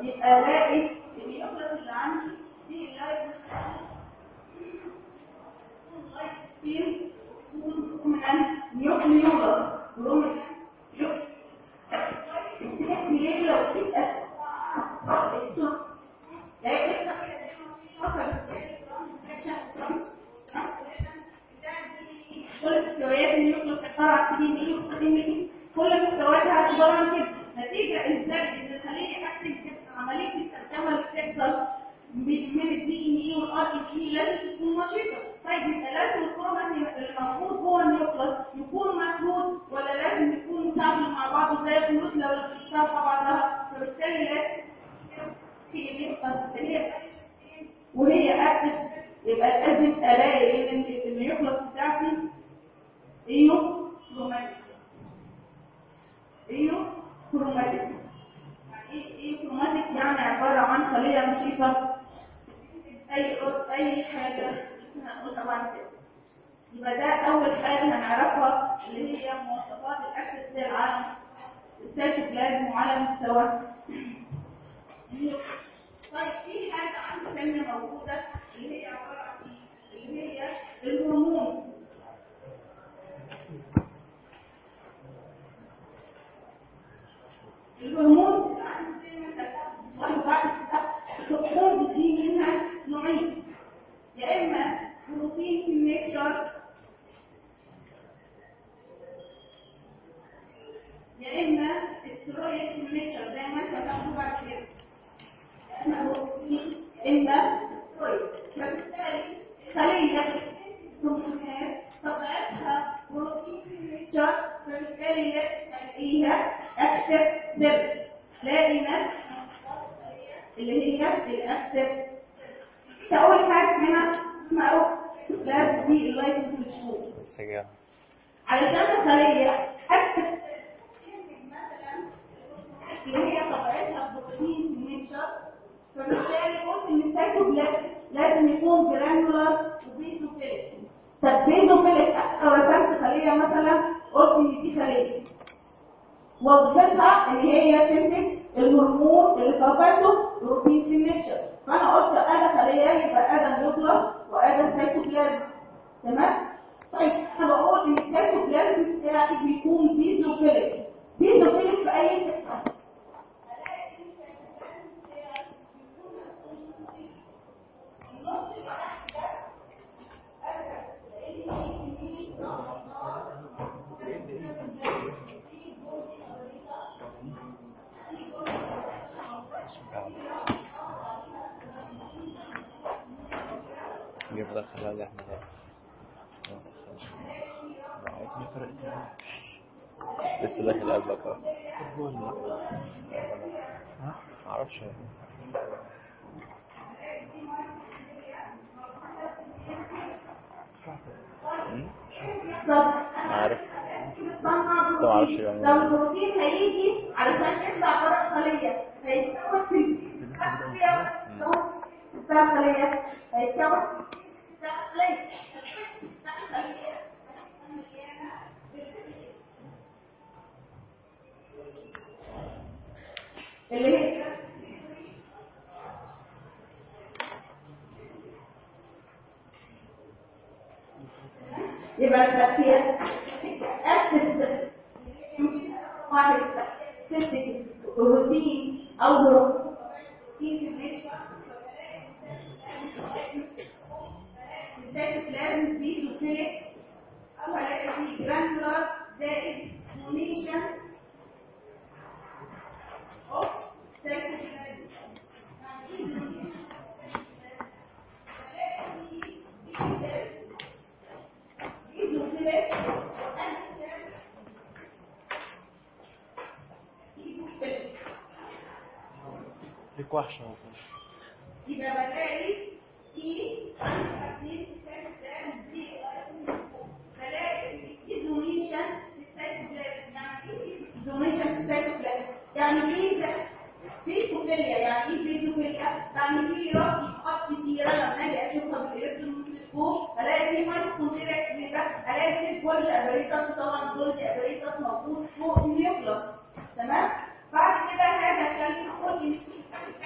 يبقى الاقي النيوكلس اللي عندي دي اللايف فين من نيوكليولس برومين السيلكت ليه لو في اسف كل التكتوريات النيوكليس اخترعت تجيب ايه وتقدم ايه كل محتوياتها عباره عن كده نتيجه ازاي ان الخليه اكتب عمليه الترجمه اللي بتحصل من الدي ان اي والار ان اي لازم تكون نشيطه طيب يبقى لازم الكروماتين الموجود جوه النيوكليس يكون محدود ولا لازم يكون متعامل مع بعضه زي الخيوط لو بتشتغل مع بعضها فبالتالي لازم في النيوكليس هي وهي اكتف يبقى لازم الاقي ان النيوكليس بتاعتي ايو كروماتيك ايو كروماتيك يعني ايه ايه كروماتيك يعني عباره عن خليه نشيطه اي اي حاجه هنقولها بعد كده يبقى ده اول حاجه هنعرفها اللي هي مواصفات الاكتف سيل على السيتوبلازم وعلى مستوى طيب في حاجه عندي ثانيه موجوده اللي هي عباره عن ايه اللي هي الهرمون الهرمون الهرمون دي منها نوعين يا اما بروتين في النيتشر يا اما استرويد في النيتشر زي ما انت هتاخده بعد كده يا اما بروتين اما استرويد فبالتالي خليه الهرمونات طبيعتها بروتين في النيتشر فبالتالي تلاقيها اكتف سيل تلاقي ناس اللي هي الاكتف اول حاجه هنا اسمها لازم دي اللايت في الشهور السجارة علشان الخليه اكتف اللي هي طبيعتها بروتين في النيتشر فبالتالي قلت ان السيتوبلازم لازم يكون جرانولار وبيزوفيليك طب بيزوفيليك لو رسمت خليه مثلا قلت ان دي خليه وظيفتها ان هي تنتج الهرمون اللي طبيعته بروتين في النيتشر فانا قلت انا خليه يبقى انا نيوكلاس وانا سيتوبلازم تمام طيب انا بقول ان السيتوبلازم بتاعي بيكون بيزوفيليك بيزوفيليك في اي حته نجيب دخل هذا احنا ما فرقت لسه داخل قبلك اصلا فوتبول ها معرفش مم؟ عارف بس ما اعرفش يعني لو البروتين هيجي علشان يطلع بره الخليه هيتكون في بتاع الخليه هيتكون بتاع الخليه اللي هي يبقى البكتيريا أسس واحد تمسك بروتين أو بروتين في النشا السيتوبلازم فيه لوسيليك أو هلاقي فيه جرانولار زائد مونيشن أوف سيتوبلازم يعني إيه مونيشن؟ هلاقي فيه لوسيليك ليك وحشة يبقى بلاقي في عندي دي بلاقي ايزونيشن في السيتوبلازم يعني ايه ايزونيشن في السيتوبلازم يعني في ده في كوفيليا يعني ايه في كوفيليا يعني في رأي نقاط كتيرة لما اجي اشوفها بالالكترون ميكروسكوب الاقي في مايتوكوندريا كتيرة الاقي في جولج ابريتاس وطبعا جولج ابريتاس موجود فوق النيوكلاس تمام بعد كده هاجي اتكلم اقول ان في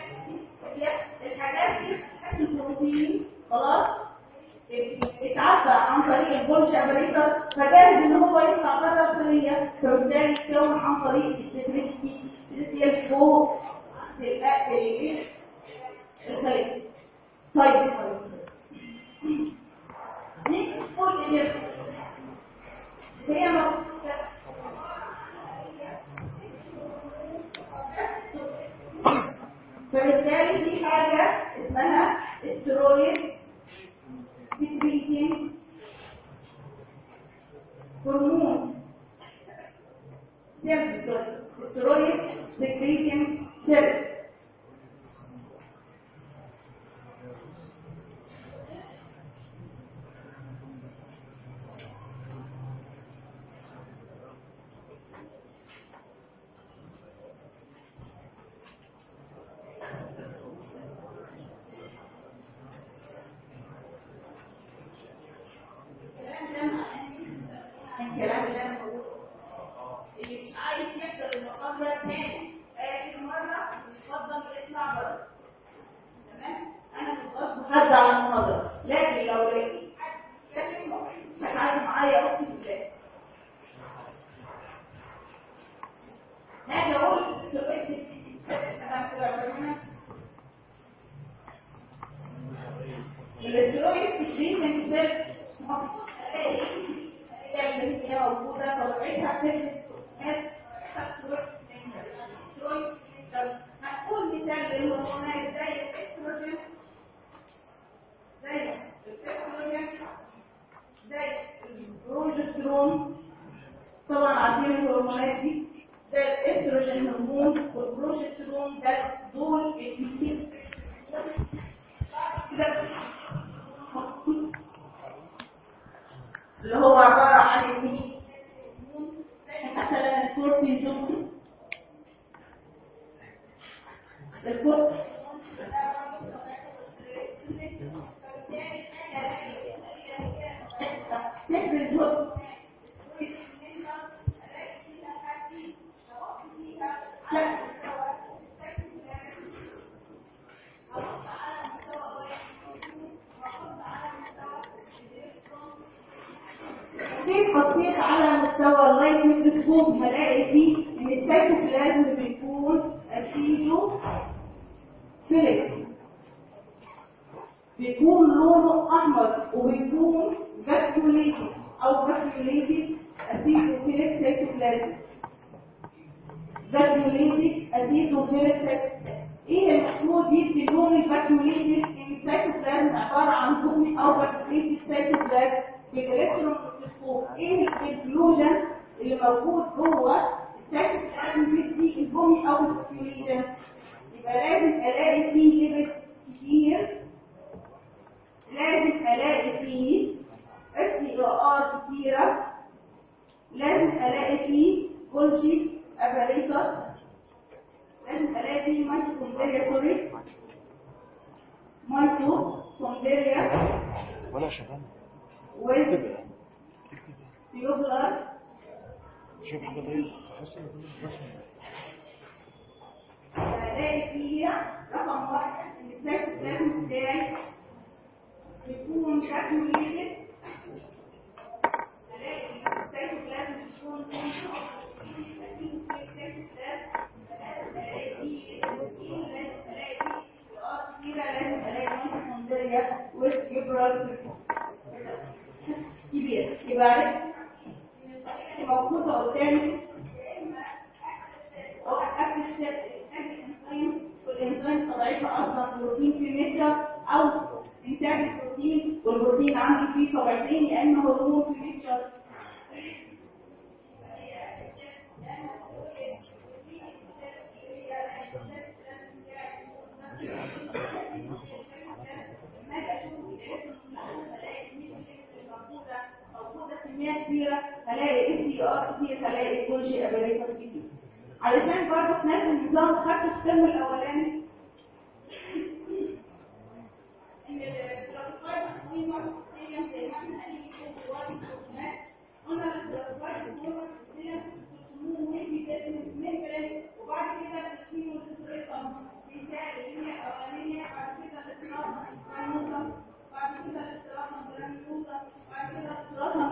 الجولش ابريتر فجاهز ان هو يطلع بره الخليه فبالتالي يتكون عن طريق السكريتي اللي فوق الأ- ال- الخليه طيب نيجي نقول ايه هي موجودة فبالتالي في حاجة اسمها استرويد سكريتين هرمون سيل سوري استرويد سكريتين سيل الكلام اللي انا بقوله اللي مش عايز يحضر المحاضره تاني اخر مره يفضل يطلع بره تمام انا مش غصب حد على المحاضره لكن لو لقيت حد يتكلم هتعالي معايا اختي في الله هاجي اقول سؤال الاسترويد تشريح سيل اللي هي موجودة طبيعتها بتفرز هنقول مثال للهرمونات زي الاستروجين زي الاستروجين زي البروجسترون طبعا عارفين الهرمونات دي ده الاستروجين هرمون والبروجسترون ده دول الاثنين اللي هو عبارة عن اثنين مثلا الكورتيزون الكورتيزون تفرز هرمون كيف بصيت على مستوى اللايت ميكروسكوب هلاقي فيه ان السيتوبلازم بيكون اسيدو فيليك بيكون لونه احمر وبيكون فاسكوليتد او فاسكوليتد اسيدو فيليك سيتوبلازم فاسكوليتد اسيدو فيليك سيتوبلازم ايه المفروض يدي لون الفاسكوليتد ان السيتوبلازم عباره عن بومي او فاسكوليتد سيتوبلازم بالالكترون ميكروسكوب ايه الانكلوجن اللي موجود جوه السيتوبلازم بيدي البومي او الفاسكوليشن يبقى لازم الاقي فيه ليبت كتير لازم الاقي فيه استقراءات كتيره لازم الاقي فيه كولشي اباريتس لازم الاقي فيه ميتوكوندريا سوري ميتوكوندريا ولا شباب with تكتب tubular شوف حاجة طيب حس ان كل رسم هلاقي فيها رقم واحد ان السيتوبلازم بتاعي بيكون كالكوليتد هلاقي ان السيتوبلازم بيكون كبير يبقى عرفت موجودة قدامي أو أكتشف الإنزيم والإنزيم طبيعتها أصلا بروتين في النشا أو إنتاج البروتين والبروتين عندي فيه طبيعتين يا إما هرمون في النشا موجودة كميات كبيرة هلاقي اس دي ار كتير هلاقي كل شيء ابريتس كتير علشان برضه في نفس النظام خدت في الترم الاولاني ان الجرافيكاي مهمة هي زي ما احنا قايلين في جوات الرسومات قلنا الجرافيكاي مهمة هي مهم جدا ممبرين وبعد كده التسميم والتسريطة مثال اللي هي الاولانية بعد كده الاستراحة بعد كده الاستراحة جرانيوزا بعد كده الاستراحة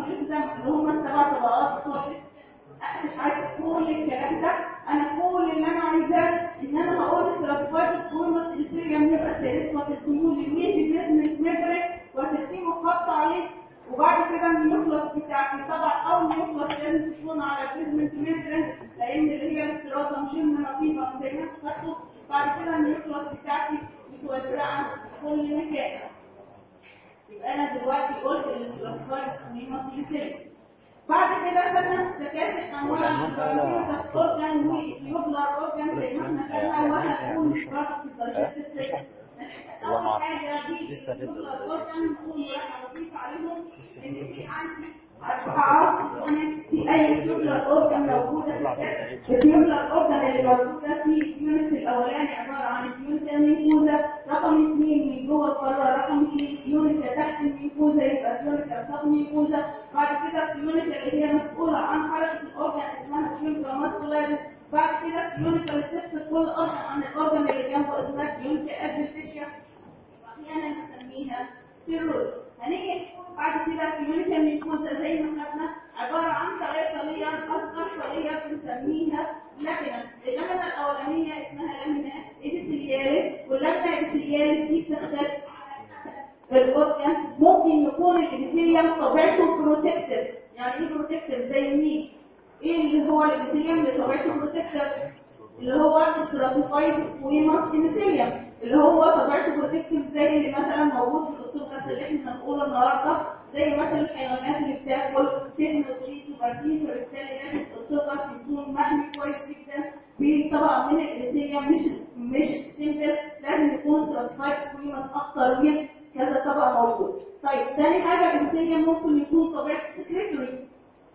مش عايزه كل الكلام ده انا كل اللي انا عايزاه ان انا هقول استراتيفايد سكومس السيريا نبقى سيريس وترسموا لي ويدي بيزنس ميمبرين وترسموا خط عليه وبعد كده النيوكلاس بتاعتي طبعا اول نيوكلاس لازم تكون على بيزمنت ميمبرين لان اللي هي الاستراتة مش نصيبة زي ما انتوا خدتوا بعد كده النيوكلاس بتاعتي متوزعة في كل مكان يبقى انا دلوقتي قلت الاستراتيفايد سكومس السيريا بعد كده خدنا استكاشف انواع البراميوزس اورجان ويوبلر اورجان زي ما احنا خدنا وهنقول برضه في الدايجستيف سيستم والله ما اول أعرف. حاجه دي لسه هتبدأ. اليوبلر اورجان نقول واحنا نضيف عليهم ان في عندي اربعه في اي يوبلر اورجان موجوده في الجسم اليوبلر اورجان اللي موجوده في اليونت الاولاني عباره عن اليونت الميكوزا رقم اثنين من جوه القاره رقم اثنين يونت تحت الميكوزا يبقى يونت السب ميكوزا بعد كده اليونت اللي هي مسؤوله عن حركه الاورجان اسمها اليونت ماسكولاريس بعد كده اليونت اللي بتفصل كل اورجان عن الاورجان اللي جنبه اسمها اليونت ادفيشيا واحيانا نسميها سيروز هنيجي نشوف بعد كده كيميكال ميكوزا زي ما خدنا عباره عن خلايا صليه اصغر خليه بنسميها لامينا اللامينا الاولانيه اسمها لامينا ايديسيلياليس واللامينا ايديسيلياليس دي بتختلف الاورجان ممكن يكون الابيثيليوم طبيعته بروتكتيف يعني ايه بروتكتيف زي مين ايه اللي هو الابيثيليوم اللي طبيعته بروتكتيف اللي هو استراتيفايد سكويموس ابيثيليوم اللي هو طبيعته بروتكتيف زي اللي مثلا موجود في الاستوكاس اللي احنا هنقوله النهارده زي مثلا الحيوانات اللي بتاكل سيجن وتريس وبارسين فبالتالي لازم الاستوكاس يكون محمي كويس جدا بطبقه من الابيثيليوم مش مش سيمبل لازم يكون استراتيفايد سكويموس اكتر من كذا طبقه موجود طيب تاني حاجه الابيثيليوم ممكن يكون طبيعته سكريتوري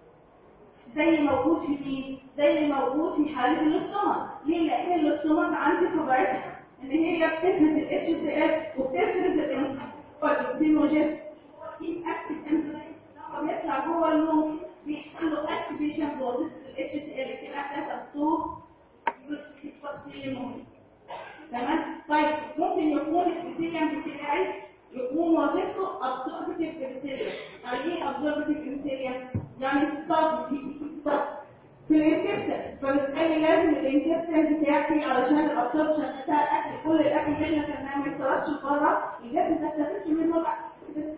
زي موجود في مين؟ زي موجود في حالة الاستومك، ليه؟ لأن الاستومك عندي طبيعتها إن هي بتفرز ال HCl وبتفرز الانسولين في اكتف انسولين لما بيطلع جوه النوم بيحصل له اكتيفيشن بوظيفة ال HCl كده هتلاقي الصوت في تفصيل النوم. تمام؟ طيب ممكن يكون الابيثيليوم بتاعي يكون وظيفته absorptive epithelium يعني ايه absorptive epithelium؟ يعني الصب في الصب في الانتستين فبالتالي لازم الانتستين بتاعتي علشان الابسوربشن بتاع الاكل كل الاكل اللي احنا كنا ما يطلعش بره الجسم ما يستفادش منه الاكل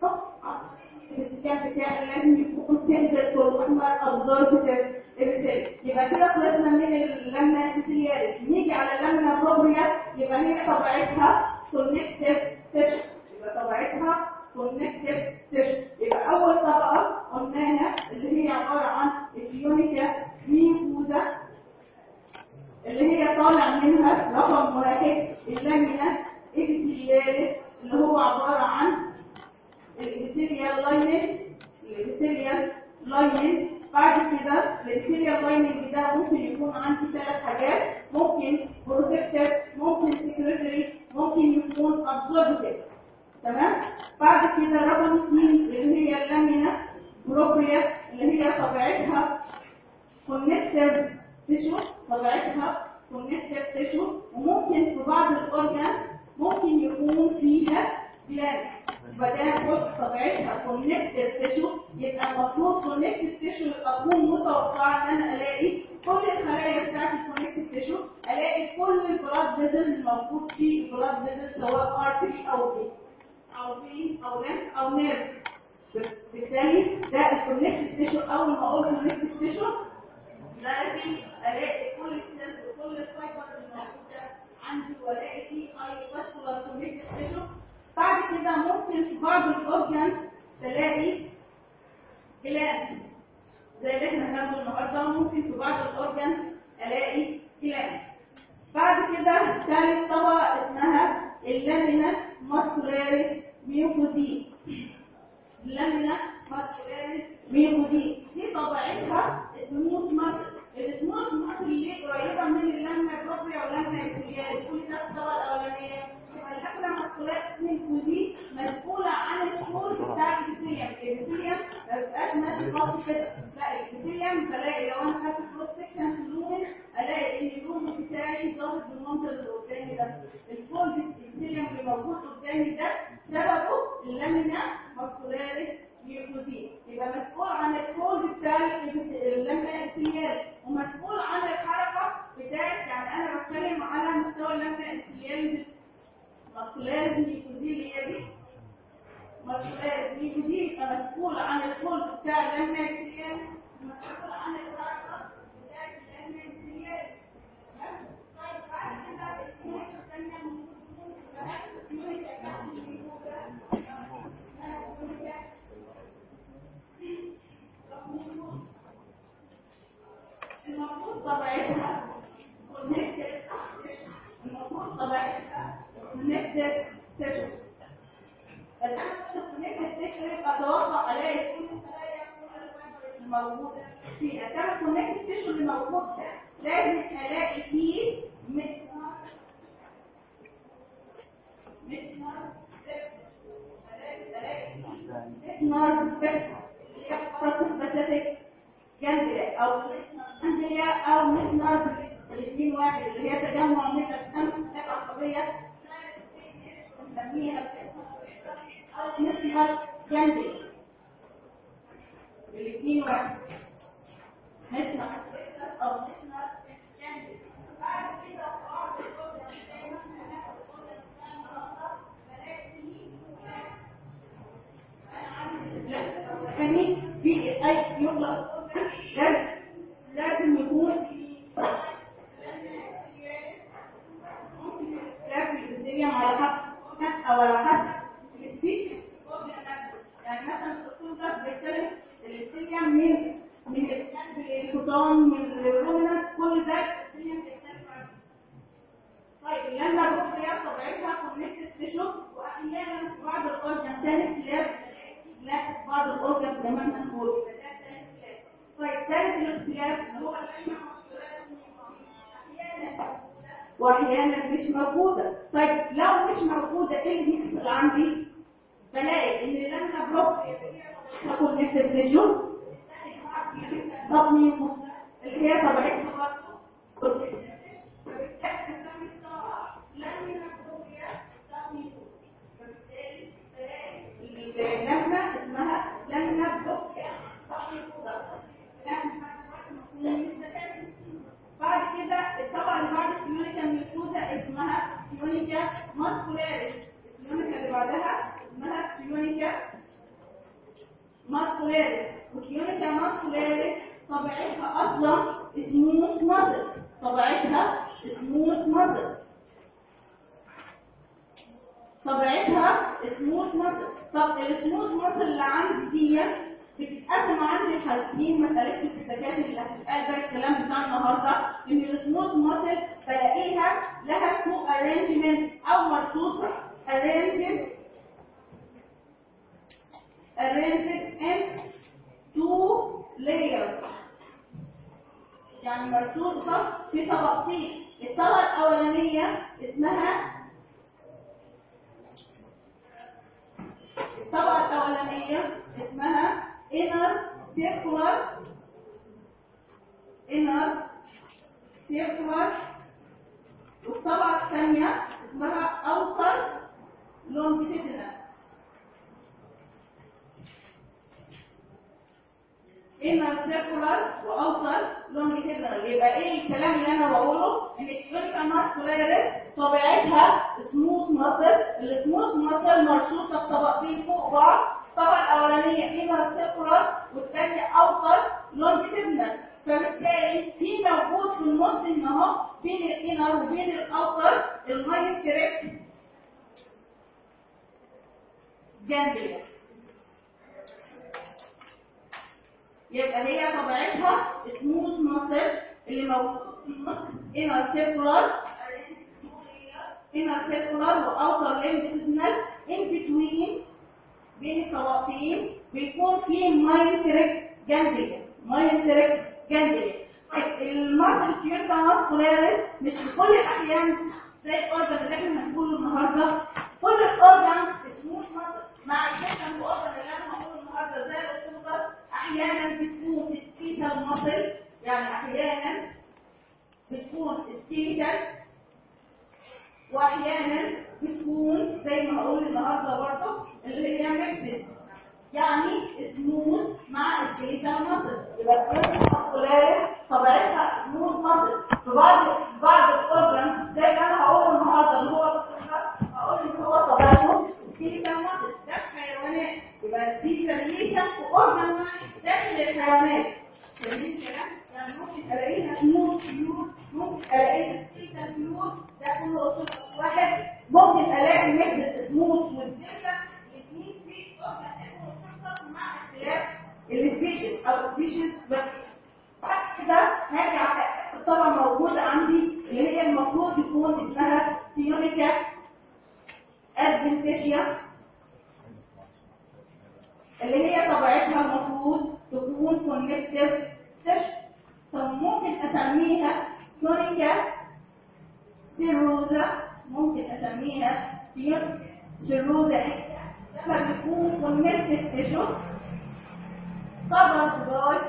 الانتستين بتاعي لازم يكون سنتر واحمر ابزوربتيف ابيثيليوم يبقى كده خلصنا من اللمنه ابيثيلياليس نيجي على اللمنه بروبريا يبقى هي طبيعتها كونكتيف تيشو يبقى طبيعتها كونكتيف تيشو يبقى اول طبقه قلناها اللي هي عباره عن اليونيكا ميفوزا اللي هي طالع منها رقم واحد اللامينا ابيثيلياليس اللي هو عباره عن الابيثيليال لايننج الابيثيليال لايننج بعد كده الابيثيليال لايننج ده ممكن يكون عندي ثلاث حاجات ممكن بروتكتيف ممكن سكريتري ممكن يكون ابزوربتيف تمام بعد كده رقم اثنين اللي هي اللامينا بروبريا اللي هي طبيعتها كونكتيف تيشو طبيعتها كونكتيف تيشو وممكن في بعض الاورجان ممكن يكون فيها جلاند بدل طبيعتها كونكتيف تيشو يبقى المفروض كونكتيف تيشو اكون متوقعه ان انا الاقي كل الخلايا بتاعت الكونكتيف تيشو الاقي كل البلاد فيزل الموجود في البلاد فيزل سواء ارتري او بي او بين او لمس او نيرف بالتالي ده الكونكتيف تيشو اول ما اقول كونكتيف تيشو لازم الاقي كل السيلز وكل الفايبر الموجوده عندي والاقي فيه اي فاسكولار كونكتيف تيشو بعد كده ممكن في بعض الاورجانز تلاقي جلاند زي اللي احنا هناخده النهارده ممكن في بعض الاورجانز الاقي جلاند بعد كده ثالث طبقه اسمها اللامينا ماسكولاريس ميوكوزي اللامينا ماسكولاريس ميوكوزي دي طبيعتها سموث ماسل السموث ماسل اللي قريبه من اللامينا بروبريا واللامينا اكسيلياريس كل ده الطبقه الاولانيه يبقى اللامينا ماسكولاريس ميوكوزي مسؤوله عن الشغل بتاع الابيثيليوم الابيثيليوم ما بيبقاش ماشي خط كده لا الابيثيليوم بلاقي لو انا خدت كروس سكشن في اللومن الاقي ان اللومن بتاعي ظاهر بالمنظر اللي قدامي ده الفولد الابيثيليوم اللي موجود قدامي ده سببه اللامينا ماسكولاريس ميوكوزي يبقى يبقى مسؤول عن الفولد بتاع اللمبه السيال ومسؤول عن الحركه بتاعت يعني انا بتكلم على مستوى اللمبه السيال مسؤوليات ميكوزيل هي دي مسؤوليات ميكوزيل يبقى مسؤول عن الفولد بتاع اللمبه السيال ومسؤول عن الحركه بتاعت اللمبه السيال طيب بعد كده الكيمياء الثانيه المفروض طبيعتها connected المفروض طبيعتها connected tissue بس انا connected tissue يبقى اتوقع الاقي كل الخلايا كل الفايبرز الموجوده فيها كما connected tissue اللي موجود ده لازم الاقي فيه مثمار مثمار مثمار مثمار جنبية أو جنبية أو مثمر الاثنين واحد اللي هي تجمع من الأجسام العصبية نسميها أو مثمر جنبي الاثنين واحد مثمر أو مثمر جنبي بعد كده بعض الأوردر زي ما احنا هناخد الأوردر لا فاهمين في اي يطلق لازم لازم يكون لازم على حسب او على حسب السبيشيز يعني مثلا الدكتور ده بيتكلم الاستيليا من من الحصان من الرومنات كل ده الاستيليا بيختلف عنه طيب لما الروحيات طبيعتها كونكتد تشوف واحيانا بعض الاورجن تاني كلاب لا بعض الاورجن زي ما احنا بنقول طيب ثالث الاختلاف اللي هو واحيانا مش موجوده طيب لو مش موجوده ايه اللي بيحصل عندي بلاقي ان لما بروح تكون نكتب تشوف بطني اللي هي طبيعتها برضه لما اسمها لما بروح بعد كده الطبقه اللي بعد الكيونيكا ميوكوزا اسمها كيونيكا ماسكولاريس الكيونيكا اللي بعدها اسمها كيونيكا ماسكولاريس والكيونيكا ماسكولاريس طبيعتها اصلا سموث ماسل طبيعتها سموث ماسل طبيعتها سموث ماسل طب السموث ماسل اللي عندي دي بتتقسم عندي الحالتين ما اتقالتش في السكاشن اللي هتتقال بقى الكلام بتاع النهارده ان السموث ماسل بلاقيها لها تو ارينجمنت او مرصوصه arranged arranged in two layers يعني مرصوصه في طبقتين الطبقه الاولانيه اسمها الطبقه الاولانيه اسمها inner circular inner circular والطبقة الثانية اسمها outer longitudinal inner circular واوتر longitudinal يبقى ايه الكلام اللي انا بقوله ان الكلينيكال ماسكولاريس طبيعتها سموث ماسل السموث ماسل مرصوصه في طبقتين فوق بعض الطبقه الاولانيه انر سيركولار والثانيه اوتر لونجيتيدنال فبالتالي في موجود في النص ان اهو بين الانر وبين الاوتر المايند كريكت جانجليا يبقى هي طبيعتها سموث ماسل اللي موجود في النص انر سيركولار انر سيركولار واوتر لونجيتيدنال ان بتوين بين الطبقتين بيكون في ماينتريك جانجليا ماينتريك جانجليا الماسل كيورتا ماسكولاريس مش في كل الاحيان زي الاورجن اللي احنا هنقوله النهارده كل الاورجن سموث ماسل مع الجسم الاورجن اللي انا هقوله النهارده زي الاورجن احيانا بتكون سكيتال ماسل يعني احيانا بتكون سكيتال واحيانا بتكون زي ما هقول النهارده برضه اللي هي ميكسد يعني سموث مع سكيليتال ماسل يبقى الكولاريس طبيعتها سموث ماسل في بعض بعض الاورجنز زي ما انا هقول النهارده اللي هو هقول ان هو طبيعته سكيليتال ماسل ده الحيوانات يبقى في فاريشن في اورجن داخل الحيوانات فاهمين الكلام؟ يعني ممكن الاقيها سموث بيور ممكن الاقيها سكيليتال بيور ده كله اصول واحد ممكن الاقي مثل سموث والدلتا الاثنين في اورجن مع اختلاف السبيشيز او السبيشيز بعد كده هرجع طبعا موجودة عندي اللي هي المفروض يكون اسمها تيونيكا ادفنتيشيا اللي هي طبيعتها المفروض تكون كونكتيف سيشن فممكن اسميها تونيكا سيروزا ممكن اسميها تيونيكا سيروزا لما بيكون كونكتيف تيشو covered by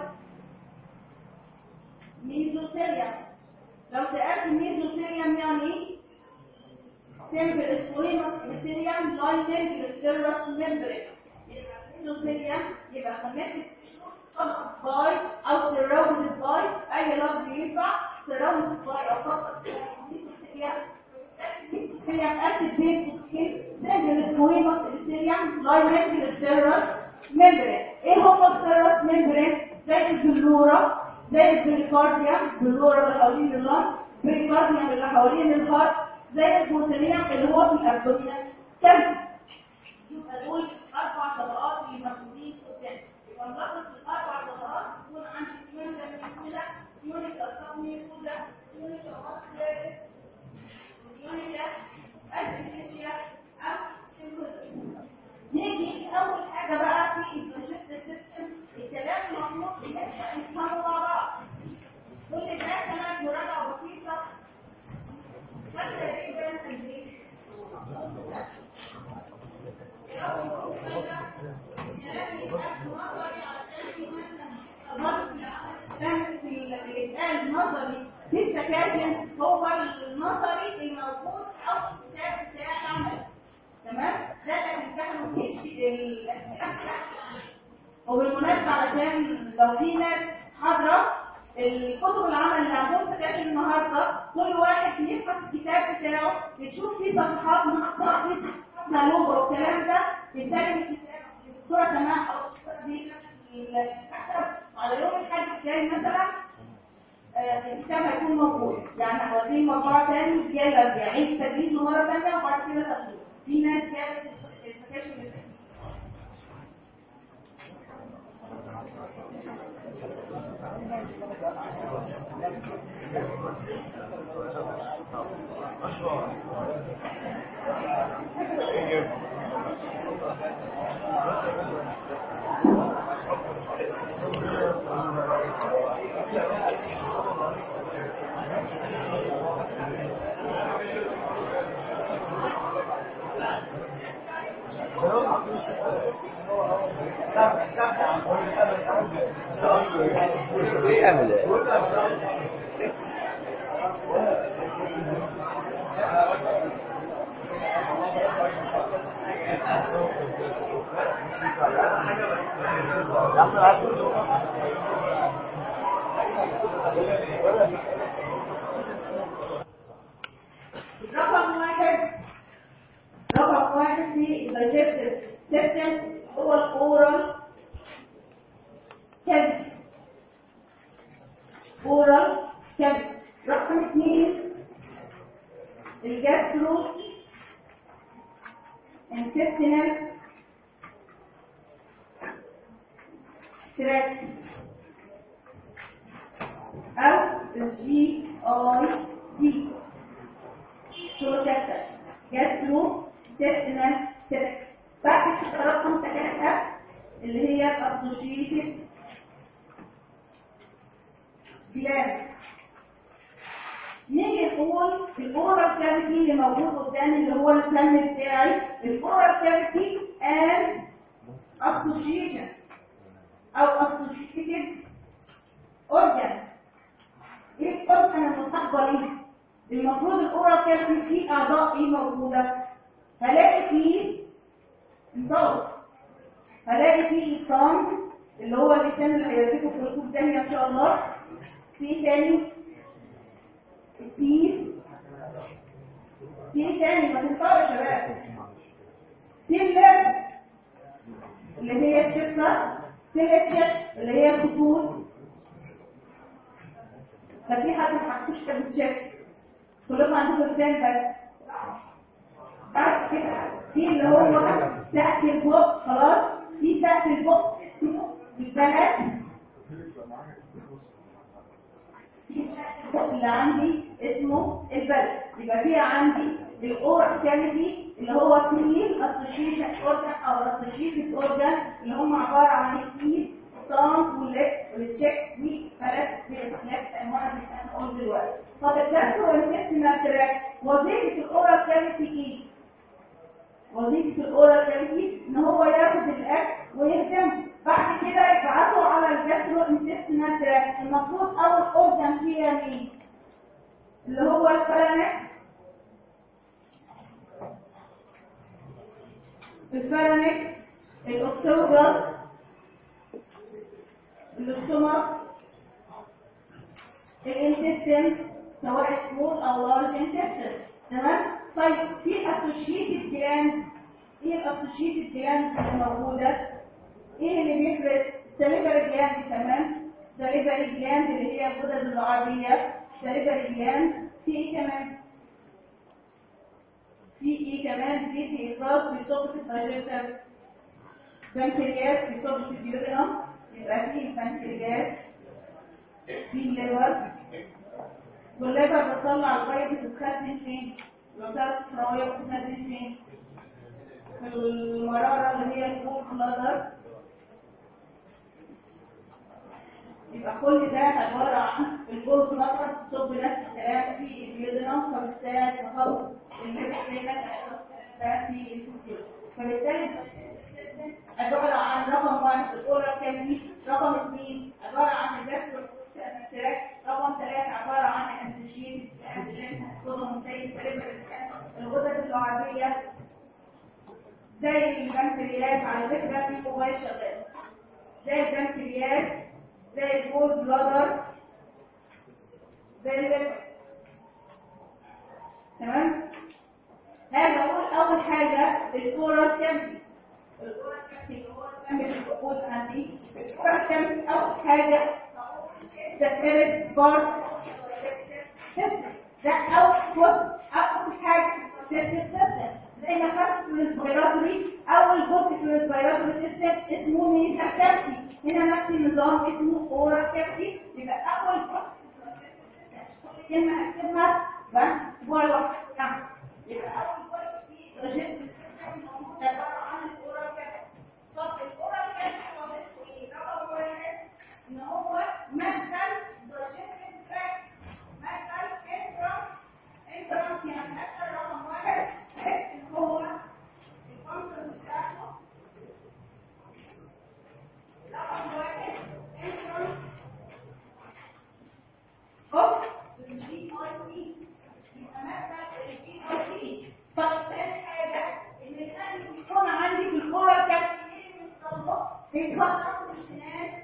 ميزوثيليوم لو سألت ميزوثيليوم يعني ايه؟ سيمبل سكويموس ابيثيليوم لايننج للسيرس ميمبرين يبقى ميزوثيليوم يبقى connected covered by او surrounded by اي لفظ ينفع surrounded by او covered by ميزوثيليوم ميزوثيليوم active base skin سيمبل سكويموس ابيثيليوم لايننج للسيرس ميمبرين ايه هم السيرس ميمبرين زي البلورا زي البريكارديا البلورا اللي حوالين اللنج البريكارديا اللي حوالين الهارت زي البوتيليوم اللي هو في الابدومين كم يبقى دول اربع طبقات اللي موجودين قدام يبقى نلخص الاربع طبقات يكون عندي يونيكا ميكولا يونيكا سبميكولا يونيكا ماسكولاريس يونيكا ادفيشيا او سيمبوزا نيجي اول حاجه بقى في الدايجستيف سيستم الكلام المفروض ان احنا نفهمه مع بعض كل ده كانت مراجعه بسيطه فاكره ايه بقى التدريب النظري في السكاشن هو النظري الموجود او الكتاب بتاع العمل تمام ده اللي بنتكلم فيه وبالمناسبة علشان لو في ناس حاضرة الكتب العمل اللي عندهم سكاشن النهارده كل واحد يفتح الكتاب بتاعه يشوف فيه صفحات مقطع فيه صفحات مقلوبة والكلام ده يستلم الكتاب الدكتورة سماح او الدكتورة دي على يوم الحد الجاي مثلا آه، الكتاب هيكون موجود يعني هنوديه مطبعة تاني جاي يعيد تجديده مرة تانية وبعد كده تاخدوه في ناس جابت السكاشن اللي فاتت ايه اعمل رقم واحد رقم واحد في الدايجستيف سيستم هو الاورال كبد اورال كبد رقم اثنين الجاسترو intestinal tract او الجي اي تي كلوكاتا جاسترو intestinal tract بعد كده رقم ثلاثة اللي هي الاسوشيتد جلاند نيجي نقول الاورال كافيتي اللي موجود قدامي اللي هو الفم بتاعي الاورال كافيتي and association او associated organ ايه الاورجن المصاحبه ليه المفروض الاورال كافيتي فيه اعضاء ايه موجوده هلاقي فيه انضغط هلاقي فيه الطعم اللي هو اللسان اللي هيوديكم في ركوب تانية ان شاء الله في تاني في في تاني ما تنسوا يا شباب في اللب اللي هي الشفة في الاتشت اللي هي الخطوط ففي حد ما حطوش كابتشات كلكم عندكم لسان بس بعد كده في اللي هو سقف البق خلاص في سقف البق اسمه البلد البق اللي عندي اسمه البلد يبقى في عندي الاورال كافيتي اللي هو كلين اسوشيشن اورجان او اسوشيتد اورجان اللي هم عباره عن الكيس الطعم واللب والتشيك والبلد باختلاف انواع اللي هنقول دلوقتي طب الجاسترو انتستينال تراك وظيفه الاورال كافيتي ايه؟ وظيفة الأورال كافيتي إن هو ياخد الأكل ويهضمه بعد كده يبعته على الجاسترو انتستينال تراك المفروض أول أورجان فيها مين؟ اللي هو الفرنكس الفرنكس الأكسوجاس الاستومك الانتستين سواء سمول أو لارج انتستين تمام؟ طيب في اسوشيتد جلاند ايه الاسوشيتد جلاند اللي موجوده ايه اللي بيفرز سليفري جلاند كمان سليفري جلاند اللي هي الغدد اللعابيه سليفري جلاند في ايه كمان في ايه كمان في في افراز في صوبة الدايجستر بنكرياس في صوبة الديورينم يبقى في البنكرياس في الليفر والليفر بتطلع البيض بتتخزن فين؟ الوسائل الصفراوية بتتخزن فين؟ في المرارة اللي هي الجول بلادر يبقى كل ده عبارة عن الجول بلادر تصب نفس الكلام في البيودينم فبالتالي تخلط اللي بيحتاجها ده في الفسيول فبالتالي عبارة عن رقم واحد الأولى كام رقم اثنين عبارة عن الجسر رقم ثلاثة عبارة عن الانتشين اللي انت هتاخدهم زي الغدد اللعابية زي البنكرياس على فكرة في موبايل شغال زي البنكرياس زي الجول بلادر زي الليفر تمام هذا اقول اول حاجة الكورال كامبي الكورال كامبي اللي هو الكامبي اللي موجود عندي الكورال كامبي اول حاجة the first part ده أول أول حاجة سيستم زي ما خدت في الريسبيراتوري أول جزء في الريسبيراتوري سيستم اسمه ميتا كافي هنا نفس النظام اسمه أورا كافي يبقى أول جزء كل كلمة هكتبها جوه الوقت يبقى أول جزء في الجسم عبارة عن الأورا كافي طب الأورا كافي وظيفته إيه؟ رقم واحد ان هو مدخل digestive tract مدخل انترم انترم يعني مدخل رقم واحد بحيث ان هو الفانكشن بتاعته رقم واحد انترم اوف الجي اي تي يبقى مدخل الجي اي تي طب ثاني حاجه ان الاكل بيكون عندي في الكوره كان ايه بيوصله بيتخطط السنان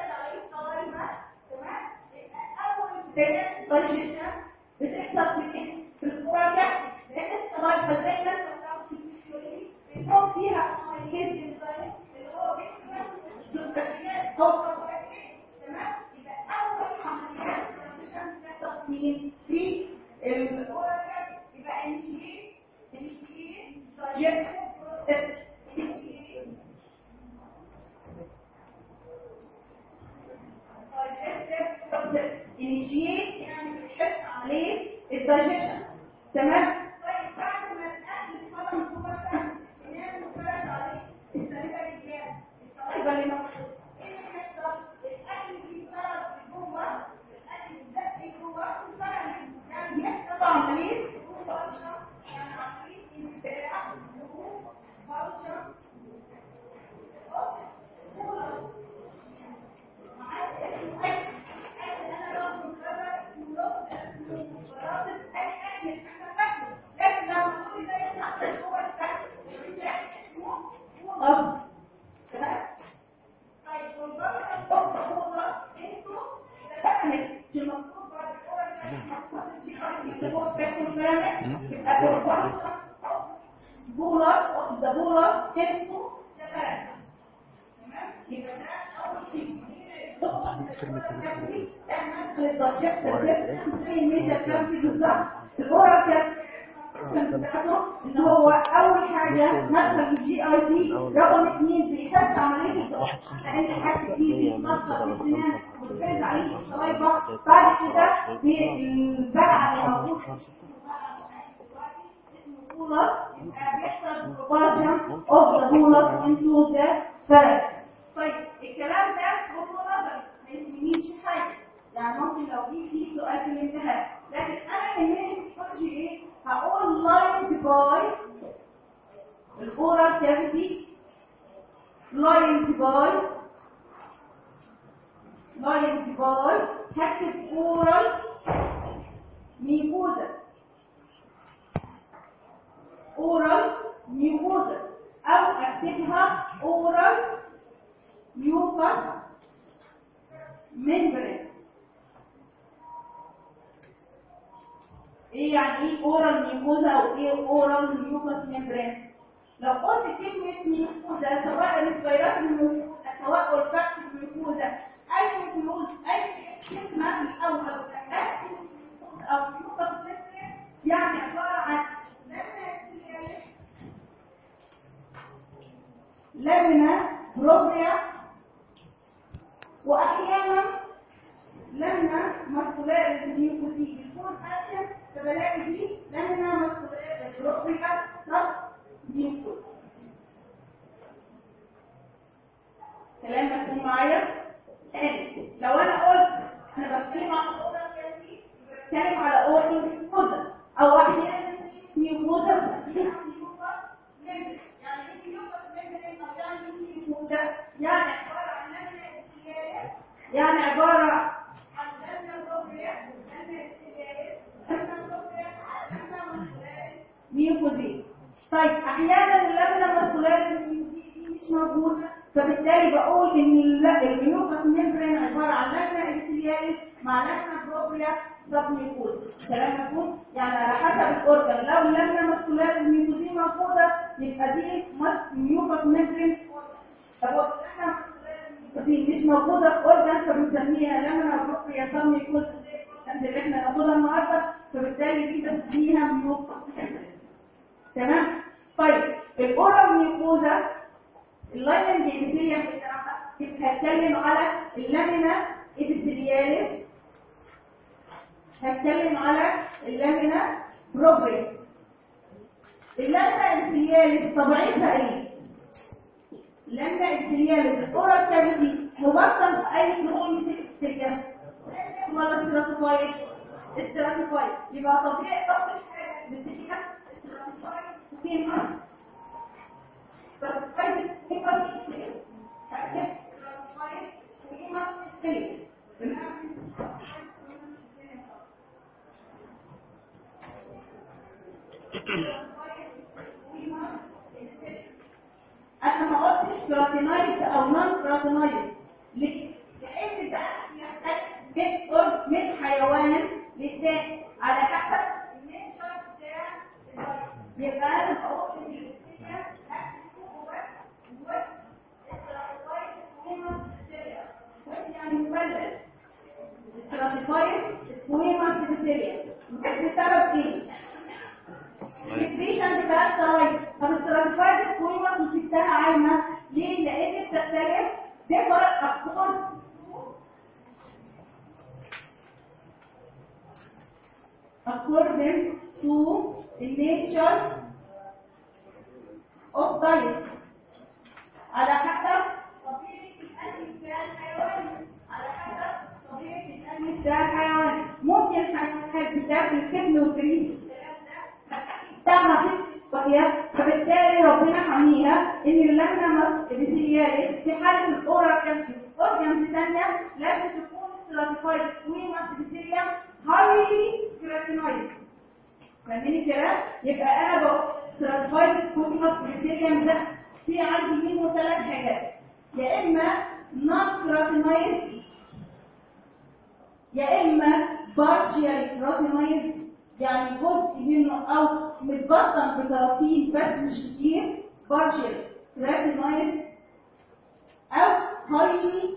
بتحصل في في الكوره لان الصغير زي ما انت في الفسيولوجي بيكون فيها مميز انزيم اللي هو بيكون سكريات او كربوهيدرات تمام يبقى اول عمليات ترانزيشن بتحصل فين في الكوره يبقى انشيت انشيت digestive process initiate digestive process initiate يعني بتحس عليه الدايجيشن تمام طيب بعد ما الاكل اتفرم جوه الفم نعمل فرد عليه السليبه الجيان السليبه اللي موجوده ايه اللي بيحصل الاكل بيتفرد جوه الاكل بيتدق جوه ويتفرد يعني بيحصل عمليه يعني عمليه انفتاح بولر of the bolar into the parent تمام يبقى ده اول شيء الاورال كان ان هو اول حاجه ندخل الجي اي تي رقم اثنين بيحس عمليه الضغط لان الحاجه دي بتنظف السنان وتفرز عليه الصلايبه بعد كده بالبلع اللي موجود ruler بيحصل propulsion of the ruler into the pharynx. طيب الكلام ده هو نظري ما يهمنيش في حاجه يعني ممكن لو في في سؤال في الامتحان لكن انا يهمني التكنولوجي ايه؟ هقول لايند باي الاورال كافيتي لايند باي لايند باي هكتب اورال ميكوزا اورال ميوكوزا او اكتبها اورال ميوكا ممبرين ايه يعني ايه اورال ميوكوزا او ايه اورال ميوكاس ممبرين لو قلت كلمة ميوكوزا سواء ريسبيرات الميوكوزا سواء اولفاكت الميوكوزا اي ميوكوز اي كلمة في الاول او ميوكاس ممبرين يعني عبارة عن لمنة بروبريا واحيانا لمنة مسؤولية النيوكوتين بيكون اسيد فبلاقي دي لمنة مسؤولية بروبريا صح نيوكوتين كلام مفهوم معايا تاني لو انا قلت انا بتكلم عن الاورال كافي بتكلم على اورال نيوكوزا او احيانا نيوكوزا فيها نيوكوزا يعني ايه نيوكوزا يعني عبارة عن لمنة استيارية يعني عبارة عن لمنة بروبريا لمنة استيارية لمنة بروبريا لمنة مسؤولية ميوكوزين طيب احيانا اللمنة مسؤولية الميوكوزين دي مش موجودة فبالتالي بقول ان الميوكوس ميمبرين عبارة عن لمنة استيارية مع لمنة بروبريا سب ميوكوز كلام مفهوم يعني على حسب الاورجن لو اللمنة مسؤولية الميوكوزين موجودة يبقى دي ميوكوس ميمبرين طب دي مش موجودة في اورجان فبنسميها لمنة بروبريا سب ميوكوز اللي احنا ناخدها النهارده فبالتالي دي بنسميها ميوكوس تمام طيب الاورال ميوكوزا اللايننج ابيثيليوم يبقى هتكلم على اللامينا ابيثيلياليس هتكلم على اللامينا بروبريا اللامينا ابيثيلياليس طبيعتها ايه لما السيالة الأورال كافيتي موصل في أي نوع من السيالة ولا استراتيفايد استراتيفايد يبقى طبيعي أول حاجة بتلاقيها استراتيفايد قيمة استراتيفايد قيمة استراتيفايد قيمة سيالة انا ما قلتش كراتينايز او نون كراتينايز ليه؟ لان ده يحتاج من قرب من حيوان للتاني على حسب النيتشر بتاع الفيروس. يبقى انا بقول ان الاستيا يعني مبلل استراتيفايد سكويما سيبيسيليا بسبب ايه؟ الفيشن بتاع السرايد طب السرايد كويمة وستها عايمة ليه؟ لأن بتختلف differ according according to the nature of diet على حسب طبيعة الأكل بتاع الحيوان على حسب طبيعة الأكل بتاع الحيوان ممكن حيوانات بتاكل كبن وجريس بتاعها فيش شوية فبالتالي ربنا حميها ان اللجنة ابيثيلياليس في حالة الاورال كانسيس اورجانز تانية لازم تكون ستراتيفايد سكويما ابيثيليا هايلي كراتينايز فاهمين الكلام؟ يبقى انا بقول ستراتيفايد سكويما ابيثيليا ده في عندي منه ثلاث حاجات يا اما نون كراتينايز يا اما بارشيال كراتينايز يعني جزء منه او متبطن بكراتين بس مش كتير بارشل كراتينايز او هايلي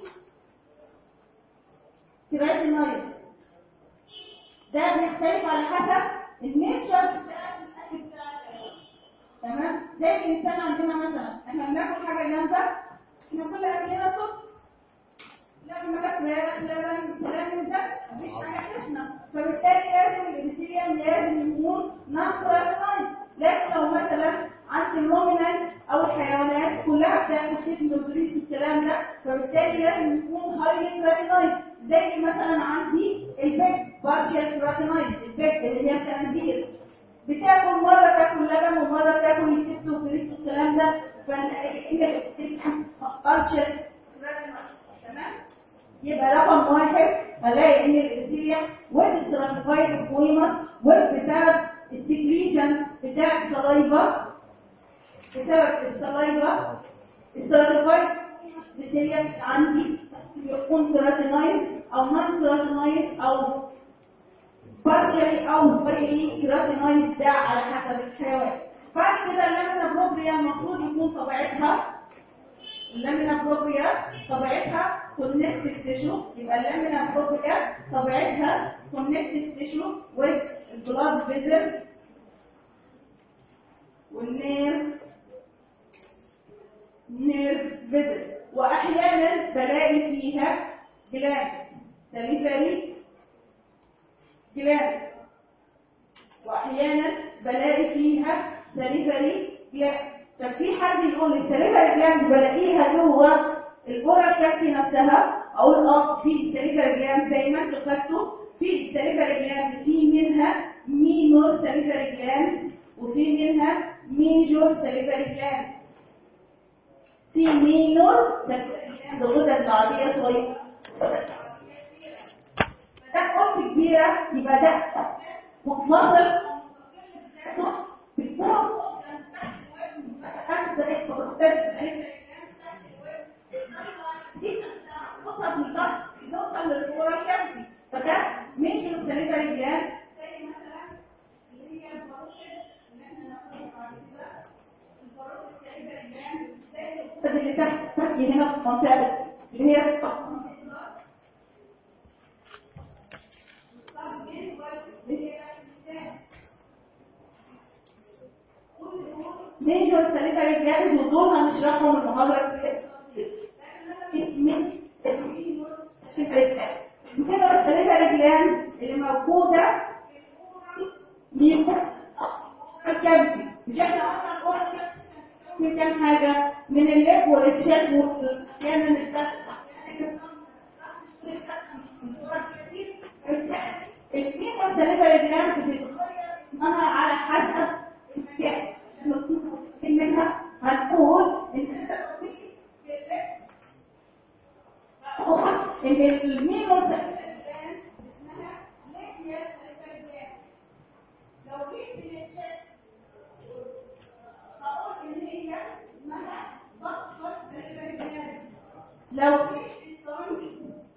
كراتينايز ده بيختلف على حسب النيتشر بتاع الاكل بتاع الحيوان. تمام زي الانسان عندنا مثلا احنا بناكل حاجه جامده احنا كل اكلنا صوت لبن فراخ لبن كلام من ده مفيش حاجه خشنه فبالتالي لازم الابيثيليوم لازم يكون ناتشورال لكن لو مثلا عند الرومينال او الحيوانات كلها بتاكل سيتم وجريس والكلام ده فبالتالي لازم يكون هايلي كراتينايز زي مثلا عندي البيك بارشال كراتينايز البيك اللي هي الخنازير بتاكل مرة تاكل لبن ومرة تاكل الكبد والفريس والكلام ده فهي بارشل تمام يبقى رقم واحد هلاقي ان الابيثيليا والستراتيفايد سكويمس بسبب السكريشن بتاع السلايفا بسبب السلايفا الستراتيفايد ابيثيليا عندي يكون كراتينايز او نون كراتينايز او بارشلي او فيلي كراتينايز ده على حسب الحيوان بعد كده اللامينا بروبريا المفروض يكون طبيعتها اللامينا بروبريا طبيعتها كونكتيف تيشو يبقى اللامينا بروبريا طبيعتها كونكتيف تيشو with البلاد فيزل والنير نير فيزل واحيانا بلاقي فيها جلاس سليفري جلاس واحيانا بلاقي فيها سليفري جلاس طب في حد يقول لي السليفري جلاس بلاقيها جوه الكره الكافي نفسها اقول اه في السليفري جلاس زي ما انتوا خدتوا في السليفري جلاس في منها مينور سليفري جلاس وفي منها ميجور سليفري جلاس في مينور سليفري جلاس غدد لعابيه صغيره ده قرص كبيرة يبقى ده متفضل فده مش السليفري جلاند زي مثلا اللي هي البروشن اللي احنا ناخدها بعد كده البروشن السليفري جلاند زي اللي تحت هنا في المنطقة اللي هي ميجور ساليفري جلاند ودول هنشرحهم المحاضرة من كده الساليفري جلاند اللي موجودة الكبدي مش احنا قلنا الأورال في كام حاجة من اللب والاتشات والكيان الكيمو ساليفري جلاند بتتغير اسمها على حسب المكان منها هنقول ان ان الميمو ساليفري جلاند اسمها ليبيا ساليفري جلاند لو جيت للشات هقول ان هي اسمها بطل ساليفري جلاند لو جيت للصنف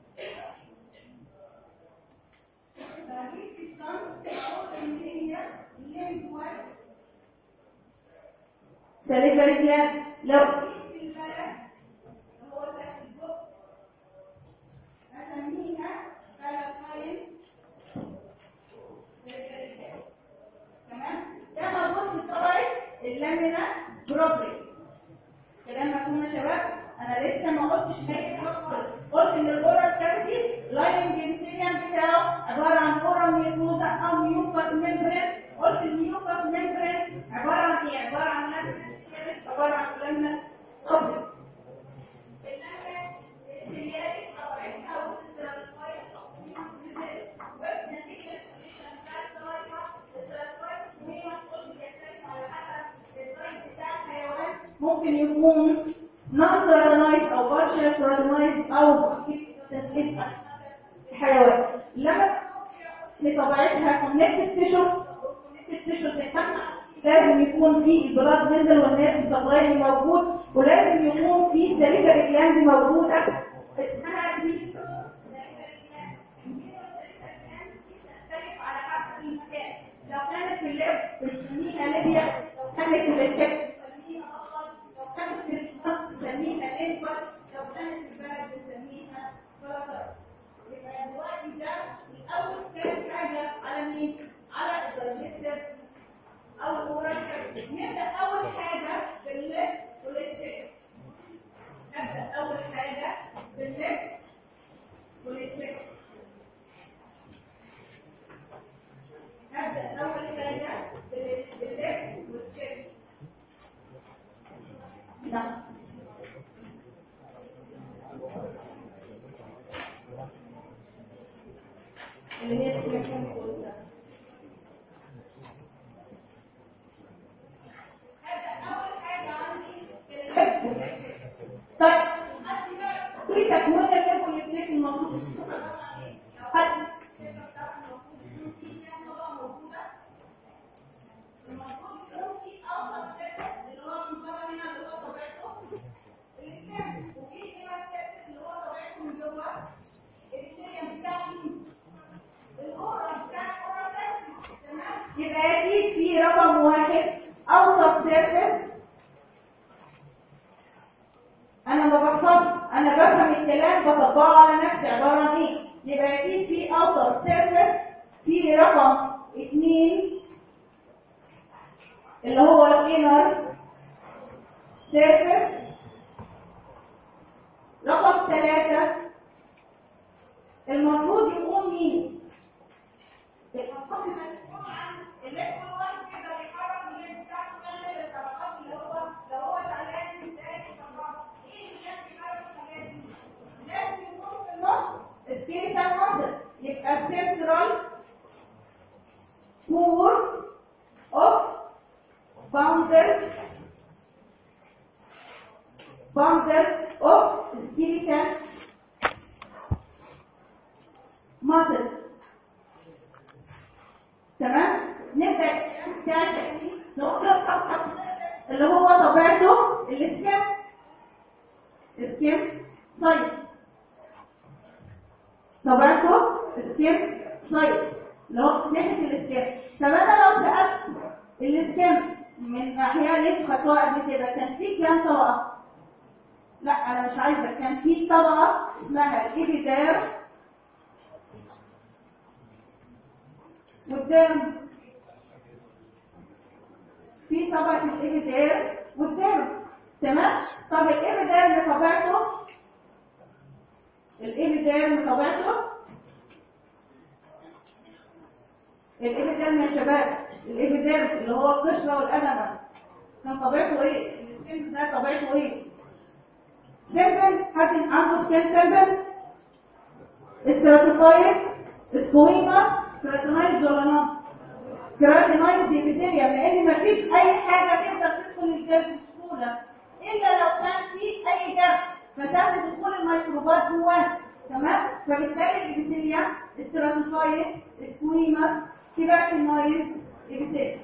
ساليفري جلاند لو في البلد هو تحت البق اسميها ثلاثين تمام ده موجود في طبعة اللامينا بروبري كلام مفهوم يا شباب انا لسه ما قلتش حاجه خالص قلت ان الاورال كافيتي لايننج انسيليان بتاعه عباره عن اورال ميوكوزا او ميوكوس ممبرين قلت الميوكوس ممبرين عباره عن ايه عباره عن لامينا عباره عن لامينا قبل ممكن يكون نون كرادينايز او بارشل كرادينايز او الحيوان لما لطبيعتها كونكتيف تيشو كونكتيف تيشو لازم يكون في البلاد نزل والناس سبلاي موجود ولازم يكون في سليفري جلاند موجوده اسمها دي لو كانت في اللب بنسميها ليبيا لو كانت في الشك بنسميها بطل لو كانت في النص بنسميها ليمفا لو كانت في البلد بنسميها فلاتر يبقى دلوقتي ده الاول كانت حاجه على مين؟ على الدايجستيف او المركب نبدا اول حاجه باللب والتشيك نبدا اول حاجه باللب والتشيك نبدا اول حاجه بال- باللب والتشيك نعم اللي هي السكن والسكن. طيب في تكوين الليبل تشيك المفروض لو حد المفروض يكون في اوسط سيرفس اللي هو من بره هنا اللي هو طبيعته الاسلام وفي هنا سيرفس اللي هو طبيعته من جوه الاسلام بتاع مين؟ الاورا بتاع الاورا سيرفس تمام يبقى اكيد في رقم واحد اوسط سيرفس انا ما بفهم انا بفهم الكلام بطبقه على نفسي عباره عن ايه يبقى اكيد في اوتر سيرفيس في رقم اثنين اللي هو الانر سيرفيس رقم ثلاثة المفروض يكون مين؟ المفروض يكون عن اللي كل واحد كده بيحرك اللي بتاعته كامل الطبقات اللي هو لو هو زعلان متضايق طبعا ايه اللي كان بيحرك الحاجات دي؟ لازم يكون في النص سكيلتال ماسل يبقى سنترال كور اوف باوندر باوندر اوف سكيلتال ماسل تمام نبدا الكلام بتاع تاني نقول اللي هو طبيعته الاسكان اسكان طيب طبيعته اسكان طيب اللي هو ناحيه الاسكان طب انا لو سالت الاسكان من ناحيه اللي خدتوها قبل كده كان في كام طبقه لا انا مش عايزه كان في طبقه اسمها الابيدير قدام في طبقة الإبيدير والديرم تمام؟ طب الإبيدير بطبيعته الإبيدير بطبيعته الإبيدير يا شباب الإبيدير اللي هو القشرة والأدمة كان طبيعته إيه؟ السكين ده طبيعته إيه؟ سيمبل حد عنده سكين سيمبل استراتيفايد سكويما كراتينايز ولا نص كراتينايز ديفيسيريا لان مفيش اي حاجه تقدر تدخل الجلد بسهوله الا لو كان في اي جرح فتم دخول الميكروبات جواه تمام فبالتالي الديفيسيريا استراتيفايد سكويما كراتينايز ديفيسيريا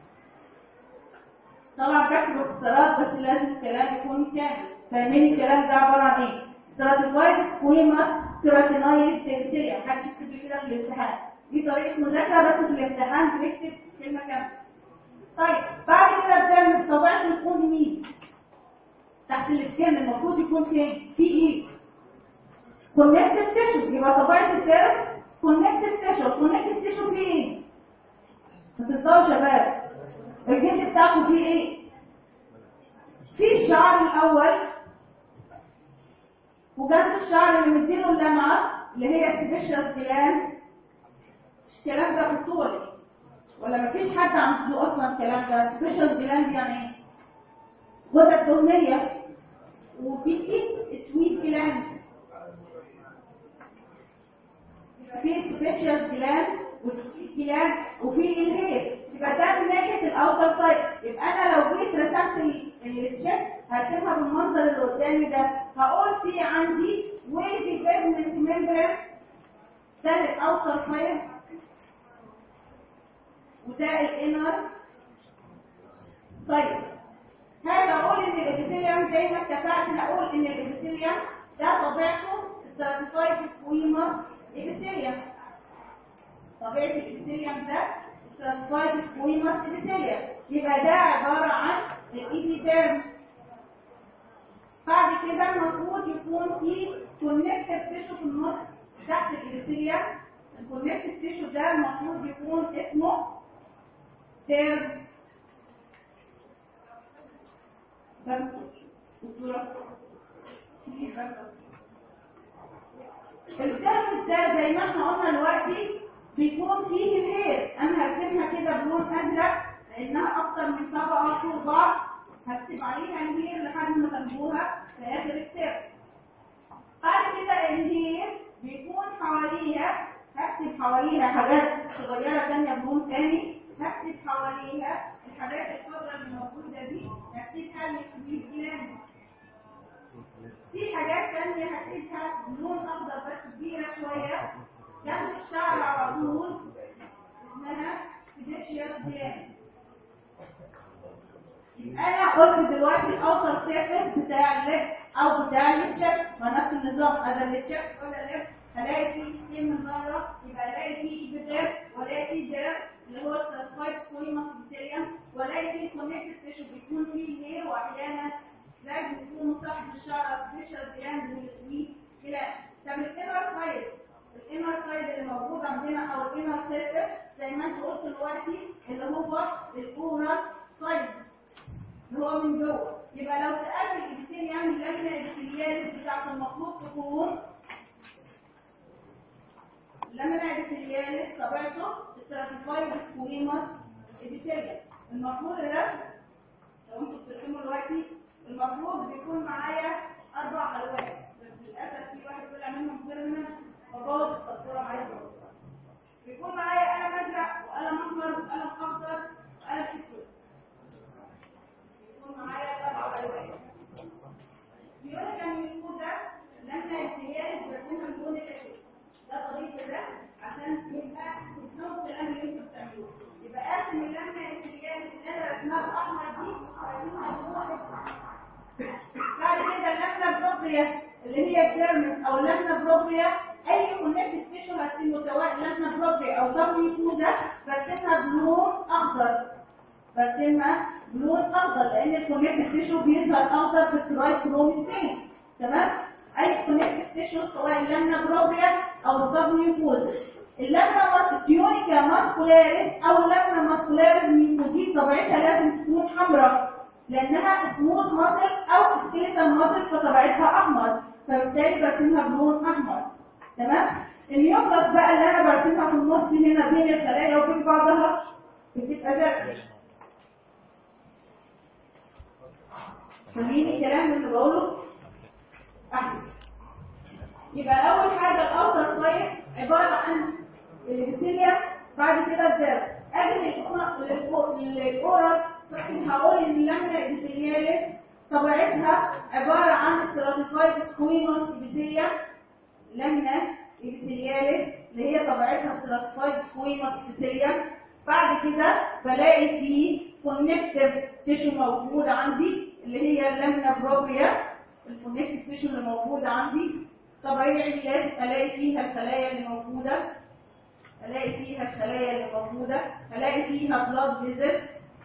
طبعا بكتب اختصارات بس لازم الكلام يكون كامل فاهمين الكلام ده عباره عن ايه استراتيفايد سكويما كراتينايز ديفيسيريا محدش يكتب لي كده في الامتحان دي طريقة مذاكرة بس في الامتحان بنكتب كلمة كاملة. طيب بعد كده بتعمل طبيعة تكون مين؟ تحت الاسكان المفروض يكون فين؟ في ايه؟ كونكتد تيشو يبقى طبيعة السيرف كونكتد تيشو كونكتد تيشو فيه ايه؟ ما تنساوش يا شباب الجلد بتاعكم فيه ايه؟ في الشعر الأول وجنب الشعر اللي مديله اللمعة اللي هي سبيشال جلاند الكلام ده في الطول ولا مفيش حد عنده اصلا الكلام ده سبيشال جلاند يعني ايه غدة دهنية وفي سويت جلاند في سبيشال جلاند وسويت جلاند وفي الهير يبقى ده من ناحية الاوتر سايد يبقى انا لو جيت رسمت الشيك هرسمها بالمنظر اللي قدامي ده هقول في عندي ويفي بيرمنت ممبرين ده الاوتر سايد وده الانر طيب هذا اقول ان الابيثيليوم زي ما اتفقت هقول ان الابيثيليوم ده طبيعته stratified سكويما ابيثيليوم طبيعه الابيثيليوم ده ستراتيفايد سكويموس ابيثيليوم يبقى ده عباره عن الايبيديرم بعد كده المفروض يكون في كونكتيف تيشو في النص تحت الابيثيليوم الكونكتيف تيشو ده المفروض يكون اسمه تيرم الترمس ده زي ما احنا قلنا دلوقتي بيكون فيه الهير انا هرسمها كده بلون ازرق لانها اكتر من طبقه فوق بعض هكتب عليها الهير لحد ما تاخدوها في اخر الترم بعد كده الهير بيكون حواليها هكتب حواليها حاجات صغيره تانية بلون تاني هكتب حواليها الحاجات الخضراء اللي موجوده دي هكتبها الجلاند في حاجات تانية هكتبها بلون اخضر بس كبيره شويه جنب الشعر على طول اسمها فيديشيوس جلاند يبقى انا قلت دلوقتي الاوتر سيرفيس بتاع الليب او بتاع الليتشك ونفس النظام هذا الليتشك ولا الليب هلاقي فيه سكين من بره يبقى الاقي فيه ايبيدير والاقي فيه دير اللي هو السيرفايد سكويموس بكتيريا والاقي فيه كونكتيف تيشو بيكون فيه هير واحيانا لازم يكون صاحب الشعر سبيشال جلاند والسويت كده طب الانر سايد الانر سايد اللي موجود عندنا او الانر سيرفيس زي ما انت قلت دلوقتي اللي هو الاورال سايد اللي هو من جوه يبقى لو سالت الانسان يعمل لجنه الابتليالس بتاعت المخلوق تكون لما الابتليالس طبيعته استراتيفايد سكويموس ابيثيليوم المفروض الرسم لو انتوا بترسموا دلوقتي المفروض بيكون معايا اربع الوان بس للاسف في واحد طلع منهم بيرمننت فبوظ السبوره معايا بيكون معايا قلم ازرق وقلم احمر وقلم اخضر وقلم اسود يكون معايا اربع الوان بيقول لك ان الكوده لما الزياده برسمها لون الاسود ده طريقه الرسم عشان يبقى تفهموا الكلام اللي انتوا بتعملوه يبقى ارسم اللمه الزياده اللي انا رسمها باحمر دي ارسمها بلون اسود بعد كده اللمنه بروبريا اللي هي الديرمس او اللمنه بروبريا اي كونكتيف تيشو هرسمه سواء لمنه بروبريا او سب فوده برسمها بلون اخضر برسمها بلون اخضر لان الكونكتيف تيشو بيظهر اخضر في التراي كرومستين تمام اي كونكتيف تيشو سواء اللمنه بروبريا او سب ميوكوزا اللمنه التيونيكا ماسكولاريس او لمنه ماسكولاريس ميوكوزي طبيعتها لازم تكون حمراء لانها سموث ماسل او سكيلتال ماسل فطبيعتها احمر فبالتالي برسمها بلون احمر تمام النيوكلاس بقى اللي انا برسمها في النص هنا بين الخلايا وبين بعضها بتبقى زرقاء فاهمين الكلام اللي بقوله احسن يبقى اول حاجه الاوتر سايد عباره عن الابيثيليا بعد كده الدرس اجي للاورال صحيح هقول ان اللمنه الابيثيلياليس طبيعتها عباره عن ستراتيفايد سكويموس ابيثيليا لمنه ابيثيلياليس اللي هي طبيعتها ستراتيفايد سكويموس ابيثيليا بعد كده بلاقي فيه كونكتيف تيشو موجود عندي اللي هي اللمنه بروبريا الكونكتيف تيشو اللي موجود عندي طبيعي لازم الاقي فيها الخلايا اللي موجوده الاقي فيها الخلايا اللي موجوده الاقي فيها بلاد فيزيت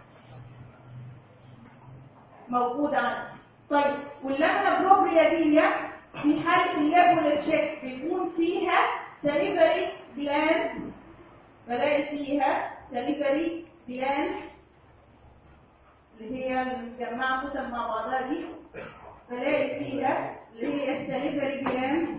موجوده عندي طيب واللمنه بروبريا دي في حاله الليبول تشيك بيكون فيها سليفري جلاند بلاقي فيها سليفري جلاند اللي هي المجمعه كتب مع بعضها دي بلاقي فيها اللي هي السليفري جلاند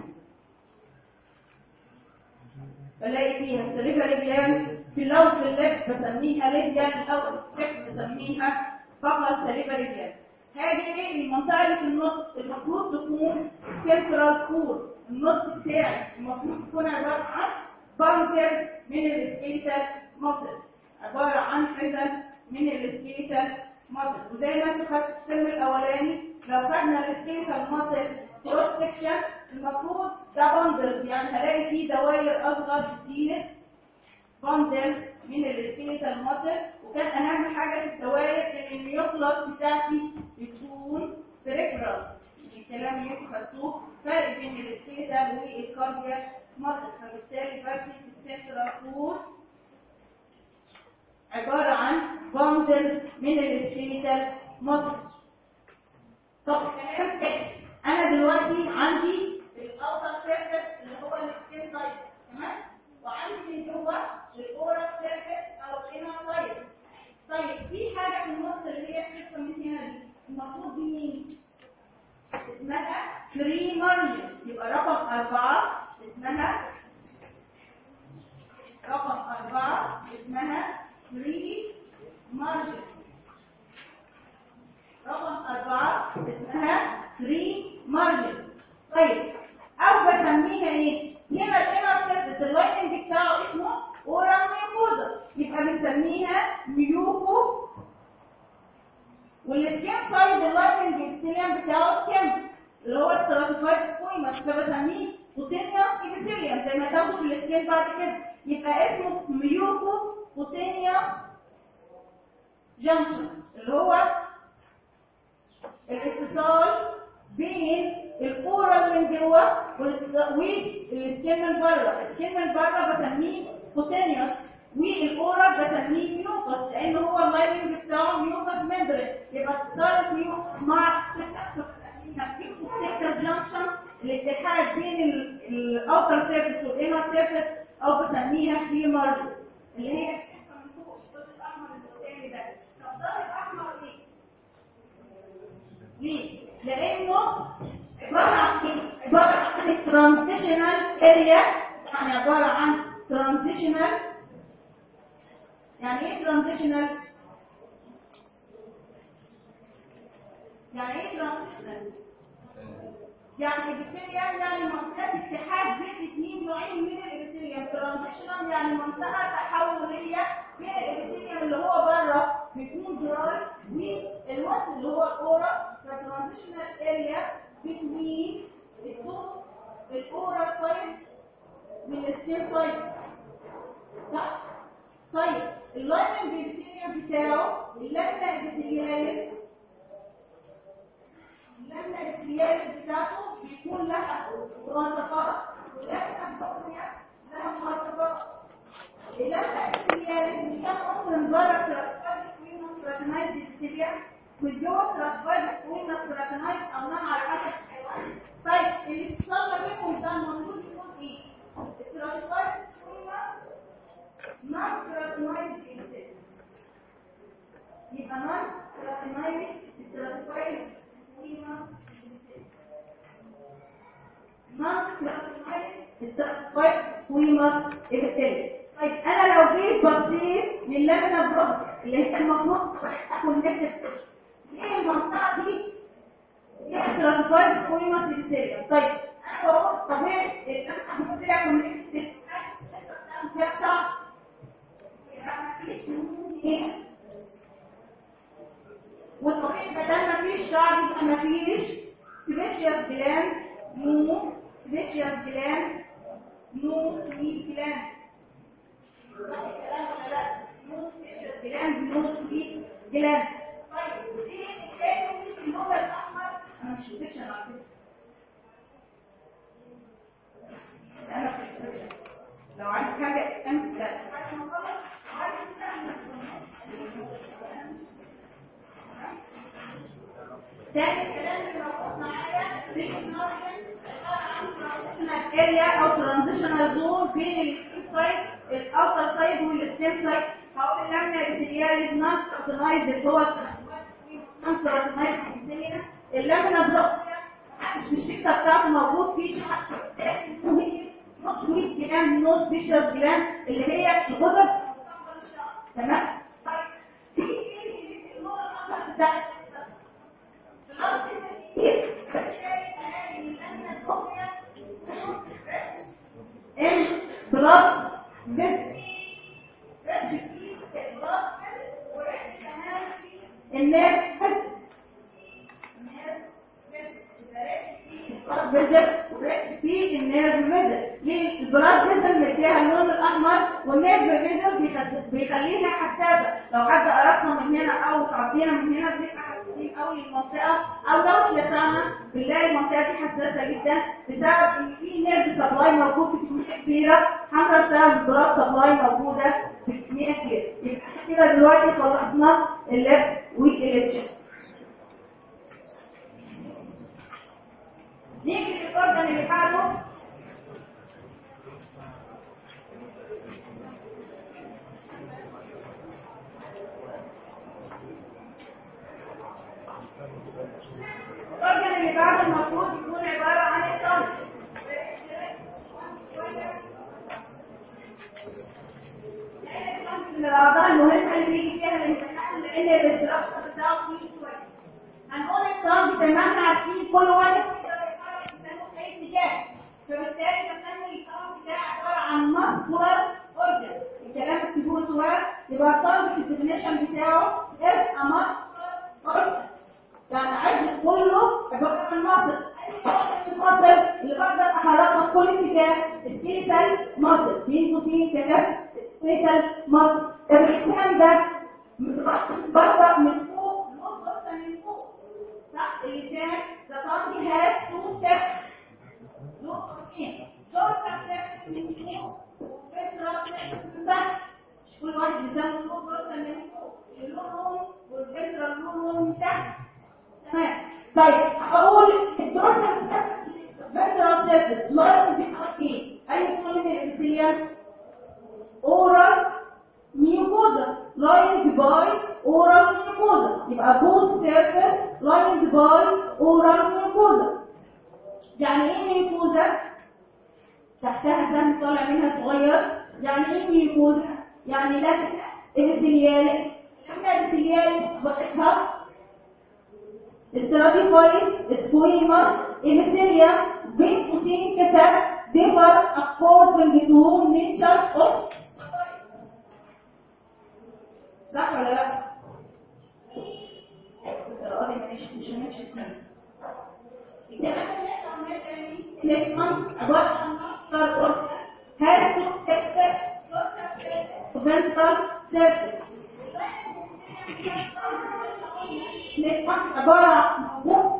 بلاقي فيها السليفري جلاند في اللون في اللب بسميها ليبيا او التشيك بسميها فقط سليفري جلاند هذه المنطقه اللي في النص المفروض تكون سنترال كور النص بتاعي المفروض تكون عباره عن بانكر من السكيلتال ماسل عباره عن حزن من السكيلتال ماسل وزي ما انتوا خدتوا في الترم الاولاني لو خدنا السكيلتال ماسل كروس سكشن المفروض ده بندل يعني هلاقي فيه دوائر اصغر كتير بندل من السكيلتال ماسل وكان اهم حاجه في الدوائر ان النيوكلاس بتاعتي يكون بريفرال الكلام اللي انتوا خدتوه فرق بين السكيلتال والكاردياك ماسل فبالتالي برسم في السنترال كور عبارة عن بندل من السكيليتال مصر طب كلام تاني انا دلوقتي عندي الاوتر سيرفيس اللي هو السكين سايد تمام وعندي من جوه الاورال سيرفيس او الانر سايد طيب في حاجه في النص اللي هي الشفه من هنا دي المفروض دي مين؟ اسمها فري مارجن يبقى رقم أربعة اسمها رقم أربعة اسمها فري مارجن رقم أربعة اسمها فري مارجن طيب أو بسميها إيه؟ هنا الإنر سيرفيس اللايتنج بتاعه اسمه أورال ميوكوزا يبقى بنسميها ميوكو والسكين سايد اللايتنج ابيثيليوم بتاعه سكين اللي هو الستراتيفايد سكويمس فبسميه كوتينيوس ابيثيليوم زي ما تاخده في السكين بعد كده يبقى اسمه ميوكو كوتينيوس جانكشن اللي هو الاتصال بين الاورال من جوه والسكين من بره السكين من بره بسميه كوتينيوس والاورال بسميه ميوكس لان هو اللايننج بتاعه ميوكس ممبرين يبقى اتصال الميوكس مع السكتر جانكشن الاتحاد بين الاوتر سيرفيس والانر سيرفيس او بسميها في مارجن اللي هي الشفه من فوق الجزء الاحمر القدامي ده طب ده الاحمر ليه؟ ليه؟ لانه عباره عن ايه؟ عباره عن ترانزيشنال اريا يعني عباره عن ترانزيشنال يعني ايه ترانزيشنال؟ يعني ايه ترانزيشنال؟ يعني الابيثيليوم يعني منطقة اتحاد بين اثنين نوعين من الابيثيليوم ترانزيشنال يعني منطقة تحولية بين الابيثيليوم اللي هو بره بيكون دراي والوسط اللي هو الأورا فترانزيشنال اريا بين الأورا سايد والسكين سايد صح؟ طيب اللايننج ابيثيليوم بتاعه اللمنة ابيثيلياليس اللمنة الابيثيلياليس بتاعته بيكون لها مرتفعات واللمنة البطنية لها مرتفعات اللمنة الابيثيلياليس مش هتحط من بره ترانسفايد كوينوس تراتينايز ابيثيليا والجوه ترانسفايد كوينوس تراتينايز او نوع على حسب الحيوان طيب الاتصال ما بينهم ده المفروض يكون ايه؟ الترانسفايد كوينوس not keratinized instead. يبقى non keratinized stratified schema non keratinized stratified schema epithelium. طيب انا لو جيت بصيت للمنه برود اللي هي المفروض تكون نكتب ايه المنطقه دي؟ هي stratified schema epithelium. طيب انا بقول طبيعي اللمنه طلع كونكتد فيها شعر والطبيعي بدل ما فيش شعر يبقى ما فيش سبيشيال جلاند نو سبيشيال جلاند نو سويت جلاند صح الكلام ولا لا؟ نو سبيشيال جلاند نو سويت جلاند طيب ايه الحكايه في اللون الاحمر؟ انا مش بسكشن على فكره انا في السكشن لو عايز حاجه امسك لا تاني الكلام اللي موجود معايا في اريا او ترانزيشنال زون بين السكين سايد الاوتر سايد والسكين سايد هقول اللمنه الابيثيلياليز نون كراتينايز اللي هو نون كراتينايز اللمنه بروكيا مش الشكه بتاعته موجود فيه شعر نص ميت جلان نص بيشرب جلان اللي هي الغدد تمام في النور الاحمر بتاع ام بلس بس الناس فيزل في النيرف فيزل ليه البلاد فيزل مديها اللون الاحمر والنيرف فيزل بيخليها حساسه لو حد قرصنا من هنا او تعطينا من هنا بنبقى حساسين او قوي المنطقه او لو اتلسعنا بنلاقي المنطقه دي حساسه جدا بسبب ان في نيرف سبلاي موجود في كميه كبيره حمراء بسبب البلاد سبلاي موجوده في كميه كبيره يبقى احنا كده دلوقتي خلصنا الليفت والالكشن نيجي للاورجن اللي بعده الأورجن اللي بعده المفروض يكون عبارة عن الطن من الأعضاء المهمة اللي بيجي فيها الامتحان لأن الاستراكشر بتاعه فيه شوية هنقول الطن زي ما احنا عارفين كل واحد يقدر يتحرك يسموه في أي اتجاه فبالتالي بسمي الطن بتاعه عبارة عن ماسكولار أورجن الكلام اكتبوه سؤال يبقى الطن في الديفينيشن بتاعه is a muscular organ يعني عجل كله عبارة عن مصر المصر اللي بقدر احركها في كل اتجاه سكيلتال مصر بين قوسين كده سكيلتال مصر طب الكلام ده بره من فوق نص من فوق صح اللسان the tongue has two steps له قوسين short steps من فوق وفكرة steps من تحت مش كل واحد لسانه له فرصة من فوق اللون والفكرة اللون من تحت تمام طيب هقول الدراسه فيترال سيرفيس لاين بيحط ايه اي من الابسيليان اورال ميوكوزا لاين باي اورال ميوكوزا يبقى بوث سيرفيس لاين باي اورال ميوكوزا يعني ايه ميوكوزا تحتها دم طالع منها صغير يعني ايه ميوكوزا يعني لازم ابسيليان لما ابسيليان بقتها stratified squamous epithelium بين قوسين كتاب differ according to nature of صح ولا لا؟ القراءة دي مش مش هنمشي كويس. الكلام اللي احنا عملناه تاني next month عبارة عن master organ has to affect ventral surface. عبارة عن موضوع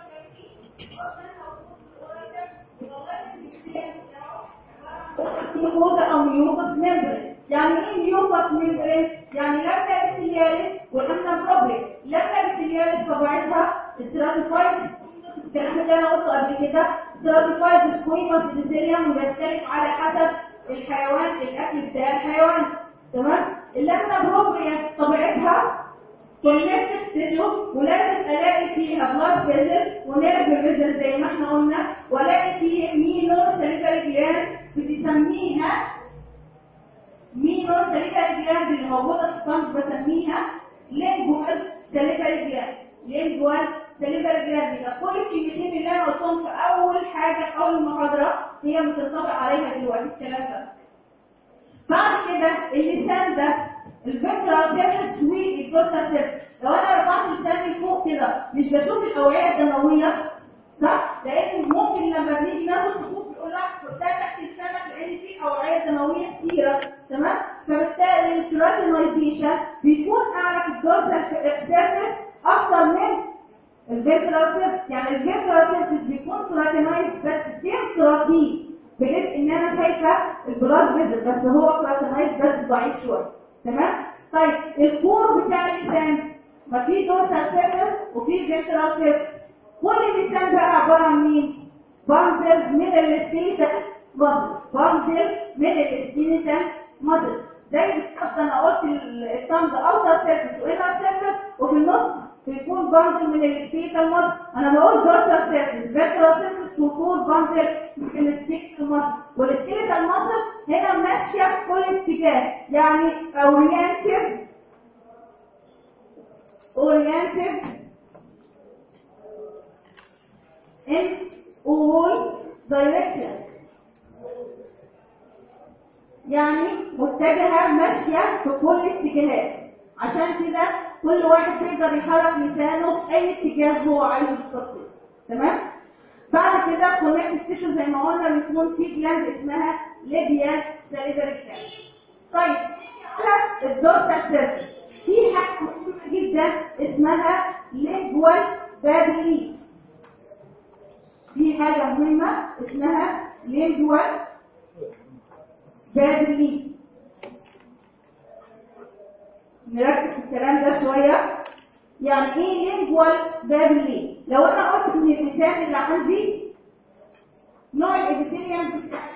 ميوكوزا او ميوكوس ميمبرين يعني ايه ميوكوس ميمبرين يعني لما بكتيرياليس ولما بروبليك لما بكتيرياليس طبيعتها استراتيفايد الكلام اللي انا قلته قبل كده استراتيفايد سكويموس ابيثيليوم بيختلف على حسب الحيوان الاكل بتاع الحيوان تمام اللما بروبريا طبيعتها كونكتد تيشو ولازم الاقي فيها بلاد فيزل ونيرف فيزل زي ما احنا قلنا والاقي فيه مينور سليفري جلاند بتسميها مينور سليفري جلاند اللي موجوده في الصنف بسميها لينجوال سليفري جلاند لينجوال سليفري جلاند يبقى كل الكلمتين اللي انا قلتهم في اول حاجه في اول محاضره هي بتنطبق عليها دلوقتي الكلام ده بعد كده اللسان ده الفكرة سيرفس والدورسال سيرفس لو انا رفعت لساني فوق كده مش بشوف الاوعية الدموية صح؟ لان ممكن لما بنيجي ناخد خطوط يقول لك ده تحت لسانك لان في اوعية دموية كتيرة تمام؟ فبالتالي الكراتينايزيشن بيكون اعلى في الدورسال سيرفس اكتر من الفيترال سيرفس يعني الفيترال سيرفس بيكون كراتينايز بس كيراتين بحيث ان انا شايفه البلاد فيزل بس هو كراتينايز بس ضعيف شويه تمام طيب الكور بتاع اللسان ما في دورسال سيرفس وفي فينترال سيرفس كل اللسان بقى عباره عن مين بانزل من السكيلتال ماسل بانزل من السكيلتال ماسل زي بالظبط انا قلت التانج اوتر سيرفس وانر سيرفس وفي النص بيكون بانزل من السكيلتال ماسل انا بقول دورسال سيرفس فينترال سيرفس وكور بانزل من السكيلتال ماسل والسكيلتال ماسل هنا ماشيه في كل اتجاه يعني اورينتد oriented in all directions يعني متجهة ماشية في كل اتجاهات عشان كده كل واحد يقدر يحرك لسانه في اي اتجاه هو عايزه بالظبط تمام بعد كده كونكت ستيشن زي ما قلنا بيكون في جلاند اسمها ليبيا ساليفري جلاند طيب على الدورسال سيرفيس في حاجه مهمه جدا اسمها lingual babili في حاجة مهمة اسمها lingual babili نركز في الكلام ده شوية يعني ايه lingual babili لو انا قلت ان المثال اللي عندي نوع الابيثيليوم بتاعي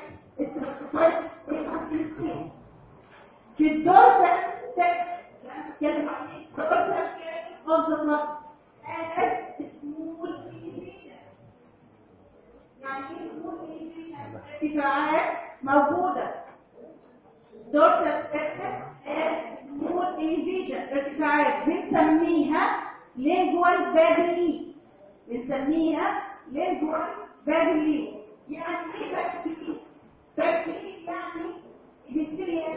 في الدور ده بتكلم عليه فقلت of the blood as small elevation يعني ايه small elevation ارتفاعات موجودة dorsal septum as small elevation ارتفاعات بنسميها lingual babili بنسميها lingual babili يعني ايه babili babili يعني بيصير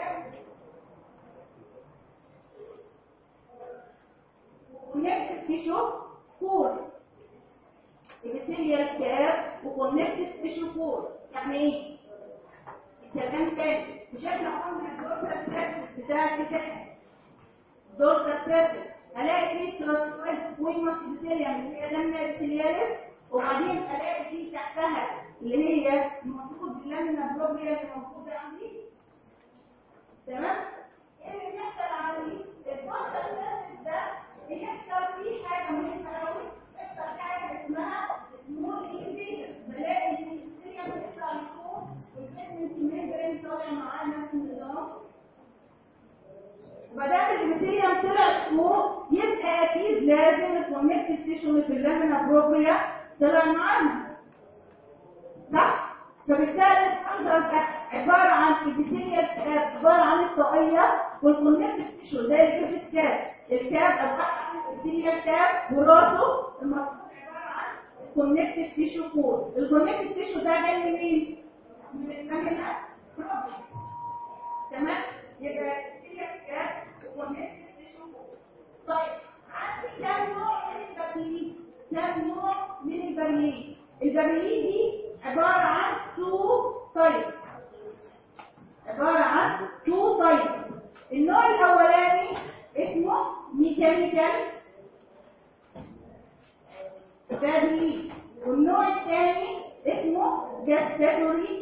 connective tissue core epithelial cap وconnective tissue core يعني ايه الكلام تاني بشكل عام الدورسال سيرفيس بتاع الكتاب دورسال سيرفيس الاقي فيه ستراتيفايد سكويموس epithelium اللي هي لامنا epithelialis وبعدين الاقي فيه تحتها اللي هي المفروض اللامنا بروبريا اللي موجوده عندي تمام ايه اللي بيحصل عندي الدورسال سيرفيس ده بيحصل فيه حاجة مهمة قوي بيحصل حاجة اسمها سمول انفيجن بلاقي ان السيريا بتطلع لفوق والبيزنس ميمبرين طالع معاه نفس النظام وبدام البكتيريا طلعت فوق يبقى اكيد لازم الكونكتيف تيشو في اللامينا بروبريا طلع معانا صح؟ فبالتالي المنظر ده عبارة عن البكتيريا عبارة عن الطاقية والكونكتيف تيشو زي الكيف الكاب الكاب عبارة عن البكتيريا كاب وراسه المفروض عبارة عن الكونكتيف تيشو كور الكونكتيف تيشو ده جاي منين؟ من اللامينا بروبريا تمام؟ يبقى البكتيريا كاب وكونكتيف تيشو كور طيب عندي كام نوع من البكتيريا؟ كام نوع من البريلين؟ البريلين دي عبارة عن تو تايبس عبارة عن تو تايبس النوع الأولاني اسمه ميكانيكال بابلي والنوع الثاني اسمه جاستاتوري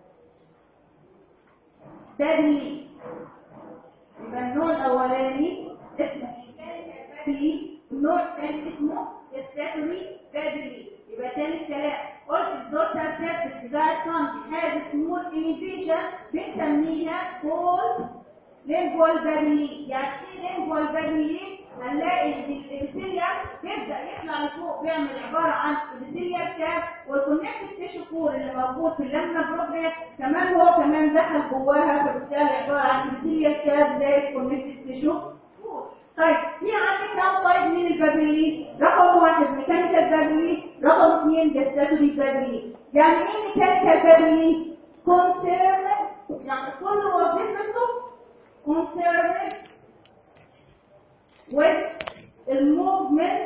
بابلي يبقى النوع الأولاني اسمه ميكانيكال بابلي والنوع الثاني اسمه جاستاتوري بابلي يبقى تاني الكلام قلت الدورسال سيرفيس بتاع الطنج هذا سمول انيفيشن بنسميها كول لينجوال بابلي يعني ايه لينجوال بابلي هنلاقي الابيثيليا بيبدا يطلع لفوق بيعمل عباره عن ابيثيليا كاب والكونكتيف تيشو كور اللي موجود في اللامنا بروبريا كمان هو كمان دخل جواها فبالتالي عباره عن ابيثيليا كاب زي الكونكتيف تيشو كور طيب في عندي كام طيب من البابلي رقم واحد ميكانيكال بابلي رقم اثنين جستاتوري بابلي يعني ايه ميكانيكال بابلي كونسيرن يعني كل وظيفته concerned with the movement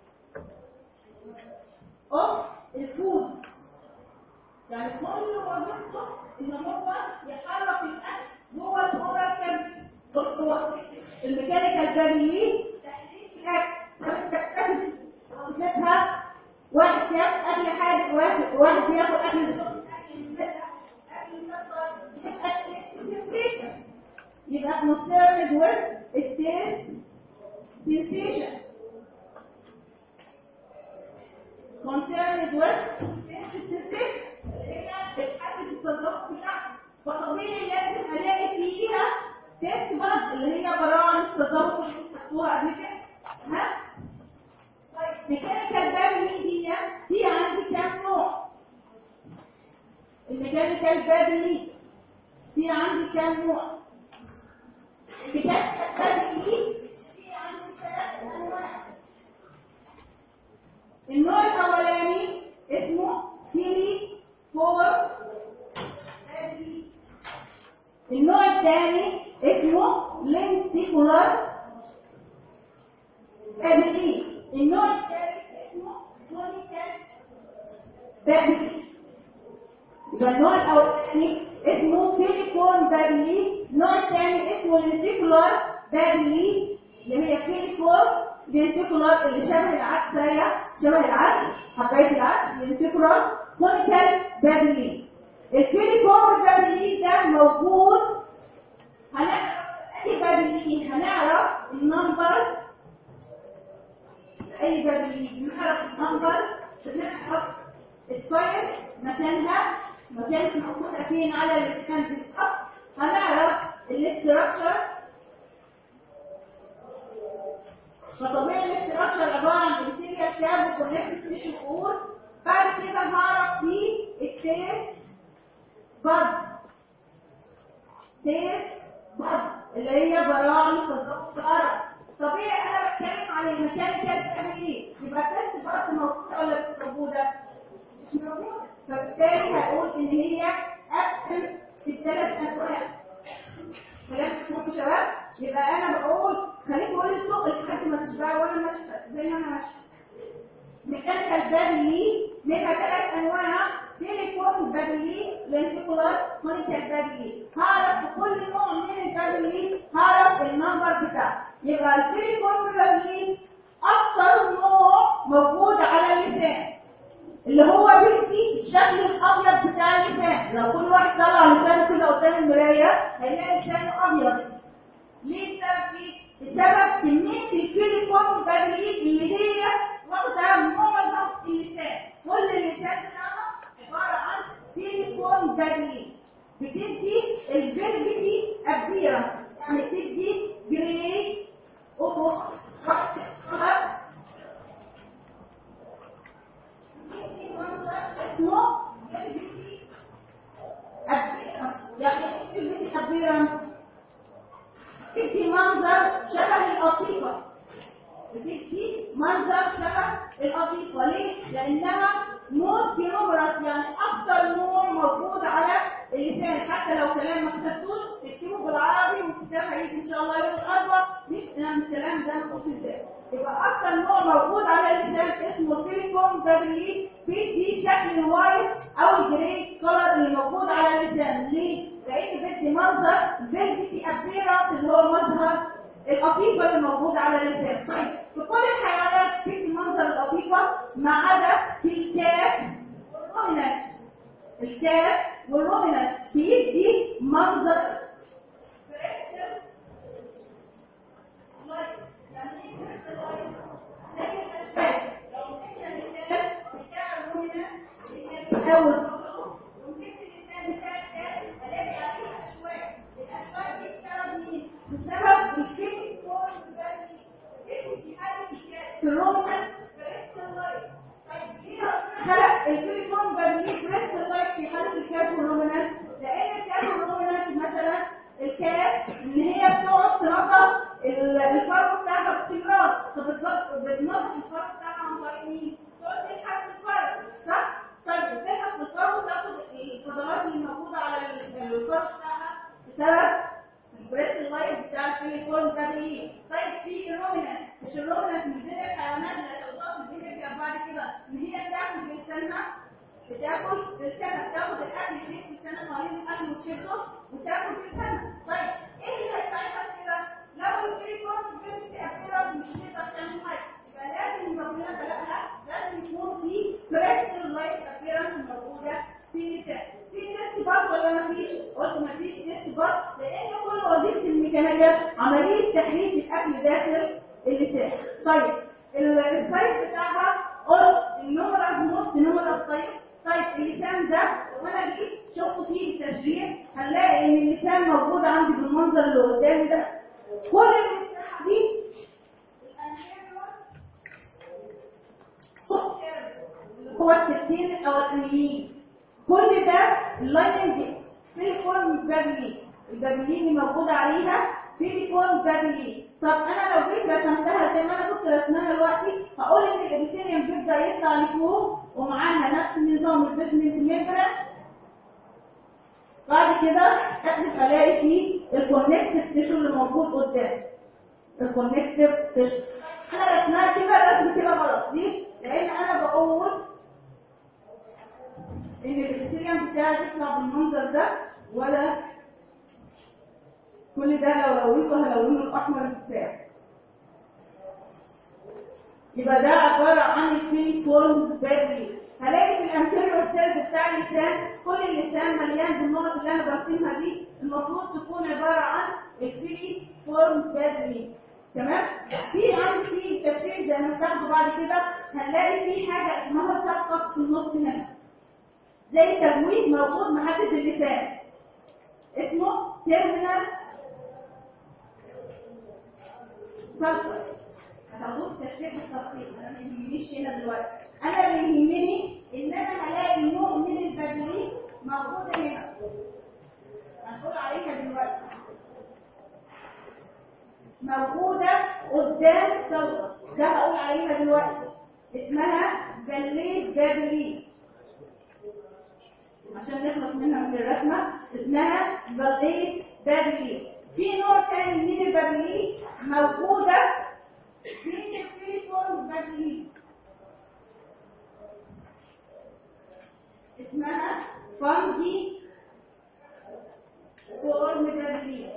of الفود يعني كل وظيفته ان هو يحرك الاكل جوه الاورال كابيتال هو الميكانيكال بابلي تحريك الاكل تحريك وظيفتها واحد ياخد اكل حاجه واحد واحد ياخد اكل سخن اكل اكل يبقى concerned with taste sensation concerned with taste sensation اللي هي الحاسة التذوق بتاعها فطبيعي لازم الاقي فيها تيست باد اللي هي براعة التذوق اللي خدتوها قبل كده ها طيب ميكانيكال بابلي دي في عندي كام نوع الميكانيكال بابلي في عندي كام نوع النوع الأولاني اسمه سيلي فور النوع الثاني اسمه لينتيكولار بابلي النوع الثالث اسمه كونيكال بابلي يبقى النوع الأولاني اسمه سيليكون بابلي النوع الثاني اسمه لينتيكولار بابلي اللي هي فيليكور لينتيكولار اللي شبه العدس هي شبه العدس حبايه العدس لينتيكولار كونيكال بابلي الفيليفورم بابلي ده موجود هنعرف اي بابلي هنعرف النمبر اي بابلي بنعرف النمبر بنعرف السكوير مكانها مكانها موجوده فين على الاسكان بالظبط هنعرف الاستراكشر فطبيعي الاستراكشر عباره عن انتيريال كاب وكونكتد تيشو اور بعد كده هعرف فيه التيس بد تيس بد اللي هي براعم تضغط الارض طبيعي انا بتكلم عن الميكانيكال بتعمل ايه يبقى التيس بد موجوده ولا مش موجوده مش موجوده فبالتالي هقول ان هي اكتف في الثلاث انواع كلام مفهوم يا شباب يبقى انا بقول خليك قول السوق لحد ما تشبع وانا ماشيه زي ما انا ماشيه ميكانيكال بابلي منها ثلاث انواع سيليكون بابلي لينتيكولار كونيكال بابلي هعرف في كل نوع من البابلي هعرف النمبر بتاعه يبقى السيليكون بابلي اكتر نوع موجود على اللسان اللي هو بيدي الشكل الابيض بتاع اللسان لو كل واحد طلع لسانه كده قدام المرايه هيلاقي لسانه ابيض ليه السبب ايه؟ السبب كميه الكيليكون بابليك اللي هي واخده معظم اللسان كل اللسان بتاعها عباره عن سيليكون بابليك بتدي الفيرجيتي ابيرنس يعني بتدي جراي افق واحد اسمه فيرجيتي ابيرنس يعني ايه فيرجيتي ابيرنس بتدي منظر شبه القطيفة بتدي منظر شبه القطيفة ليه؟ لأنها موست نمرس يعني أكثر نوع موجود على اللسان حتى لو كلام ما كتبتوش اكتبه بالعربي والكتاب هيجي إن شاء الله يوم الأربعاء نفهم الكلام ده مكتوب إزاي يبقى أكثر نوع موجود على اللسان اسمه سيليكون بابلي بيدي شكل الوايت أو الجري كولر اللي موجود على اللسان ليه؟ لقيت بدي منظر فيلفتي ابيرنس اللي هو مظهر القطيفه اللي موجوده على اللسان طيب في كل الحيوانات بتدي منظر القطيفه ما عدا في الكاف والرومينات الكاف والرومينات بيدي منظر يعني ايه كريستال لايت؟ زي الاشكال لو مسكنا مثال بتاع الرومينات اللي هي الاول ومسكت اللسان بتاع الكاف الاقي عليه اشواك الاشواك دي بسبب مين؟ بسبب الكيميك فورم بتاعتي اسم حاله الكاف الرومينات كريستال لايت طيب ليه ربنا خلق الكيميك فورم بابليه كريستال لايت في حاله الكاف والرومينات؟ لان الكاف والرومينات مثلا الكاف ان هي بتقعد تنظف الفرو بتاعها باستمرار فبتنظف الفرو بتاعها عن طريق مين؟ تقعد تلحس في الفرو صح؟ طيب بتلحس في الفرو تاخد الفضلات اللي موجوده على الفرو بتاعها بسبب البريس اللايت بتاع السيليكون ده ايه؟ طيب في الرومينات مش الرومينات من بين الحيوانات اللي هتوصف في الفيديو بعد كده ان هي بتاكل بلسانها بتاكل بلسانها بتاخد الاكل اللي في لسانها حوالين الاكل وتشده وتاكل بلسانها طيب ايه اللي هيساعدها في كده؟ لو السيليكون في ابيرنس مش هتقدر تعمل حاجه يبقى لازم ربنا خلقها لازم يكون في كريستال لايت ابيرنس موجوده في اللسان في تيست بار ولا ما فيش؟ قلت ما فيش تيست بار لان كل وظيفه الميكانيكيه عمليه تحريك الاكل داخل اللسان. طيب السايز بتاعها قلت النمرة نص نمرة طيب طيب اللسان ده وانا جيت شفت فيه التشريح هنلاقي ان اللسان موجود عندي بالمنظر اللي قدامي ده كل المساحه دي هو الترتين الاولانيين كل ده اللايننج سيليكون بابلي البابلي اللي موجوده عليها سيليكون بابلي طب انا لو جيت رسمتها زي ما انا كنت رسمها دلوقتي هقول ان الابيثيليوم بيبدا يطلع لفوق ومعاها نفس نظام البيزمنت ميمبران بعد كده اكتب الاقي فيه الكونكتيف تيشو اللي موجود قدام الكونكتيف تيشو انا رسمها كده رسم كده غلط ليه؟ لان انا بقول ان الابيثيليوم بتاعي يطلع بالمنظر ده ولا كل ده لو لونته هلونه الاحمر بتاعي يبقى ده عباره عن الفيلي فورم بابلي هلاقي في الانتيريور سيلز بتاع اللسان كل اللسان مليان بالنقط اللي انا برسمها دي المفروض تكون عباره عن الفيلي فورم بابلي تمام في عندي في تشكيل زي ما هتاخده بعد كده هنلاقي في حاجه اسمها سقف في النص هنا زي تجويد موجود محدد اللسان اسمه تيرمينال سلفر هتاخدوه في تشريح التفصيل انا ما يهمنيش هنا دلوقتي انا اللي يهمني ان انا هلاقي نوع من البدلين موجوده هنا هنقول عليها دلوقتي موجوده قدام السلفر ده هقول عليها دلوقتي اسمها جليد بابلين عشان نخلص منها من الرسمه اسمها جليد بابلين في نوع تاني من البابلين موجوده في الفيليفورم بابلين اسمها فانجي فورم بابلين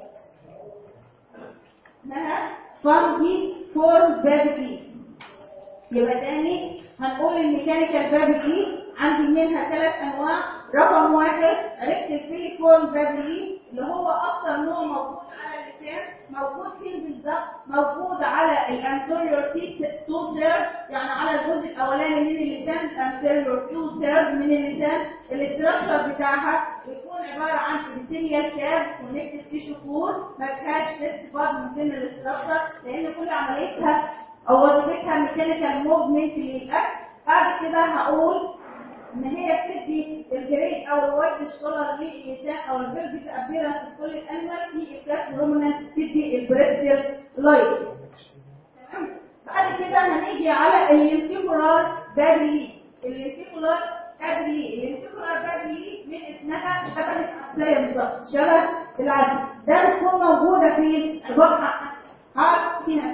اسمها فانجي فورم بابلين يبقى تاني هنقول الميكانيكال بابلين عندي منها ثلاث انواع رقم واحد عرفت الفيليفورم بابلين اللي هو اكتر نوع موجود على اللسان موجود فين بالظبط موجود على الانتيريور تو سيرد يعني على الجزء الاولاني من اللسان الانتيريور تو سيرد من اللسان الاستراكشر بتاعها بيكون عباره عن ابيثيليال كاب كونكتد تيشو كور ما فيهاش تيست باد من ضمن الاستراكشر لان كل عمليتها او وظيفتها ميكانيكال موفمنت للاكل بعد كده هقول ان هي بتدي الجريد او الوايت سكولر للانسان او البيلفيك ابيرنس في كل الانيمال في افكت رومنانت بتدي البريستيال لايت تمام بعد كده هنيجي على الانتيكولار بابلي الانتيكولار بابلي الانتيكولار بابلي من اسمها شبه العدسيه بالظبط شبه العدسه ده بتكون موجوده في عباره عن عارف هنا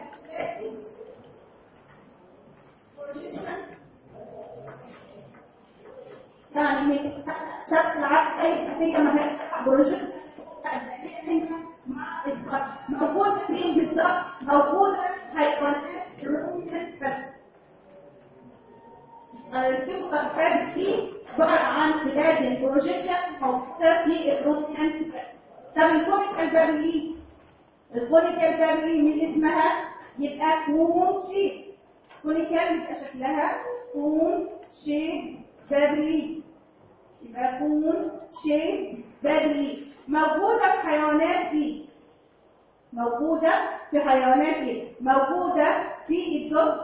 يعني من سبت العدد اي خطيه ما هي بروجكت موجود فين بالظبط موجود حيوانات رومنت بس الفكره الثالث دي عباره عن بلاد البروجيكشن موجوده في الرومنت بس طب الكونيك البابلي الكونيك البابلي من اسمها يبقى كون شيب كونيكال يبقى شكلها كون شيب بابلي يبقى كون شيب بابلي موجودة في حيوانات دي موجودة في حيوانات دي موجودة في الدب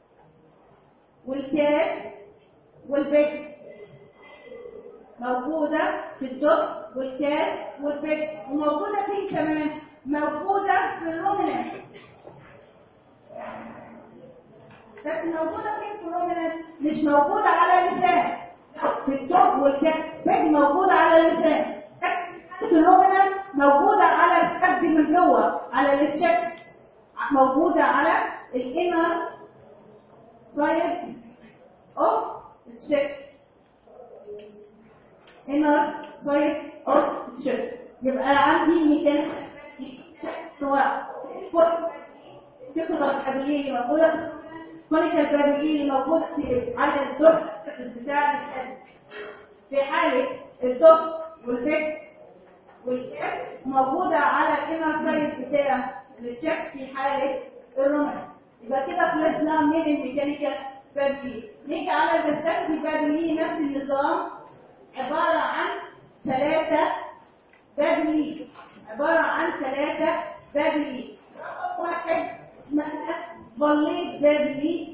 والكات والبيت موجودة في الدب والكات والبيت وموجودة فين كمان موجودة في الرومنانت بس موجودة فين في الرومنانت مش موجودة على اللسان في الدب والكات بيت موجودة على اللسان في الرومنانت موجودة على الكبد من جوه على التشيك موجودة على الانر سايد اوف التشيك انر سايد اوف التشيك يبقى عندي ميكانيك انواع تكرر القابلية موجودة كونيك البابلية موجودة في على الدور بتاع الكبد في حالة الدور والبيت والكاس موجودة على الانر سايد بتاع التشيك في حالة الرومان يبقى كده خلصنا من الميكانيكال بابلي نيجي على الفستاكتي بابلي نفس النظام عبارة عن ثلاثة بابلي عبارة عن ثلاثة بابلي رقم واحد اسمها فاليت بابلي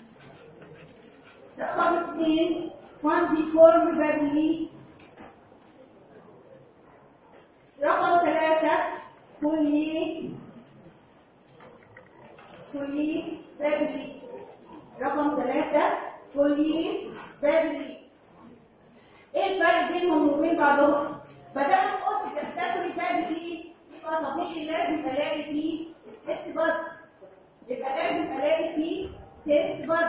رقم اثنين فاندي فورم بابلي رقم ثلاثة كلي كلي بابلي رقم ثلاثة كلي بابلي ايه الفرق بينهم وبين بعضهم؟ بدأنا نقول في الكاتيجوري بابلي يبقى طبيعي لازم الاقي فيه تيست بس يبقى لازم الاقي فيه تيست بس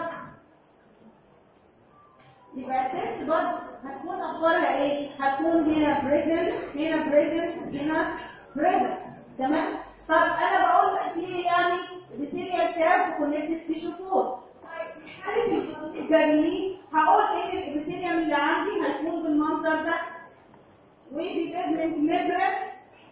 يبقى التيست بس هتكون اخبارها ايه هتكون هنا بريزنت هنا بريزنت هنا بريزنت تمام طب انا بقول لك ليه يعني ابيثيليال تاب وكونكتيف تيشو فور في حاله الجري هقول ايه الابيثيليوم اللي عندي هيكون بالمنظر ده ويجي بيزمنت ميمبرين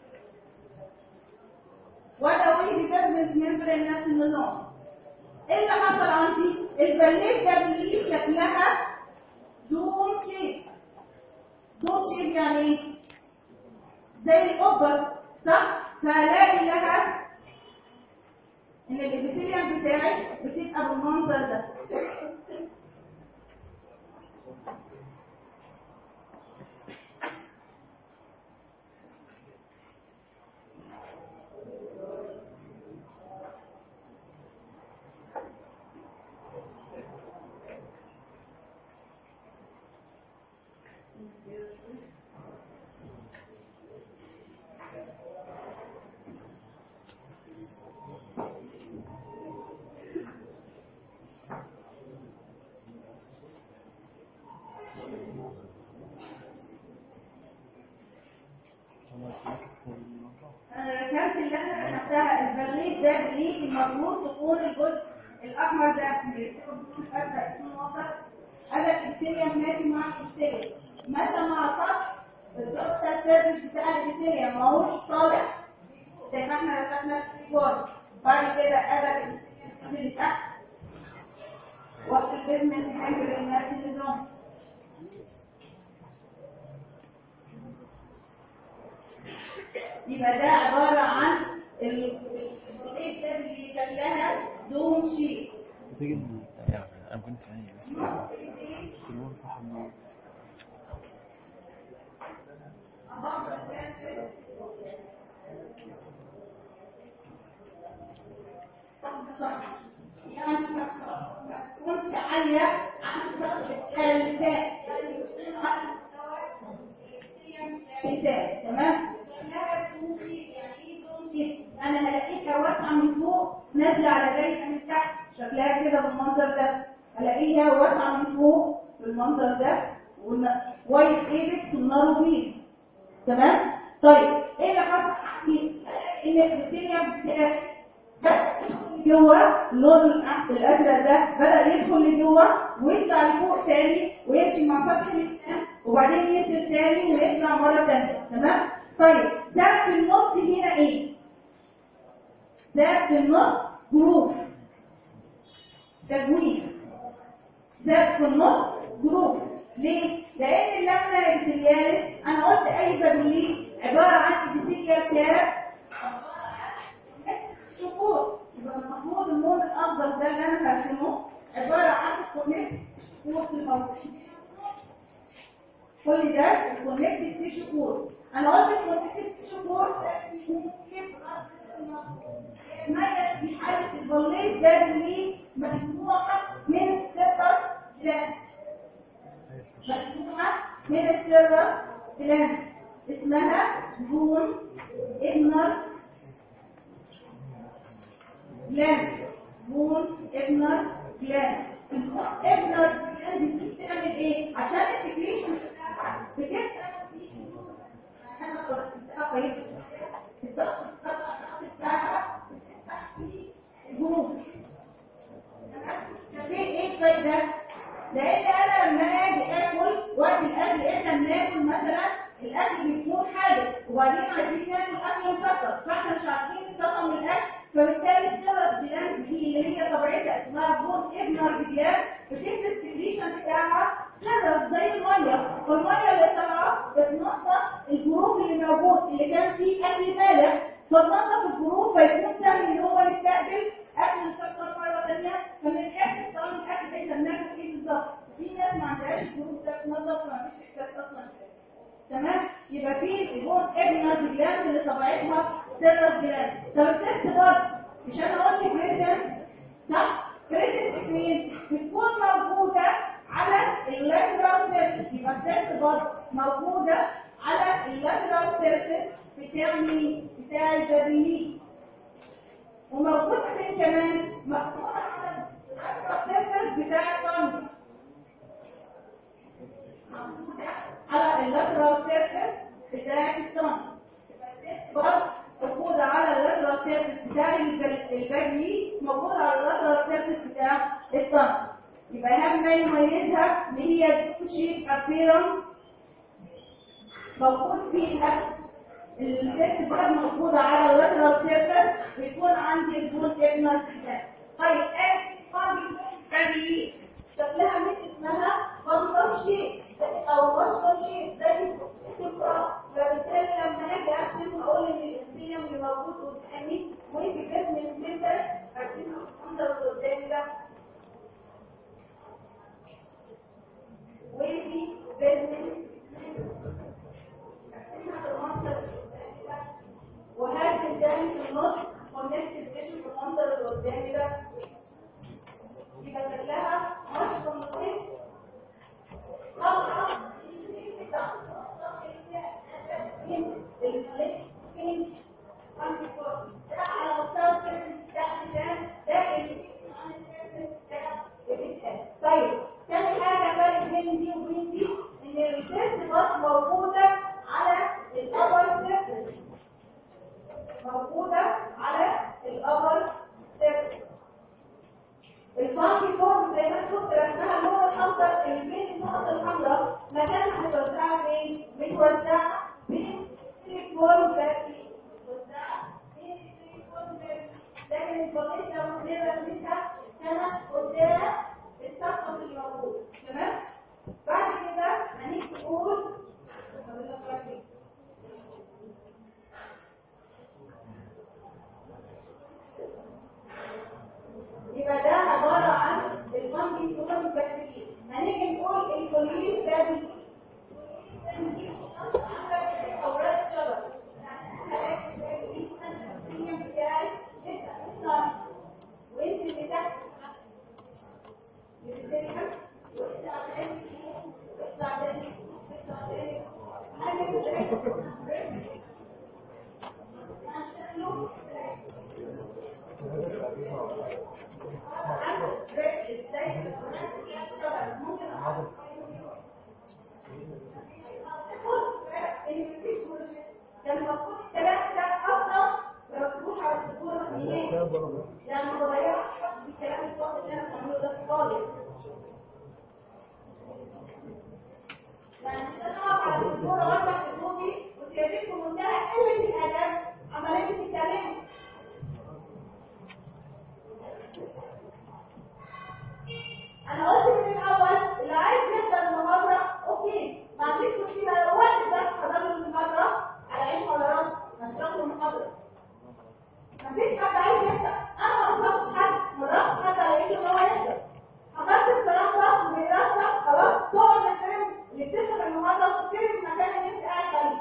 وده ويجي بيزمنت ميمبرين نفس النظام ايه اللي حصل عندي البليت جري شكلها دون شيب دون شيب يعني ايه زي القبر صح فهلاقي لها ان الابيثيليوم بتاعي بتبقى بالمنظر ده انا رسمت اللي انا رسمتها البريد ده بريد المفروض تكون الجزء الاحمر ده ابدا اسمه وسط هذا الابيثيليوم ماشي مع الابيثيليوم ماشي مع سطح الدكتور سيرفيس بتاع الابيثيليوم ما هوش طالع زي ما احنا رسمنا الفيجور بعد كده هذا الابيثيليوم اللي تحت وقت البيزمنت هانجر الناس النظام يبقى ده عبارة عن الخطيط ده اللي شكلها دوم شيء تيجي انا كنت عايز بس كلهم صح النور يعني ما تكونش عالية عن الثالثات الثالثات تمام انا هلاقيها واسعه من فوق نازله على جايه من تحت شكلها كده بالمنظر ده هلاقيها واسعه من فوق بالمنظر ده وايت ايبكس والنار بيض تمام طيب ايه اللي حصل عندي ان البكتيريا بتاعت جوه اللون الازرق ده بدا يدخل لجوه ويطلع لفوق تاني ويمشي مع سطح اللسان وبعدين ينزل تاني ويطلع مره تانيه تمام طيب ده في النص هنا ايه ده في النص جروف تجويف ده في النص جروف ليه؟ لأن اللمنة الابتليالس أنا قلت أي بابلين عبارة عن ابتليال كاب شكور يبقى المفروض اللون الأخضر ده اللي أنا هرسمه عبارة عن كونكت شكور في الموضوع كل ده الكونكتد تيشو كور انا قلت الكونكتد تيشو كور يتميز في حاله البليط ده اللي مجموعه من السيرفر جلاند مجموعه من السيرفر جلاند اسمها بون ابنر جلاند بون ابنر جلاند ابنر جلاند دي بتعمل ايه عشان السكريشن بتبقى ايه الفايده لان انا لما اجي اكل وقت الاكل احنا بناكل مثلا الاكل بيكون حادق وبعدين عايزين ناكل اكل مسكر فاحنا مش عارفين نستطعم الاكل فبالتالي السبب الجلاند دي اللي هي طبيعتها اسمها بون ابنر جلاند بتكتب السكريشن بتاعها سرب زي الميه والميه اللي طالعه بتنظف الجروف اللي موجود اللي كان فيه اكل بالغ فتنظف الجروف فيكون سهل ان هو يستقبل اكل مسكر مره ثانيه فمن الاخر طبعا الاكل احنا بناكل ايه بالظبط في ناس ما عندهاش الجروف ده تنظف فما فيش احساس اصلا تمام يبقى في البون ابنر جلاند اللي طبيعتها سيرس جلاند طب التست برضه مش انا قلت بريزنت صح بريزنت فين بتكون موجوده على اللاترال سيرفيس يبقى التست برضه موجوده على اللاترال سيرفيس بتاع مين بتاع البابلين وموجود فين كمان موجوده على اللاترال سيرفيس بتاع الطنج موجوده على اللاترال سيرفيس بتاع الطنج برضه موجودة على اللاترال سيرفيس بتاع البابلين موجودة على اللاترال سيرفيس بتاع الطن يبقى أهم ما يميزها إن هي شيب أبيرنس موجود فيها الست بقى موجودة على اللاترال سيرفيس بيكون عندي البون ابنس بتاعي طيب ايه فاضي شكلها مش اسمها منظر شيء او مشهر شيء زي السفرة فبالتالي لما اجي اكتب اقول ان الانسيوم اللي موجود قدامي وفي جسم السفر عارفين المنظر اللي قدامي ده وفي جسم وهذا الثاني في النص كونكتد تيشو في المنظر اللي قدامي ده يبقى شكلها مشروم ايه طبعا على مستوى طيب تاني حاجة فرق بين دي وبين دي ان التست بس موجودة على الأبر سيرفس موجودة على الأبر سيرفس الفانكي فورم زي ما انتم رسمها اللون الاخضر اللي بين النقط الحمراء مكانها متوزعه فين؟ متوزعه بين الفورم باقي متوزعه بين الفورم باقي لكن البقيه لو نقدر نمسكها كانت قدام السقف اللي موجود تمام؟ بعد كده هنيجي نقول يبقى ده عبارة عن الفانجي فورم بكتيريا هنيجي نقول الكوليز بابل أوراق الشجر وانت اللي تحت بتتريح ويطلع تاني ويطلع تاني ويطلع تاني حاجة كده شكله كان المفروض الكلام ده اصلا ما ركبوش على الدكتور ليه؟ يعني ما ضيعش الكلام الفاضي اللي انا بعمله ده خالص يعني مش انا اقف على الدكتور اوضح حدودي وسيادتكم منتهى قله الادب عمالين بتتكلموا انا قلت من الاول اللي عايز يحضر المحاضره اوكي ما عنديش مشكله لو واحد بس حضر له المحاضره على عين حضرات هشرح له المحاضره ما فيش حد عايز يحضر انا ما حضرتش حد ما ضربتش حد على ايده ان هو يحضر حضرت الكلام ده وبيرتب خلاص تقعد الفيلم اللي بتشرح المحاضره وتبتدي في المكان اللي انت قاعد عليه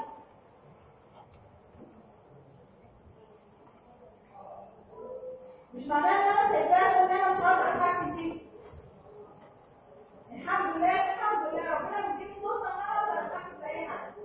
مش معناه ان انا سايباها وان انا مش هقدر اتحكم فيه الحمد لله الحمد لله ربنا مديني فرصه ان انا اقدر اتحكم في اي حاجه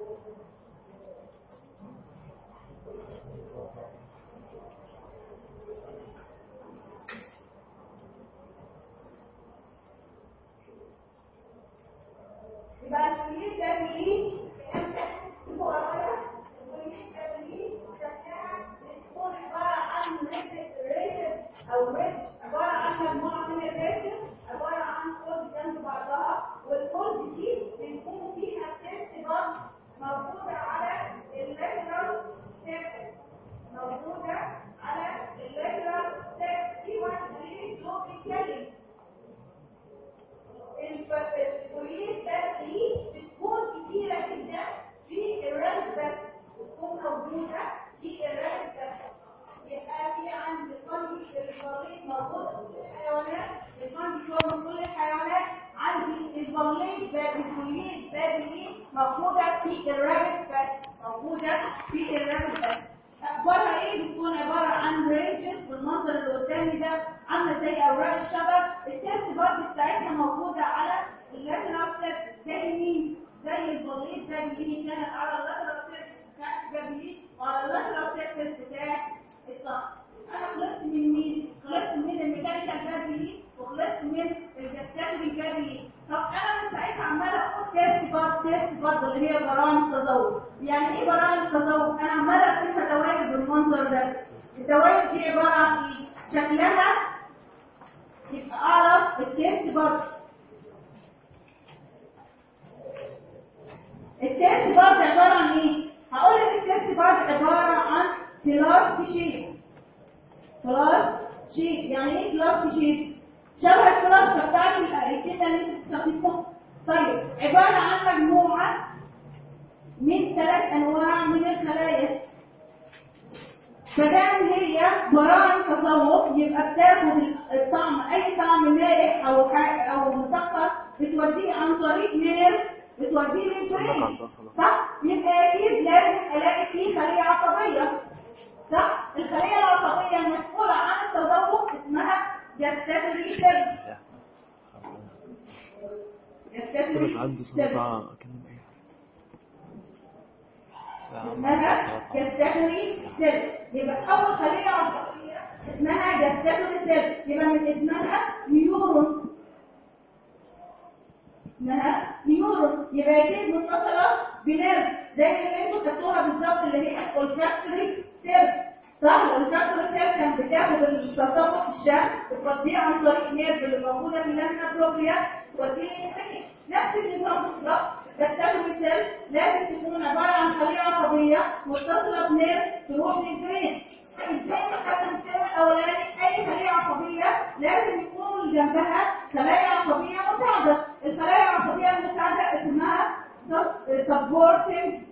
يبقى الكليه ده ليه ورايا الكليه ده ليه شكلها بتكون عباره عن ريتد او ريتش عباره عن مجموعه من الريتش عباره عن كود جنب بعضها والكود دي بيكون فيها ست بط موجوده على اللاترال سيرفيس موجوده على اللاترال سيرفيس في واحد ليه له بيتكلم الكليه ده دي بتكون كتيره جدا في الرابط بس بتكون موجوده في الرابط بس يبقى في عند الفنجي البريد موجود في كل الحيوانات الفنجي هو من كل الحيوانات عندي البريد باب الكلية باب دي موجودة في الرابط بس موجودة في الرابط بس أخبارها إيه؟ بتكون عبارة عن رينجز بالمنظر اللي قدامي ده عاملة زي أوراق الشجر التست برضه بتاعتها موجودة على اللاترال سيرفيس زي مين؟ زي البريد زي مين كانت على اللاترال سيرفيس بتاعت جابلين وعلى اللاترال سيرفيس بتاعت الصح انا خلصت من مين خلصت من الميكانيكال جابلين وخلصت من الجستاتري جابلين طب انا من ساعتها عماله اقول تيست بارت تيست بارت اللي هي برامج التذوق يعني ايه برامج التذوق انا عماله ارسمها دوائر بالمنظر ده الدوائر دي عباره عن ايه شكلها يبقى اعرف التيست برضه التيست برضه عباره عن ايه هقول لك التيست برضه عباره عن كلاس شيب كلاس شيب يعني ايه كلاس شيب شبه الكلاس بتاعت الكلمه اللي انت بتستخدمها طيب عباره عن مجموعه من ثلاث انواع من الخلايا فدام هي براعم تذوق يبقى بتاخد الطعم اي طعم مالح او ح- او مسكر بتوديه عن طريق نير بتوديه للبرين صح يبقى اكيد لازم الاقي فيه خليه عصبيه صح الخليه العصبيه المسؤوله عن التذوق اسمها جستاتوري سيل جستاتوري عندي سيل صداع اكلم ايه اسمها جستاتوري سيل يبقى اول خليه عصبيه اسمها جستاتوري سيل يبقى من اسمها نيورون اسمها نيورون يبقى اكيد متصله بنيرف زي اللي انتوا خدتوها بالظبط اللي هي الاولفاكتوري سيل صح الاولفاكتوري سيل كان بتاخد التصرف في الشم وتوديه عن طريق نيرف اللي موجوده في اللامنا بروبريا توديه للبرين نفس النظام بالظبط التالوي سيل لازم تكون عباره عن خليه عصبيه متصله بنيرف تروح للبرين ازاي نستخدم السيل الاولاني اي خليه عصبيه لازم يكون جنبها خلايا عصبيه مساعده الخلايا العصبيه المساعده اسمها سبورتنج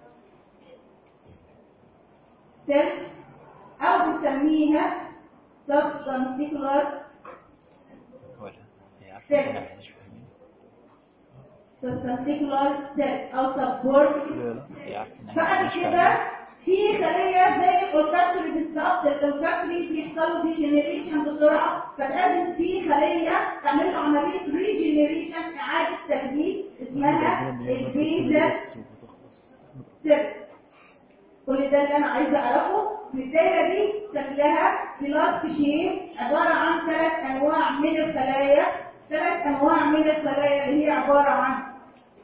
سيل او بنسميها سبستانتيكولار ولا هي عارفه ان احنا مش فاهمين سبستانتيكولار سيل او سبورتنج لا لا هي عارفه ان احنا بعد مش كده فاهمين في خلية زي الأولفاكتوري بالظبط الأولفاكتوري بيحصل له ديجنريشن بسرعة فلازم في خلية تعمل له عملية ريجنريشن إعادة تجديد اسمها البيزا وبتخلص سيل كل ده اللي أنا عايزة أعرفه الدايرة دي شكلها كلاس شيب عبارة عن ثلاث أنواع من الخلايا ثلاث أنواع من الخلايا اللي هي عبارة عن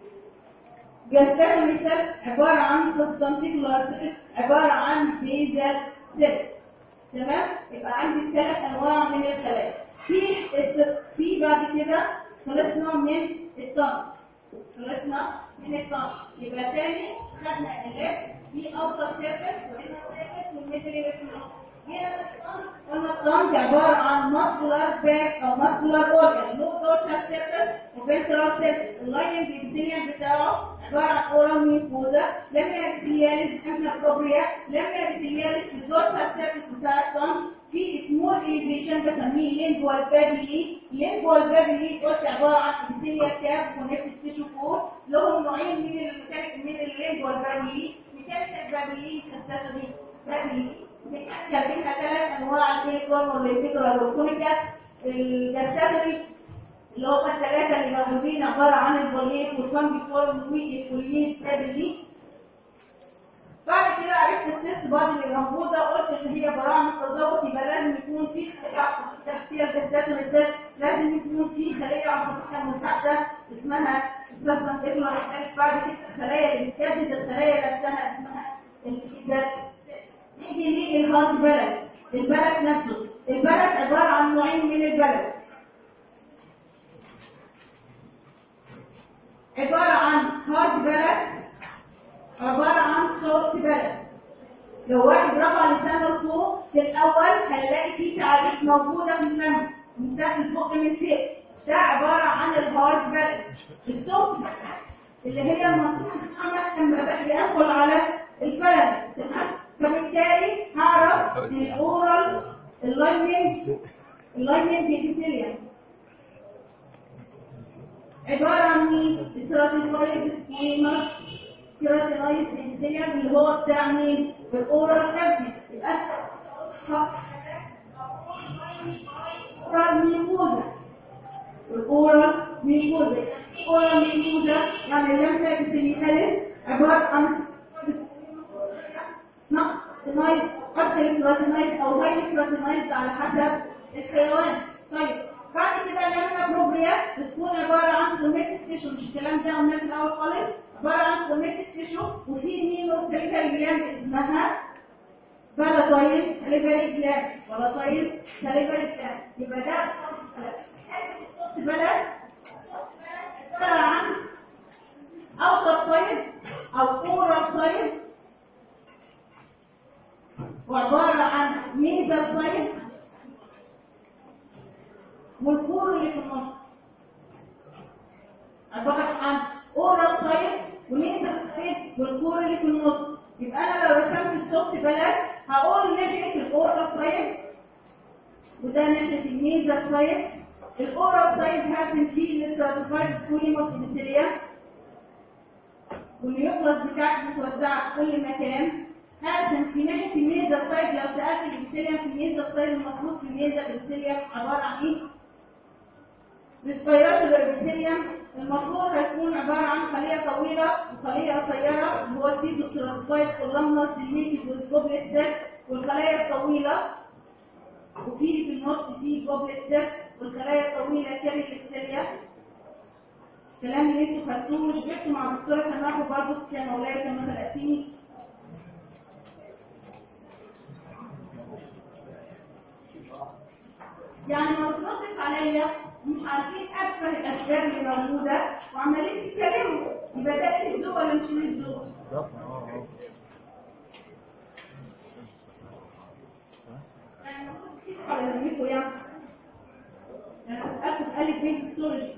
جلسات مثال عبارة عن سبستانتيكولار سيل عبارة عن بيزال سيل تمام يبقى عندي ثلاث انواع من الخلايا في الت- في بعد كده خلصنا من الطن خلصنا من الطن يبقى تاني خدنا الليف في اوتر سيرفيس وهنا سيرفيس والميدري ريفلوكس هنا الطن قلنا الطن دي عبارة عن ماسكولار باك او ماسكولار اورجان لو دورتال سيرفيس وفنترال سيرفيس اللايننج ابيثيليوم بتاعه عبارة عن اورال ميوكوزا لميا ابيثيلياليس احنا بروبريا لميا ابيثيلياليس الدورتال سيرفيس بتاع الطن في سمول اليفيشن بسميه لينجوال بابيلي لينجوال بابيلي قلت عبارة عن ابيثيليا كاب كونكتد تيشو فور لهم نوعين من الميكانيك من اللينجوال بابيلي ميكانيكال بابيلي سنساتوري بابيلي ميكانيكال منها ثلاث انواع الفيكور والانتجرال والكونيكال الجساتوري اللي هم الثلاثة اللي موجودين عبارة عن البوليت والفانجي فورم والفوليت بابيلي بعد كده عرفت التست بادي اللي موجوده قلت ان هي براعم التظبط يبقى لازم يكون في خليه عصبيه تحتيه الجسات والجسات لازم يكون في خليه عصبيه مساعده اسمها سبستانس اكلر بعد كده الخلايا اللي بتجدد الخلايا نفسها اسمها الجسات نيجي للهارد بلد البلد نفسه البلد عباره عن نوعين من البلد عباره عن هارد بلد عبارة عن صوت بلد لو واحد رفع لسانه لفوق في الأول هنلاقي فيه تعريف موجودة في الفم من تحت الفوق من فوق ده عبارة عن الهارد بلد الصوت اللي هي المنطقة بتتعمل لما بقى يدخل على البلد تمام فبالتالي هعرف ان الاورال اللايننج اللايننج ابيثيليوم عبارة عن مين؟ استراتيجية سكيما كيراتينايز ابيثيليوم اللي هو بتاع مين؟ الاورال كافيتي يبقى اورال ميموزا الاورال ميموزا اورال ميموزا يعني اللمسه ابيثيليوم عبارة عن نقص كراتينايز ارشل كراتينايز او غير كراتينايز على حسب الحيوان طيب بعد كده اللمسه بروبريا بتكون عباره عن كونكتيف تيشو مش الكلام ده قلناه في الاول خالص عباره عن كونكتيف تيشو وفي مينو سيليكال جلاند اسمها بلاتايل ساليفري جلاند بلاتايل ساليفري جلاند يبقى ده الصوت بلد عبارة عن اوتر سايد او اورال سايد وعبارة عن ميزل سايد والكور اللي في النص عبارة عن اورال سايد وميزل سايد والكور اللي في النص يبقى انا لو رسمت السوفت بلد هقول ناحية الاورال سايد وده ناحية الميزل سايد الاورال سايد هاسن فيه الاستراتيفايد سكويموس ابيثيليا والنيوكلاس بتاعته متوزعة في كل مكان هرسم في ناحية الميزة سايد لو سألت الابيثيليوم في الميزة سايد المفروض في الميزة الابيثيليوم عبارة عن ايه؟ السبيرات الابيثيليوم المفروض هتكون عبارة عن خلية طويلة وخلية قصيرة اللي هو السيدو ستراتيفايد كولامنس الليكيد والجوبلت سيل والخلايا الطويلة وفي في النص في جوبلت سيل والخلايا الطويلة كاري الابيثيليوم الكلام اللي انتوا خدتوه وشبعتوا مع الدكتوره سماحه برضه كان مولاي كان خلقتيني يعني ما بتردش عليا ومش عارفين افهم الاسباب اللي موجوده وعمالين تتكلموا يبقى ده ايه الذوق ولا مش ايه الذوق؟ يعني المفروض تكتبوا على ذمتكم يعني انا بسالكم قال بيت ستوري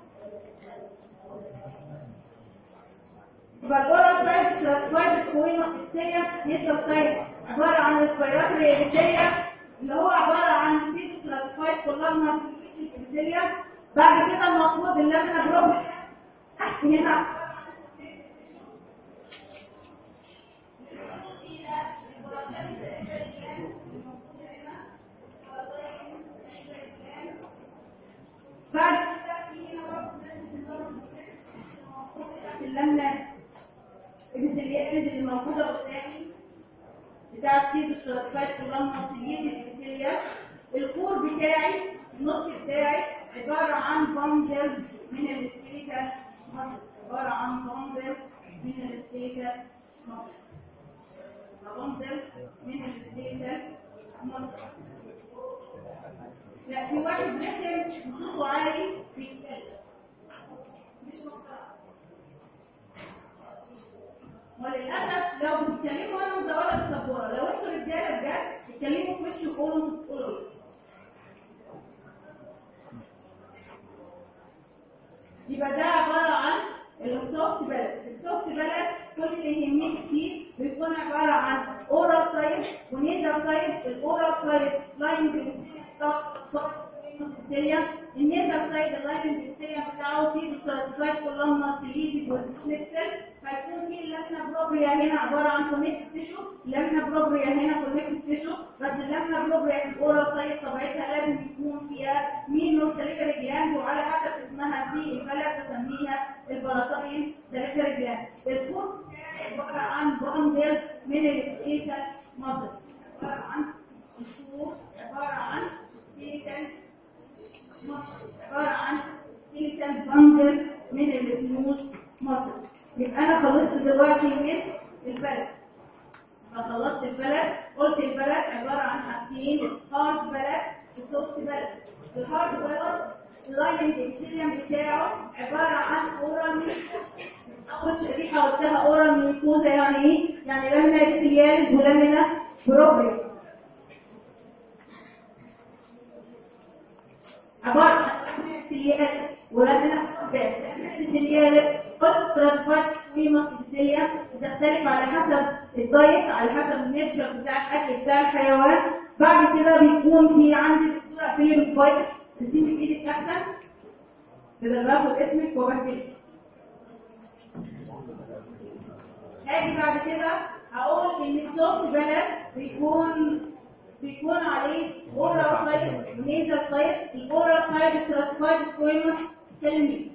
يبقى الاورال سايد كلاسفايد كوينة الثانية هيدا سايد عبارة عن الريسبيراتوري ابيثيليا اللي هو عبارة عن سيتو كلاسفايد كولامنا ابيثيليا بعد كده المفروض اللي احنا بروح تحت هنا بعد كده في هنا برضه اللمة الابيثيليات اللي موجودة قدامي بتاع السيد الشرطفات كلها مصريين الابيثيليات الكور بتاعي النص بتاعي عبارة عن بانزل من السكيليكال مصر عبارة عن بانزل من السكيليكال مصر بانزل من السكيليكال مصر لا في واحد رسم صوته عالي بيتكلم مش مقطع وللاسف لو بتتكلموا انا مزوره السبوره لو انتوا رجاله بجد اتكلموا في وشي وقولوا قولوا يبقى ده عباره عن السوفت بلد السوفت بلد كل اللي يهمني فيه بيكون عباره عن اورال سايد ونيزل سايد الاورال سايد لاين بكتيريا النيزل سايد اللاين بكتيريا بتاعه فيه سيرتيفايد كلهم سيليتي والسليكتر فيكون في اللمنه بروبريا هنا عباره عن كونكت تيشو اللمنه بروبريا هنا كونكت تيشو بس اللمنه بروبريا في الاورال سايد طبيعتها لازم يكون فيها مينو سليكري جلاند وعلى حسب اسمها في البلد تسميها البلاطين سليكري جلاند الفور عباره عن باندل من الايتال مصر عباره عن الفور عباره عن سكيلتال عباره عن سكيلتال باندل من السموث مصر يبقى انا خلصت دلوقتي من البلد خلصت البلد قلت البلد عباره عن حاجتين هارد بلد وسوفت بلد الهارد بلد اللاين اكسيليوم بتاعه عباره عن اورال اول شريحه قلتها اورال ميكوزا يعني ايه؟ يعني لامنا اكسيليال ولامنا بروبري عباره عن اكسيليال ولامنا اكسيليال قد ترانسفات قيمة السية بتختلف على حسب الدايت على حسب النيتشر بتاع الأكل بتاع الحيوان بعد كده بيكون في عندي دكتورة فيلم كويس تسيبي ايدك أحسن كده باخد اسمك وبكتبك هاجي بعد كده هقول ان الصوت بلد بيكون بيكون عليه اورال سايد ونيزل سايد الاورال سايد كلاسيفايد سكويموس كلمه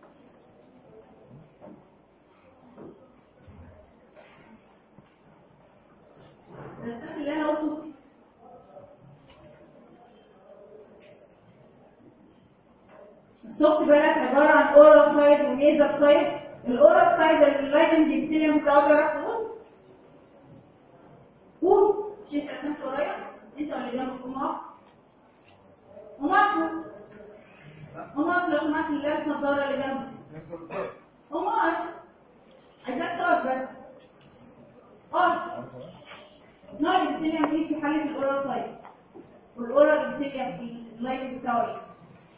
اللي انا قلته السوفت بلد عبارة عن اورال سايد ونيزل سايد الاورال سايد اللايتنج اكسيليوم بتاعه ده قول قول شيء جنب قماش قماش قماش لو سمحت اللي لابس نظارة اللي جنبي قماش عايزاك تقف بس اقف نار البسيليا دي في حالة الأورال سايت والأورال البسيليا في اللايف بتاعه ايه؟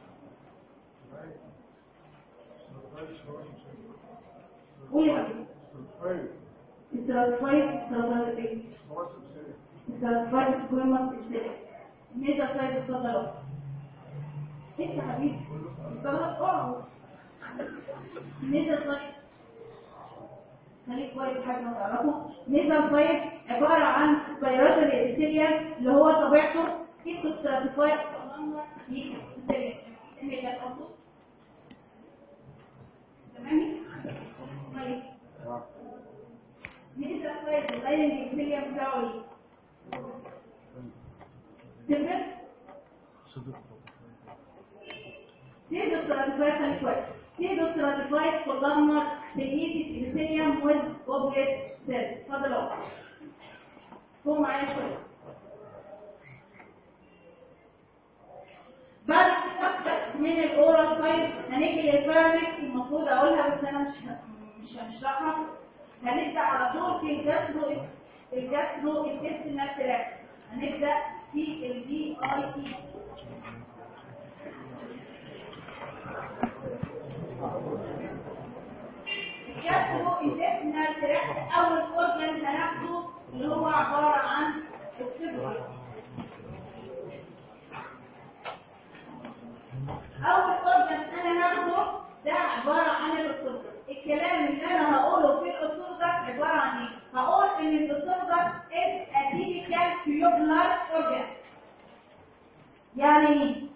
قولي يا حبيبي استراتيفايد استراتيفايد ايه؟ استراتيفايد سكويموس ابسيليا ميجا سايد الصدرات انت يا حبيبي الصدرات اه ميجا سايد خليك كويس حاجه ما تعرفه ميزان فايد عباره عن فيروس الابيثيليوم اللي هو طبيعته اسمه ستراتيفايد في الابيثيليوم ان كان قصده تمام طيب ميزان فايد اللاين الابيثيليوم بتاعه ايه سيمبل سيدو ستراتيفايد خليك كويس سيدو ستراتيفايد كولامر سيميتي ابيثيليوم ويز اوبليت سيل اتفضل اهو قوم معايا شويه بعد كده من الاورال سايد هنيجي للبارامكس المفروض اقولها بس انا مش مش هشرحها هنبدا على طول في الجاسترو الجاسترو انتستينال تراكت هنبدا في الجي اي تي الجاسترو انتستينال تراكت اول اورجن هناخده اللي هو عباره عن السبري اول اورجن انا هاخده ده عباره عن الاسطوره الكلام اللي انا هقوله في الاسطوره ده عباره عن ايه هقول ان الاسطوره ده is a typical tubular organ يعني ايه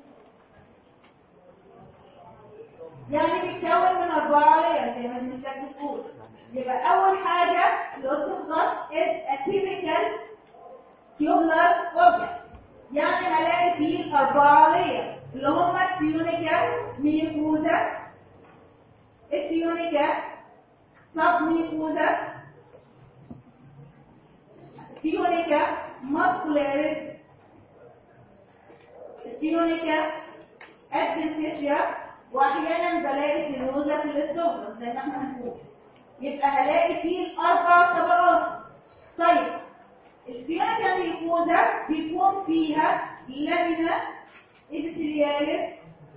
يعني بيتكون من اربعه لاير زي ما المثال بتقول يبقى اول حاجه الاسطوره is a typical tubular organ يعني هلاقي فيه اربعه لاير اللي هم التيونيكا ميكوزا التيونيكا سب ميكوزا التيونيكا ماسكولاريس التيونيكا ادفنتيشيا واحيانا بلاقي سيروزا في الاستومك زي ما احنا هنقول يبقى هلاقي فيه الاربع طبقات طيب التيونيكا ميكوزا بيكون فيها لامينا ابسيلياليس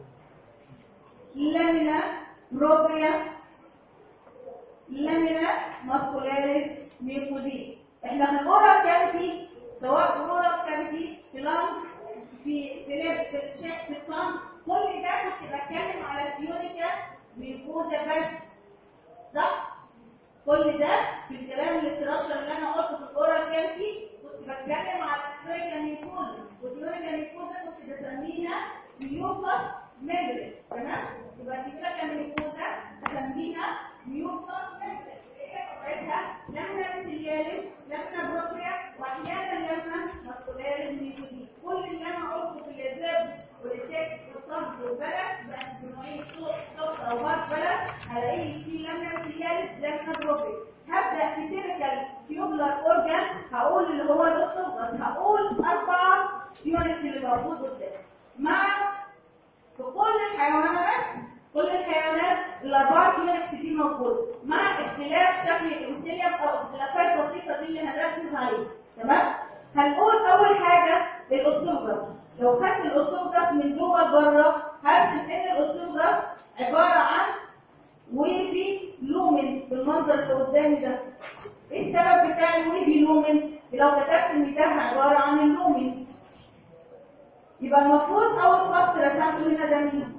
لامينا بروبريا لامينا ماسكولاريس ميوكوزي احنا هنقولها كافيتي سواء في اورال كافيتي في لانج في سليب في الشيك في الطن كل ده كنت بتكلم على التيونيكا ميوكوزا بس صح كل ده في الكلام الاستراكشر اللي انا قلته في الاورال كافيتي كنت بتكلم على التيونيكا ميوكوزا والتيونيكا ميوكوزا كنت بسميها ميوكس ميمبرين تمام يبقى التيونيكا ميوكوزا بسميها ميوكس ميمبرين بتاعتها لمنة بسيلياليس لمنة بروبريا واحيانا لمنة ماسكولاريس ميوكوزي كل اللي انا قلته في الازاب والتشيك والصمت والبلد بقى بنوعين صوت صوت او بار بلد هلاقي في لمنة بسيلياليس لمنة بروبريا هبدا في تيركال تيوبلر اورجان هقول اللي هو الاسوفاس هقول اربع يونتس اللي موجود قدام مع في كل الحيوانات كل الحيوانات الاربعه يونتس دي موجوده مع اختلاف شكل الانسيليوم او اختلافات بسيطه دي اللي هنركز عليها تمام هنقول اول حاجه الاسوفاس لو خدت الاسوفاس من جوه لبره هرسم ان الاسوفاس عباره عن ويفي لومن بالمنظر اللي قدامي ده ايه السبب بتاع الويفي لومن لو كتبت ان ده عباره عن اللومن يبقى المفروض اول خط رسمته هنا ده مين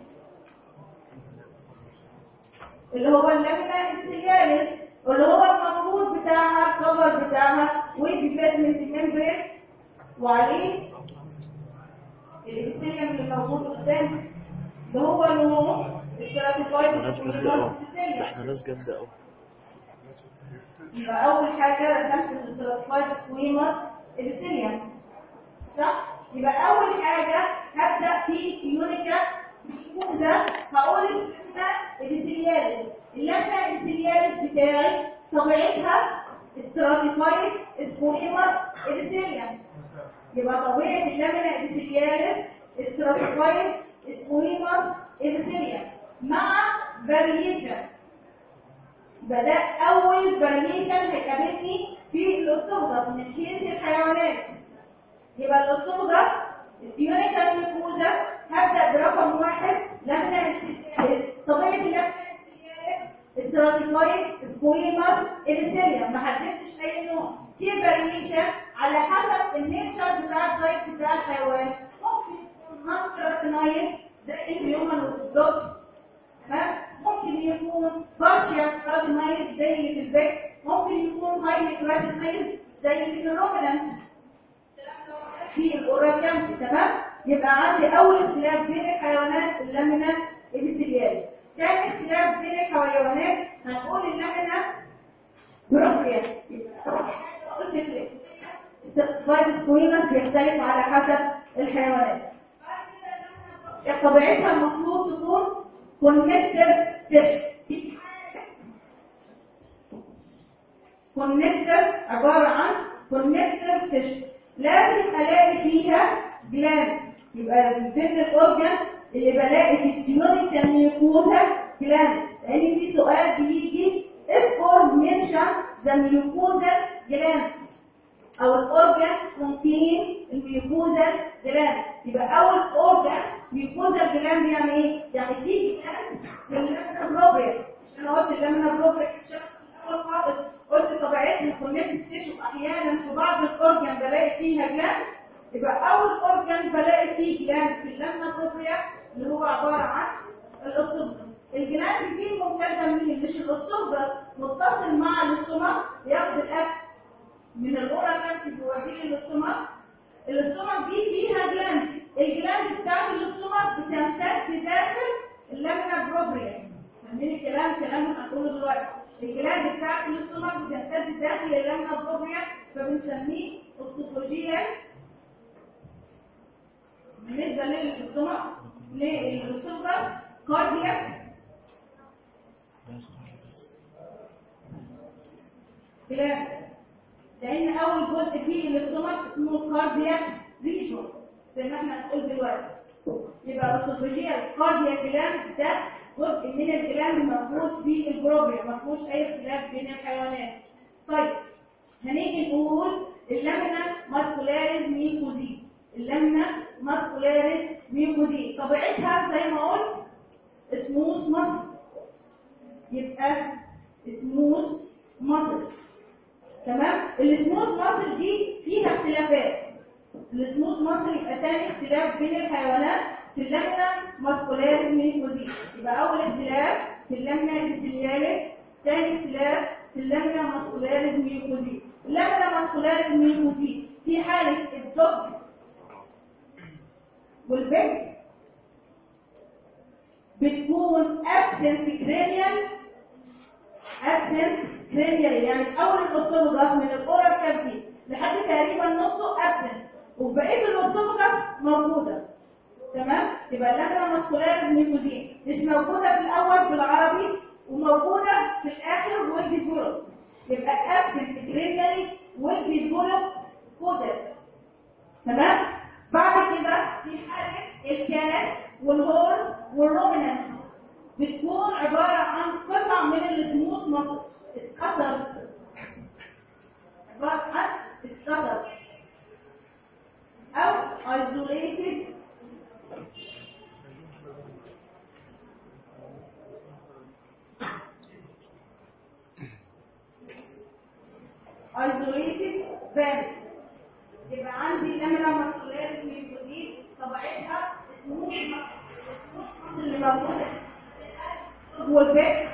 اللي هو اللامينا انسياليس واللي هو المفروض بتاعها الكفر بتاعها ويفي بيزمنت ممبرين وعليه الابستيليوم اللي موجود قدامي اللي هو لونه الستراتيفايد ناس جامدة أوي احنا ناس جامدة أوي يبقى أول حاجة رسمت الستراتيفايد سكويموس ابسيليوم صح؟ يبقى أول حاجة هبدأ في يونيكا ميكوزا هقول اللمنة ابسيلياليس اللمنة ابسيلياليس بتاعي طبيعتها استراتيفايد سكويموس ابسيليوم يبقى طبيعة اللامنا ابيثيلياليس استراتيفايد سكويمر ابيثيليا مع فاريشن بدأ أول فاريشن هيقابلني في الأسطوغة من حيث الحيوانات يبقى الأسطوغة التيونيكال ميكوزا هبدأ برقم واحد لامنا طبيعة اللامنا استراتيفايد سكويمر ابيثيليا ما حددتش أي نوع في فاريشن على حسب النيتشر بتاع الدايت بتاع الحيوان ممكن يكون هانتراتينايز زي الهيومن والدوج تمام ممكن يكون بارشيال كراتينايز زي اللي في البيت ممكن يكون هايلي كراتينايز زي اللي في الرومنانت في الاوراكام تمام يبقى عندي اول اختلاف بين الحيوانات اللامنا الابيثيليالي ثاني اختلاف بين الحيوانات هنقول اللامنا بروبريا فايد سكوينس بيختلف على حسب الحيوانات طبيعتها المفروض تكون كونكتر تيشو كونكتر عبارة عن كونكتر تيشو لازم الاقي فيها جلاند يبقى من ضمن الاورجن اللي بلاقي في التيونيكال ميوكوزا جلاند لان في سؤال بيجي اذكر منشن ذا ميوكوزا جلاند او الاورجن كونتين الميوكوزا جلاند يبقى اول اورجن ميوكوزا جلاند يعني ايه يعني دي جلاند اللامنا بروبريا انا قلت اللامنا بروبريا اول خالص قلت طبيعتها كونكتد تيشو احيانا في بعض الاورجن بلاقي فيها جلاند يبقى اول اورجن بلاقي فيه جلاند في اللامنا بروبريا اللي هو عباره عن الاستومك الجلاند دي ممتازه منين مش الاستومك متصل مع الاستومك ياخد الاكل من الاورال كانت بيوديه للاستومك الاستومك دي فيها جلاند الجلاند بتاعت الاستومك بتمتد داخل اللامنا بروبريا فاهمين الكلام كلام هنقوله دلوقتي الجلاند بتاعت الاستومك بتمتد داخل اللامنا بروبريا فبنسميه اوستوفوجيال بالنسبه للاستومك للاستومك كاردياك كلام لان اول جزء فيه الاستومك اسمه كاردياك ريجون زي ما احنا هنقول دلوقتي يبقى الاسوفيجيال كاردياك جلاند ده جزء من الجلاند موجود في البروبريا ما فيهوش اي اختلاف بين الحيوانات طيب هنيجي نقول اللامنا ماسكولاريز ميكوزي اللامنا ماسكولاريز ميكوزي طبيعتها زي ما قلت سموث ماسل يبقى سموث ماسل تمام السموث ماسل دي فيها اختلافات السموث ماسل يبقى ثاني اختلاف بين الحيوانات في اللامنا ماسكولاريس ميكوزي يبقى اول اختلاف في اللامنا البسيلياليس ثاني اختلاف في اللامنا ماسكولاريس ميكوزي اللامنا ماسكولاريس ميكوزي في حاله الدب والبنت بتكون absent cranial absent cranial يعني اول الاوستوموجاس من الاورال كافيتي لحد تقريبا نصه absent وبقيه الاوستوموجاس موجوده تمام يبقى اللامنا ماسكولاريس ميكوزين مش موجوده في الاول بالعربي وموجوده في الاخر والديفلوب يبقى absent cranially والديفلوب كودد تمام بعد كده في حاله الكات والهورس والرومنانت بتكون عبارة عن قطع من السموث مصر اتكسرت عبارة عن اتكسرت أو isolated isolated valve يبقى عندي اللامنا ماسكولاريس ميكوزيد طبيعتها سموث اللي موجوده جوه البيت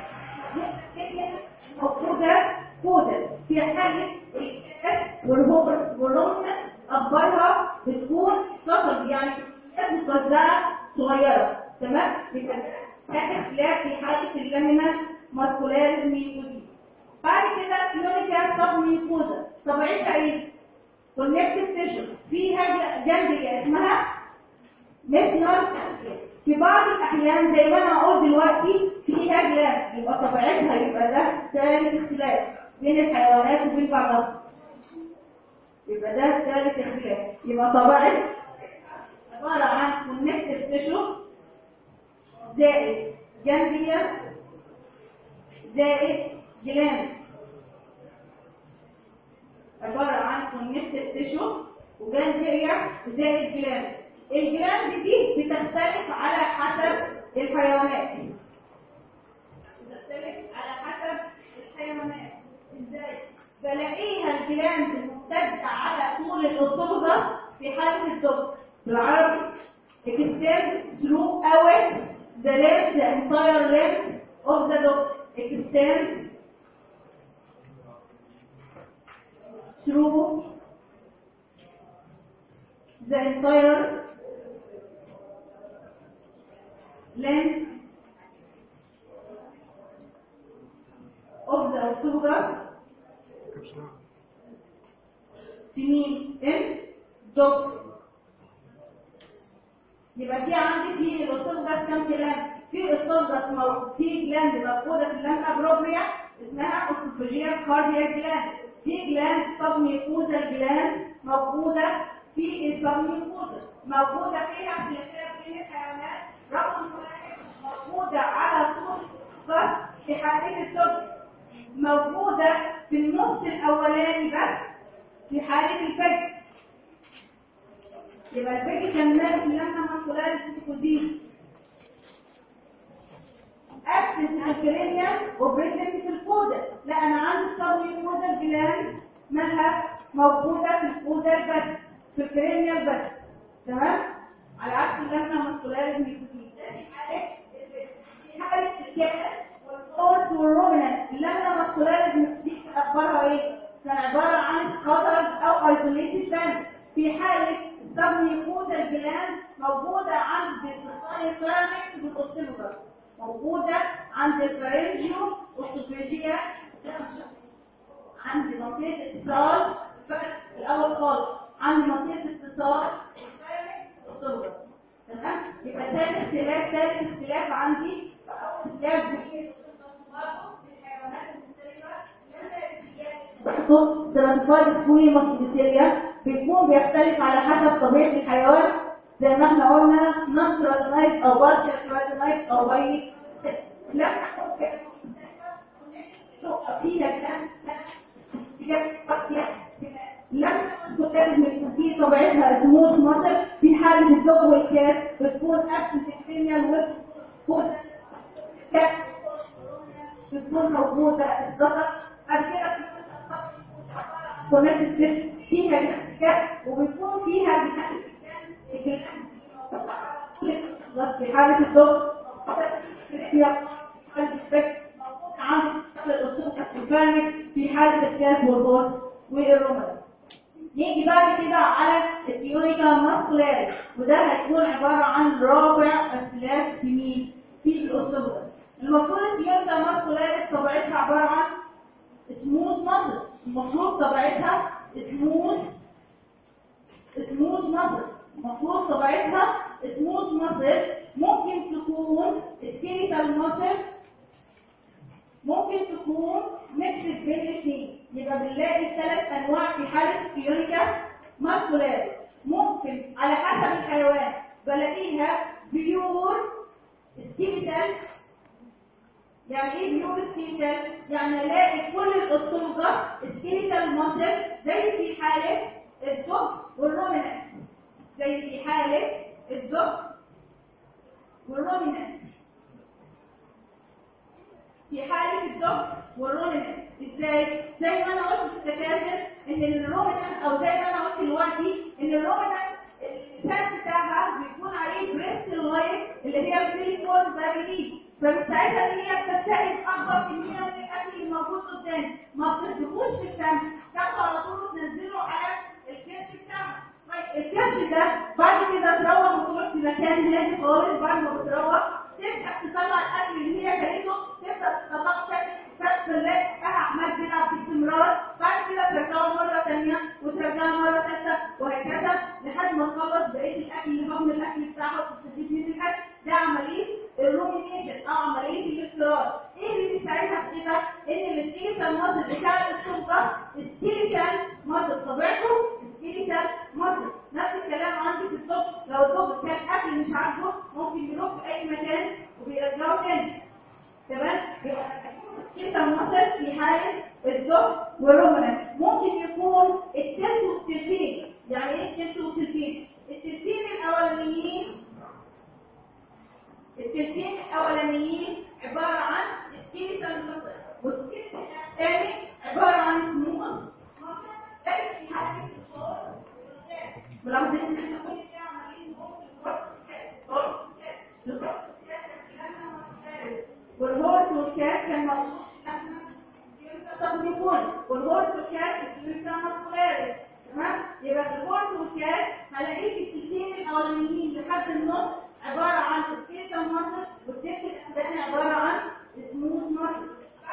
موجوده كودا في حاله الكاس والهوبر والرومنا اخبارها بتكون صغر يعني مجزأة صغيرة تمام يبقى ده اختلاف في حالة اللامنا ماسكولاريس ميكوزي بعد كده كلونيكال سب ميكوزا طبيعتها ايه؟ كونكتيف تيشو فيها جلدية اسمها مثنر في بعض الأحيان زي ما أنا أقول دلوقتي فيها جلاس يبقى طبيعتها يبقى ده ثالث اختلاف بين الحيوانات وبين بعضها يبقى ده ثالث اختلاف يبقى طبعا عبارة عن كونكتيف تيشو زائد جانجليا زائد جلاند عبارة عن كونكتيف تيشو وجانجليا زائد جلاند الجلاند دي بتختلف على حسب الحيوانات بتختلف على حسب الحيوانات ازاي بلاقيها الجلاند ممتدة على طول الاسطوبة في حالة الدكتور بالعربي extend throughout the length the entire length of the dog extend through the entire length of the esophagus في مين؟ ان dog يبقى في عندي في الاسوفجاس كام جلاند في اسوفجاس مو... في جلاند موجوده في اللام ابروبريا اسمها اسوفاجيال كاردياك جلاند في جلاند سبميوكوزال جلاند موجوده في السبميوكوزال موجوده فيها في في الحيوانات رقم واحد موجوده على طول الاسوفجاس في حالة الطب موجوده في النص الاولاني بس في حاله الفجر يبقى الفكر كان مالك لما مسؤولات السيكوزين ابسنت في الكريميا وبريزنت في الكودا لا انا عندي الصبر الكودا الجلاند مالها موجوده في الكودا بس في الكريميا بس تمام على عكس لما مسؤولات السيكوزين ده في حاله في حاله الكاس والفورس والرومنان لما مسؤولات السيكوزين اخبارها ايه كان عباره عن قدر او ايزوليتد باند في حاله سبميكوزا الجلاند موجودة عند الصيصاني سيراميكس بالأوسيلوجر موجودة عند الفرنجيو والسوفيجيا عند منطقة اتصال فرق الأول خالص عند منطقة اتصال السيراميكس والأوسيلوجر تمام يبقى ثالث اختلاف ثالث اختلاف عندي فأول اختلاف بين الحيوانات المختلفة سيرانتفايد سكويموس ابيثيليا بيكون بيختلف على حسب طبيعة الحيوان زي ما احنا قلنا نصرانايت او بارشل كراتينايت او باي لا فيها لما تكون في طبيعتها سموث مصر في حالة الزوج والكاس بتكون ابسنت اكسترينيال بتكون موجودة الزطر بعد كده كونكتد فيش فيها الكاس وبيكون فيها بس في حالة الزوج فيها حالة الفك عن الأسلوب الفارمك في حالة الكاس والبوس والرومل نيجي بعد كده على التيوريكا ماسكولاري وده هيكون عبارة عن رابع اختلاف في مين؟ في الأسلوب المفروض التيوريكا ماسكولاري طبيعتها عبارة عن سموث مصر المفروض طبيعتها سموث سموث مصر المفروض طبيعتها سموث مصر ممكن تكون سكيليتال مصر ممكن تكون نفس بين الاثنين يبقى بنلاقي ثلاث انواع في حاله سكيوريكا ماسكولاري ممكن على حسب الحيوان بلاقيها بيور سكيليتال يعني ايه بيور سكيليتال يعني الاقي كل الاسطوجه سكيليتال ماسل زي في حاله الدب والرومينانت زي في حاله الدب والرومينانت في حالة الدب والرومينانت ازاي؟ زي ما انا قلت في السكاشن ان الرومينانت او زي ما انا قلت دلوقتي ان الرومينانت اللسان بتاعها بيكون عليه بريست لايف اللي هي السيليكون فاميلي فمن ساعتها ان هي بتستهلك اكبر كميه من الاكل اللي موجود قدام ما بتدخلوش في الفم تاخده على طول وتنزله على الكرش بتاعها طيب الكرش ده بعد كده تروح وتروح في مكان هادي خالص بعد ما بتروح تبدا تطلع الاكل اللي هي كلته تبدا تطلعه تاني فتلاقي بقى عمال بيلعب باستمرار بعد كده ترجعه مره ثانيه وترجعه مره ثالثه وهكذا لحد ما تخلص بقيه الاكل اللي هضم الاكل بتاعها وتستفيد من الاكل ده عمليه الرومينيشن او عمليه الافتراض ايه اللي بيساعدها في كده ان السكيلتال ماسل بتاع السلطه السكيلتال ماسل طبيعته مش عاجبه ممكن يروح في اي مكان وبيرجعه تاني تمام يبقى كده المصدر في حاله الضغط والرومنس ممكن يكون التلت والتلتين يعني ايه التلت والتلتين التلتين الاولانيين التلتين الاولانيين عباره عن السكيلتال مصدر والسكيلتال الثاني عباره عن سموث لكن في حاله الصوت ملاحظين ان احنا كل شويه عمالين نقول والهورس والكاس كان موجود تصنيفون والهورس والكاس السلسلة مسؤولات تمام يبقى في الهورس والكاس هلاقيه في التلتين الاولانيين لحد النص عبارة عن سكيتا مصر والتلت الاخراني عبارة عن سموث مصر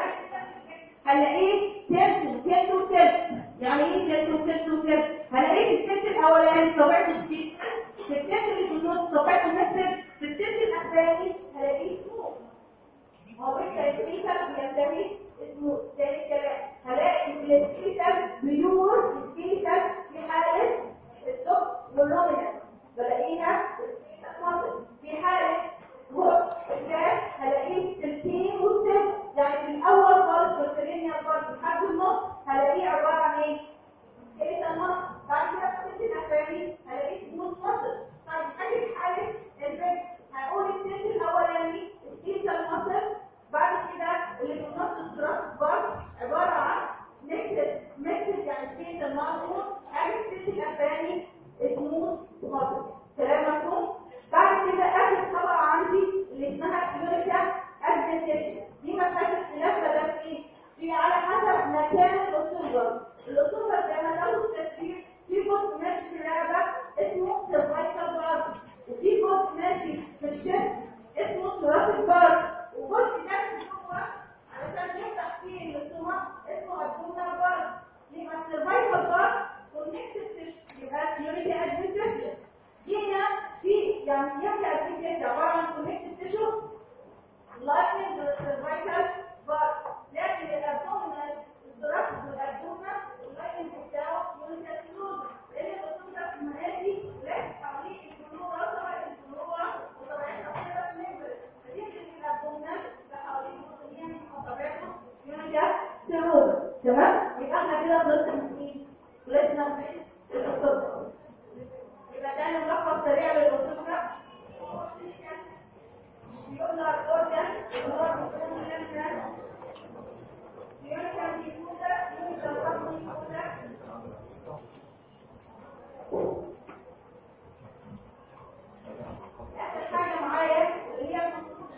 هلاقيه تلت وتلت وتلت يعني ايه تلت وتلت وتلت هلاقيه في التلت الاولاني طبيعته سكيتا في التلت اللي في النص طبيعته مثل في التلت الاخراني هلاقيه سموث هو بالتالي السكيتا بينتهي اسمه تاني كلام هلاقي السكيتا بيور السكيتا في حالة الصف والرومنس بلاقيها السكيتا مصر في حالة هو الجاس هلاقيه تلتين والسف يعني في الأول خالص في الكريميا خالص لحد النص هلاقيه عبارة عن ايه؟ سكيتا مصر بعد كده في السكيتا الأخراني هلاقيه سموث مصر طيب أجي في حالة البيت هقول السكيتا الأولاني سكيتا مصر بعد كده اللي في النص الصراط بار عبارة عن ميكسد ميكسد يعني سكيت المعصوم حاجة سكيت الأخراني سموث مصر كلام مفهوم بعد كده آخر طبقة عندي اللي اسمها يوريكا أدمنتيشن دي ما فيهاش اختلاف ولا في في على حسب مكان الأسطوبة الأسطوبة زي ما قالوا التشريح في جزء ماشي في الرقبة اسمه سيرفايكال بار وفي جزء ماشي في الشفت اسمه ثلاثي بار وجزء ده جوه علشان يفتح فيه الاستومك اسمه ابدومينال بار يبقى السيرفايكال بار كونكتد يبقى يوريكا ادمنتيشن هنا في يعني يوريكا ادمنتيشن عباره عن كونكتد تيشو لايكنج السيرفايكال بار لكن الابدومينال الصراخ والابدومينال اللايكنج بتاعه يوريكا سلوز لان الرسول ده ماشي لازم حواليه الجنوب راسه الجنوب وطبيعتها كده ممبر الابدومينال بحوالي مصريين وطبيعته يرجع سيروزا تمام يبقى احنا كده خلصنا من ايه خلصنا من الاسطوره يبقى ده ملخص سريع للاسطوره يقول له الاورجن هو بيكون لنا يرجع يكودا يرجع يكودا اخر حاجه معايا اللي هي المفروض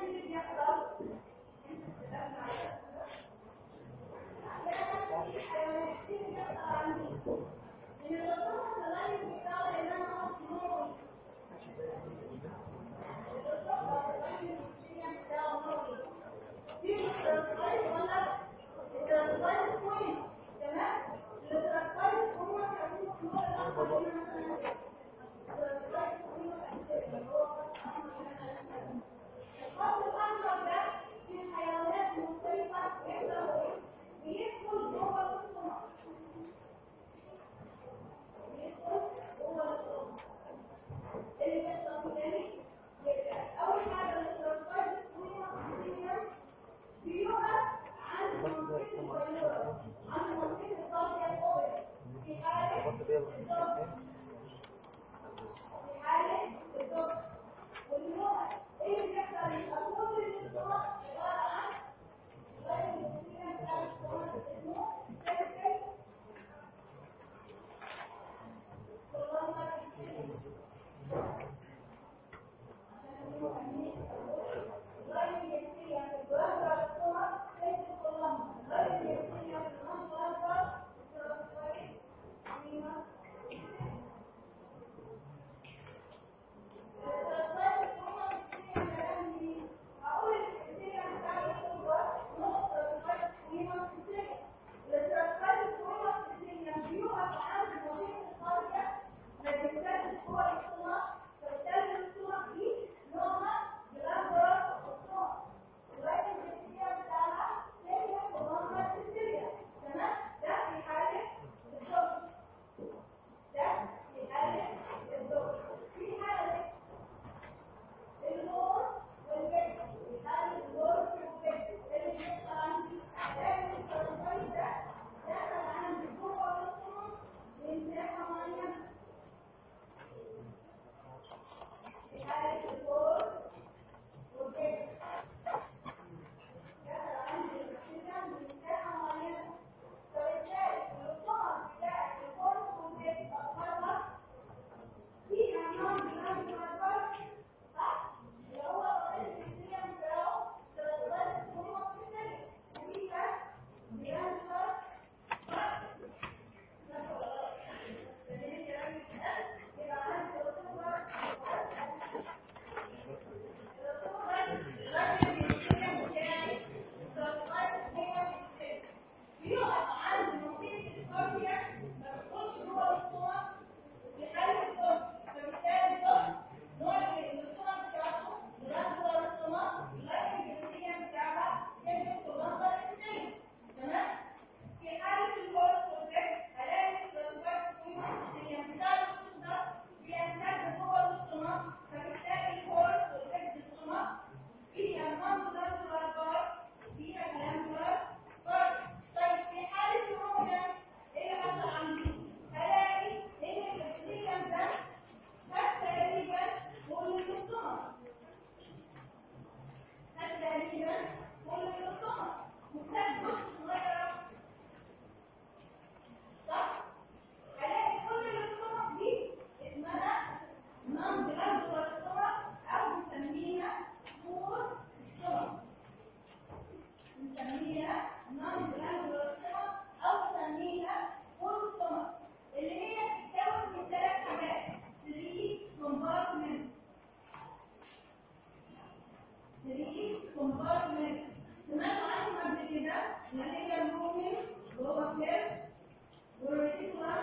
كومبارتمنت سمعتوا عنهم قبل كده اللي هي الرومين وهو كلاس والريتيكولام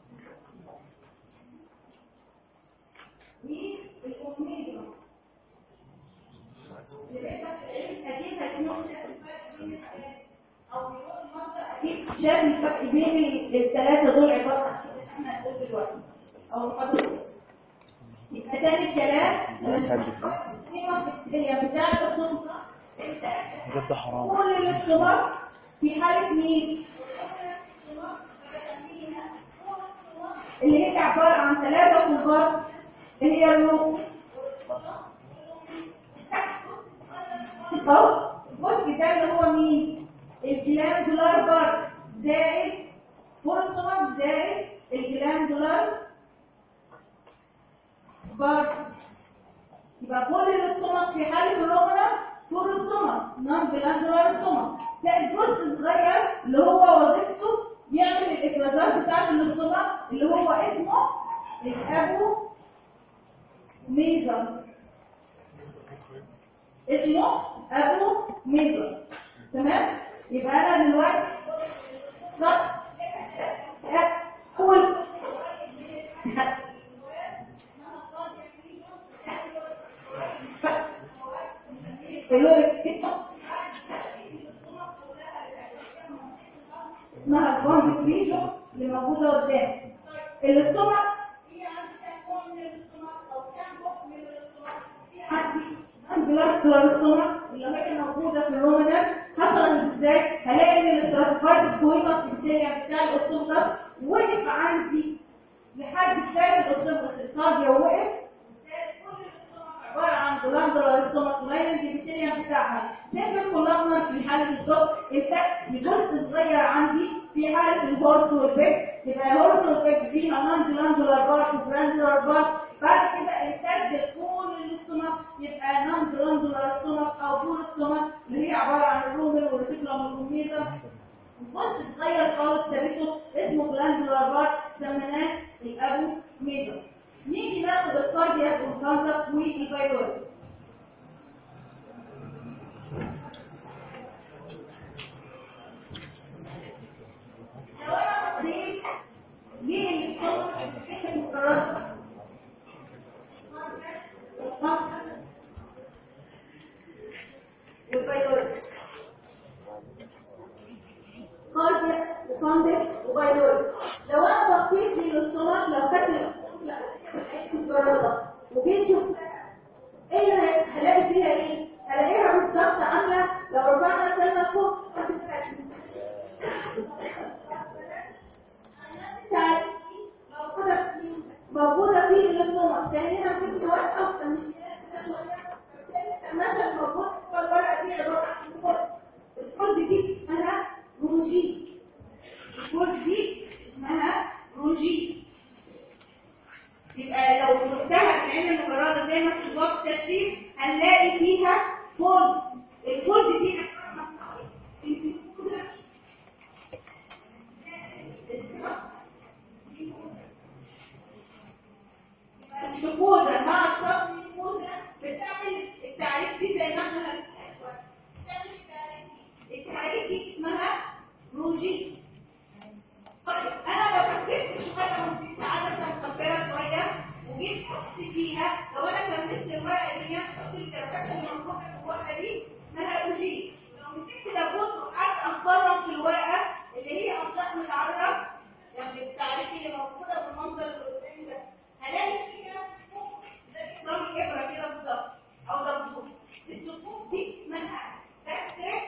والأوميدرا اكيد هيكونوا شايف الفرق بين الحاجات او بيروح المصدر اكيد شايف الفرق بين الثلاثه دول عباره عن شيء اللي احنا هنقول دلوقتي او محاضره يبقى تاني الكلام هي بتاعت السلطه بجد حرام كل الاختبار في حاله مين؟ اللي هي عباره عن ثلاثه كبار اللي هي الروح اهو الجزء ده اللي هو مين الجلاندولار بارت زائد فورستومك زائد الجلاندولار بارت يبقى كل الاستومك في حالة الرغنة فور السtomach نون جلاندولار stomach زائد جزء صغير اللي هو وظيفته يعمل الافرازات بتاعت الاستومك اللي هو اسمه الابو ميزر اسمه ابو ميزر تمام يبقى انا دلوقتي صح اول اسمها البوند كريجو اللي موجوده قدام الاستومك هي عندي كام نوع من الاستومك او كام بوك من الاستومك في عندي انجلار الاستومك اللي هي موجوده في الرومانر حصلت ازاي هلاقي ان الاستراتيفايد سكويمس السيريا بتاع الاستومك وقف عندي لحد ثالث الاستومك الكارديا وقف عباره عن جلاندولار استومك لاين البكتيريا بتاعها سيمبل كولابنر في حاله الضغط الفك بجزء صغير عندي في حاله الهورس والبيك يبقى الهورس والبيك فيها نون جلاندولار بارت وجلاندولار بارت بعد كده الفك كل الاستومك يبقى نون جلاندولار استومك او بول استومك اللي هي عباره عن الرومن والريتيكولوم والكوميزا جزء صغير خالص ثابته اسمه جلاندولار بارت سميناه الابو ميزر نيجي ناخد الكاردياك والكاردياك والفيرويد لو انا مريض ليه الكاردياك مكررة والفيرويد كاردياك وكاردياك وفيرويد لو انا بصيت للاستومات لو كانت مجرده وجيت شفت ايه اللي هلاقي فيها ايه هلاقيها بالظبط عامله لو رفعنا سنه فوق موجوده في موجوده في الاستومك كاننا كنت واقفه وتمشي المشهد موجود في الورقه دي عباره عن الفرد الفرد دي اسمها روجي الفرد دي اسمها روجي يبقى لو شفتها في العين المجرده زي ما في وقت التشريح هنلاقي فيها فولد الفولد دي الشكوزة مع الصف الشكوزة بتعمل التعريف دي زي ما احنا بتعمل التعريف دي التعريف دي اسمها روجي طيب انا ما ركزتش حاجه ممكن عدسه مكبره شويه وجيت حط فيها لو انا كملت الورقه دي حط الكركشه اللي منفوخه في الورقه دي اسمها روجي لو مسكت لابوت وقعدت اخرم في الورقه اللي هي اطلاق متعرف يعني التعريف اللي موجوده بالمنظر اللي قدامي ده هلاقي فيها فوق زي رمل ابره كده بالظبط او دبدوب الصفوف دي اسمها تاكتريك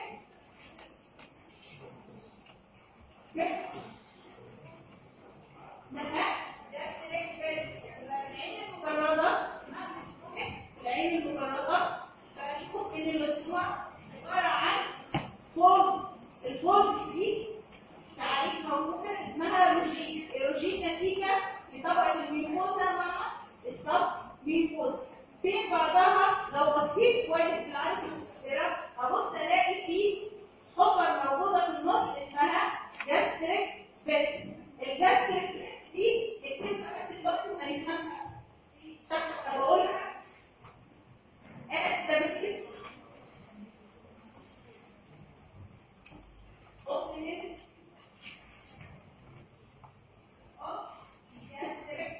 العين المجردة فأشوف إن الاسبوع عبارة عن فولد الفولد دي تعريف موجودة اسمها روجين الروجين نتيجة لطبقة الميموزا مع الصف ميموزا بين بعضها لو بصيت كويس في العدد المختلف هبص ألاقي فيه حفر موجودة في النص اسمها جاستريك بيت الجاستريك دي اكتبها بس الوقت ما يفهمها طب بقولها ايه ده بس اوبنت اوف جاستريك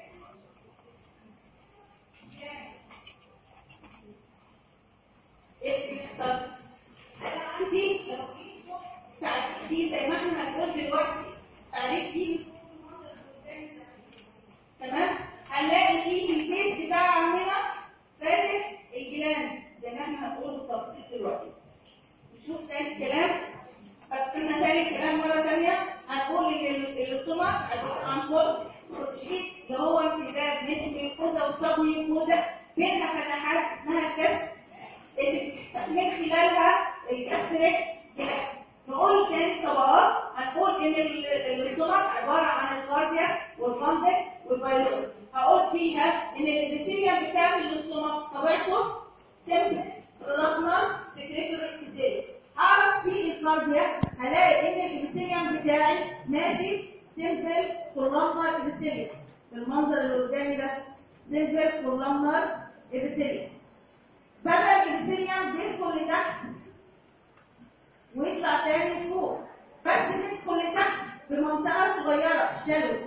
ايه بيحصل انا عندي لو في تعريف دي زي ما احنا هنقول دلوقتي تعريف دي تمام هنلاقي فيه الفيس بتاع هنا فاتح الجلاند زي ما احنا هنقول بالتفصيل دلوقتي نشوف تاني الكلام فكرنا تاني الكلام مرة تانية هنقول ان الاستومك عبارة عن فوق بروتين اللي هو امتداد من ميكوزا وسب ميكوزا بينها فتحات اسمها الكسر اللي من خلالها الكسر نقول تاني طبقات هنقول ان الاستومك عبارة عن الكارديا والفندق والفيروس هقول فيها ان الابيثيليوم بتاع الاستومك طبيعته سيمبل رغم فكرة كاردياك هلاقي ان الابيثيليوم بتاعي ماشي سيمبل كولامنر ابيثيليوم بالمنظر اللي قدامي ده سيمبل كولامنر ابيثيليوم بدأ الابيثيليوم بيدخل لتحت ويطلع تاني فوق بس بيدخل لتحت بمنطقة صغيرة شالو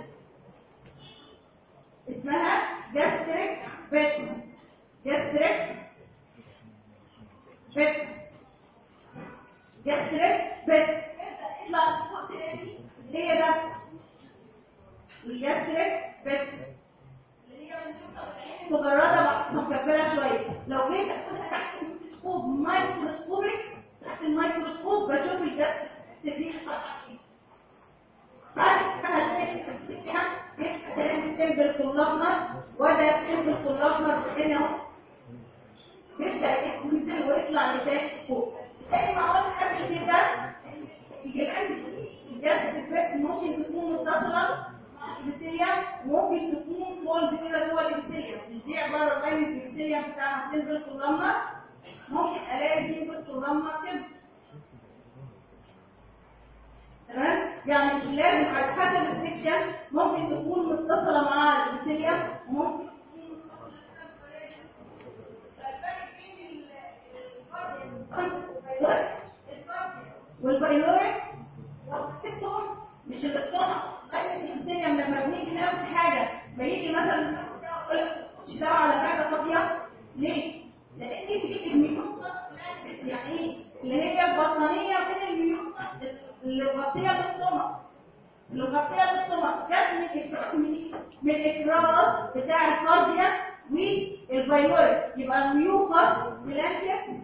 اسمها جاستريك بيت جاستريك بيت جاستريك بيت يطلع فوق تاني اللي هي ده الجاستريك بيت اللي هي مجرده مكبره شويه لو جيت اخدها تحت الميكروسكوب مايكروسكوبيك تحت الميكروسكوب بشوف الجاستريك دي تنزل كلابنا وده تنزل كلابنا هنا اهو يبدا ينزل ويطلع لتاني فوق زي ما قلنا قبل كده الجسد الفات ممكن تكون متصله مع الابيثيليوم وممكن تكون فولد كده جوه الابيثيليوم مش دي عباره عن الابيثيليوم بتاعها تنزل كلابنا ممكن الاقي تنزل كلابنا كده تمام يعني مش لازم على حسب السكشن ممكن تكون متصله مع الابيثيليوم وممكن تكون والبايلوريك وقتهم مش الاقتناع الابيثيليوم لما بنيجي ناخد حاجه بيجي مثلا يقول لك مش دعوه على حاجه فاضيه ليه؟ لان في الميوكس يعني ايه؟ اللي هي البطانيه بين الميوكس اللي مغطيه بالسمك اللي مغطيه بالسمك جت من من الافراز بتاع الكارديا والفيروس يبقى الميوكس بلانكت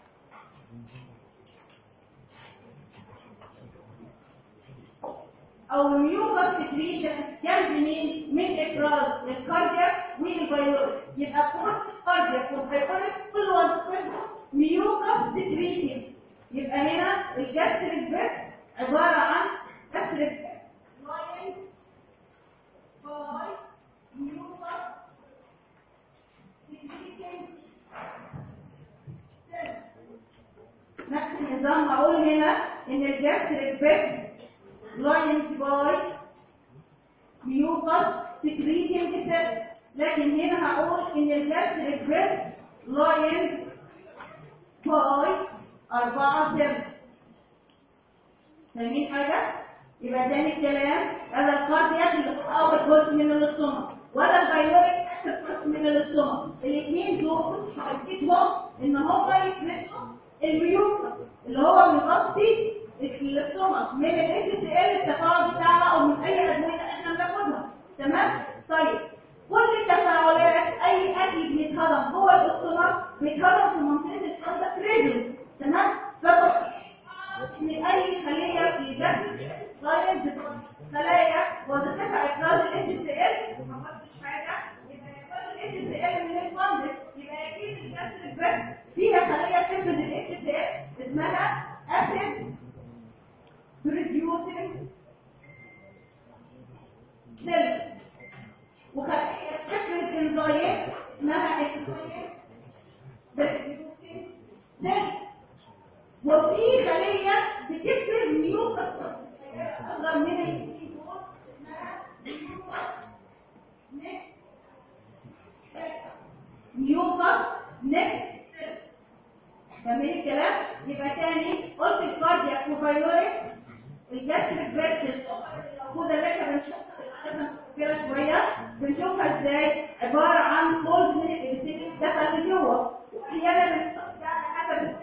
او الميوكس سكريشن جنب مين من افراز الكارديا والفيروس يبقى كل الكارديا والفيروس كل وظيفتهم ميوكس سكريشن يبقى هنا الجاستريك بيت عبارة عن جاستريك لاين باي نيوكر نفس النظام هقول هنا ان الجاستريك بيت لاين باي ميوكس سكريتنج سيل لكن هنا هقول ان الجاستريك بيت لاين باي أربعة سيل فاهمين حاجة؟ يبقى تاني الكلام هذا الكاردياك اللي هو أول جزء من الاستومك ولا البايوريك آخر جزء من الاستومك الاثنين دول حركتهم إن هما يفرشوا الميوكس اللي هو مغطي الاستومك من ال HCl التفاعل بتاعها أو من أي أدوية إحنا بناخدها تمام؟ طيب كل التفاعلات أي أكل بيتهضم جوه الاستومك بيتهضم في منطقة الكونتاكت ريجن تمام؟ فطبيعي ان اي خليه في الجسم لاين خلايا وظيفتها افراز الاتش سي ال ما خدتش حاجه يبقى افراز الاتش سي ال من الفندس يبقى اكيد الجسم البس فيها خليه تفرز الاتش سي ال اسمها اسيد بروديوسنج سيل وخليه تفرز انزيم اسمها انزيم بروديوسنج سيل وفي خلية بتفرز ميوكس أصغر من الكيبورد اسمها ميوكس نك فاهمين الكلام؟ يبقى تاني قلت الكاردياك وفايوريك الجاستريك بريست الموجودة اللي احنا بنشوفها كبيرة شوية بنشوفها ازاي؟ عبارة عن فولد من الابيثيليوم دخل لجوه واحيانا بنحط حسب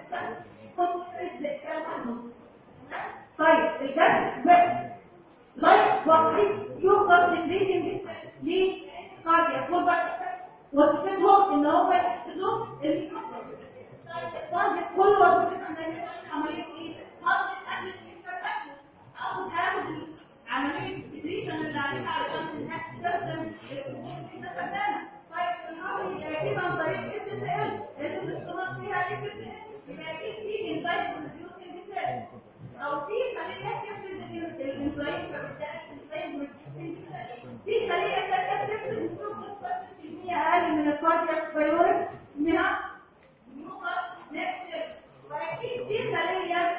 طيب الجسد بس لايف وقتي يوصل للريتنج ليه كارديا فول وظيفتهم ان هم يحفظوا الكارديا كل وظيفتهم ان عمليه ايه؟ هضم الاكل او هاخد عمليه السكريشن اللي عليها علشان تستخدم النفسانه طيب الهواء يجي عن طريق اتش اس ال لازم الاستمرار فيها اتش اس ال يبقى اكيد في انزايم بروديوسنج سيل او في خليه تفرز الانزايم فبالتالي الانزايم بروديوسنج في خليه ثانيه تفرز كميه اقل من الكاردياك بايوريك منها نيوكا نفس واكيد في خليه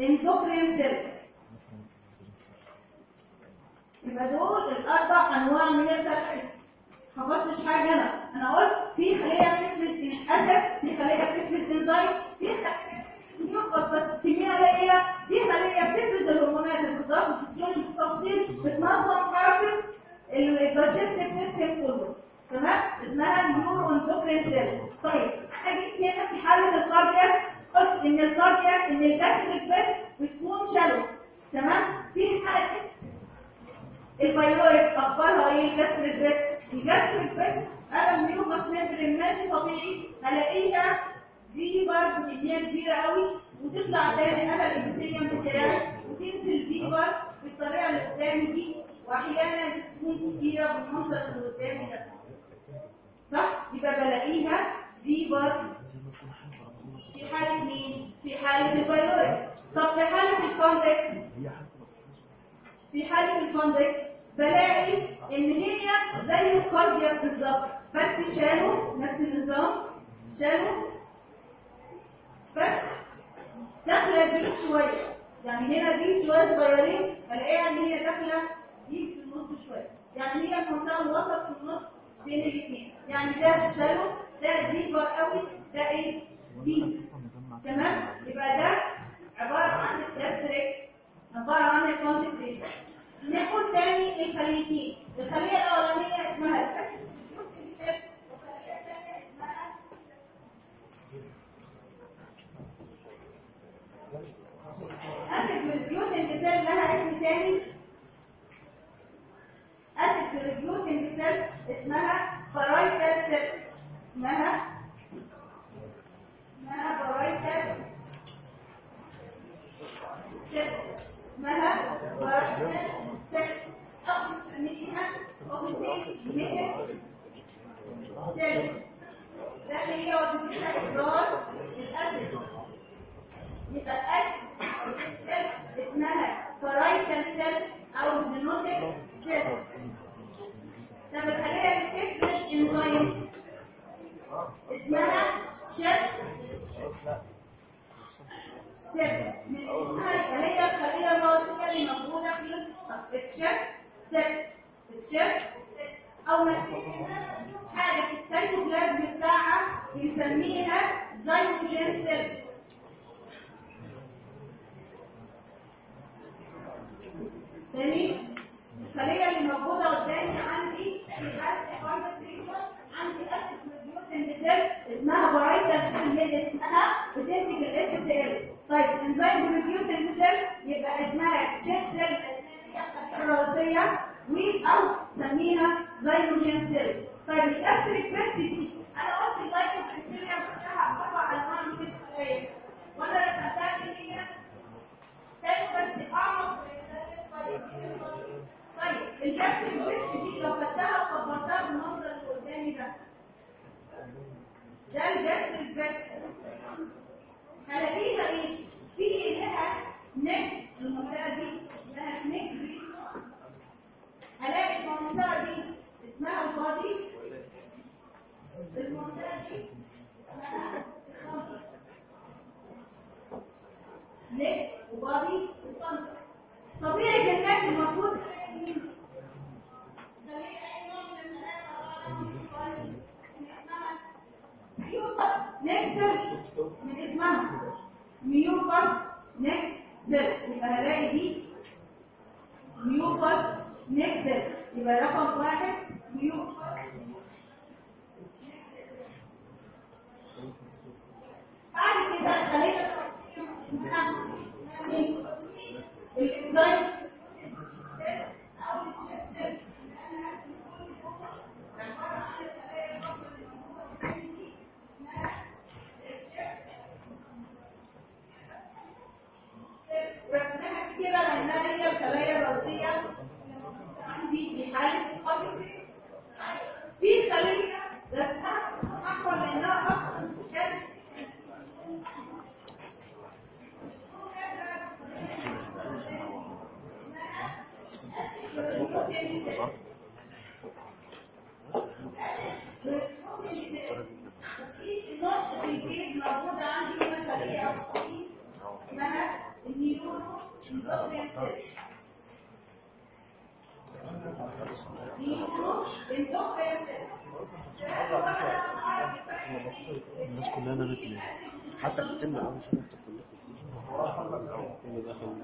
اندوكرين سيل يبقى دول الاربع انواع من التركيز حفظتش حاجه انا انا قلت في خليه بتفرز اسف في خليه بتفرز انزيم في خليه يخلص بس كميه قليله في خليه بتفرز الهرمونات الخضار والفسيولوجي بالتفصيل بتنظم حركه الدايجستيف سيستم كله تمام اسمها نيورو اندوكرين سيل طيب اجي هنا في حاله الكاردياك قلت ان الكاردياك ان الجاستريك بس بتكون شالو تمام في حاله الفيرويد اخبارها ايه الجاستريك بس الجاستريك بس انا ميوكس ممبرين ماشي طبيعي هلاقيها دي برضه كميه كبيره قوي وتطلع تاني انا الابيثيليوم بتاعي وتنزل ديبر بالطريقه اللي قدامي دي واحيانا بتكون كتيره بالمنظر اللي قدامي ده صح يبقى بلاقيها ديبر في حاله مين في حاله الفيرويد طب في حاله الكونتكت في حالة الكوندكس بلاقي ان هي زي الكاردياك بالظبط بس شالوا نفس النظام شالوا بس داخله دي شويه يعني هنا دي شويه صغيرين الاقيها ان هي داخله دي في النص شويه يعني هي المنطقه الوسط في النص بين الاثنين يعني ده شالوا ده ديبر قوي ده ايه دي تمام يبقى ده عباره عن الجاستريك عبارة عن الكونسنتريشن ناخد تاني الخليتين الخلية الأولانية اسمها أسف الجلوتين سيل لها اسم تاني أسف الجلوتين سيل اسمها فرايتال سيل اسمها اسمها فرايتال سيل اسمها فرايتال سيل أو نسميها أوكسيد سيل ده هي وظيفتها إخراج الأسيد يبقى الأسيد سيل اسمها فرايتال سيل أو زينوتيك سيل طب الخلية اللي بتفرز انزيم اسمها شيت سيل من اسمها يبقى هي الخلية الرئيسية اللي موجودة في الجسم الشيت سيل الشيت أو نسميها حاجة في السيتوبلازم بتاعها بنسميها زيوجين سيل تاني الخلية اللي موجودة قدامي عندي في حالة إحراج التريتمنت عندي أسيد بروديوسنج سيل اسمها برايتال سيل اللي اسمها بتنتج ال HCl طيب انزيم بروديوسنج سيل يبقى اسمها شيت سيل الرئيسية و أو سميها زينوجين سيل طيب الأستريك بريست دي أنا قلت اللايكوبكتيريا بتاعها أربع أنواع من الخلايا وأنا رسمتها اللي هي سيل بس أعمق طيب الجاستريك بريست دي لو خدتها وكبرتها بالمنظر اللي قدامي ده ده الجاستريك بريست هلاقيها ايه؟ في لها نك المنطقه دي لها نك هلاقي المنطقه دي اسمها البادي المنطقه دي اسمها الخمر نك وبادي وخمر طبيعي الناس المفروض نكسر من اسمها ميوكر نكسر يبقى هلاقي دي ميوكر نكسر يبقى رقم واحد ميوكر بعد كده خلينا الانزيم رسمها كده لانها هي الخلايا الرئيسيه عندي في حاله القبض في خليه رسمها اكبر لانها اكبر كانت النقطة الجديد موجودة عندي هنا خلية اسمها النيورو اندوكرين سيل نيورو اندوكرين سيل الناس كلها نامت ليه؟ حتى في الترم الاول مش هنفتح اللي داخل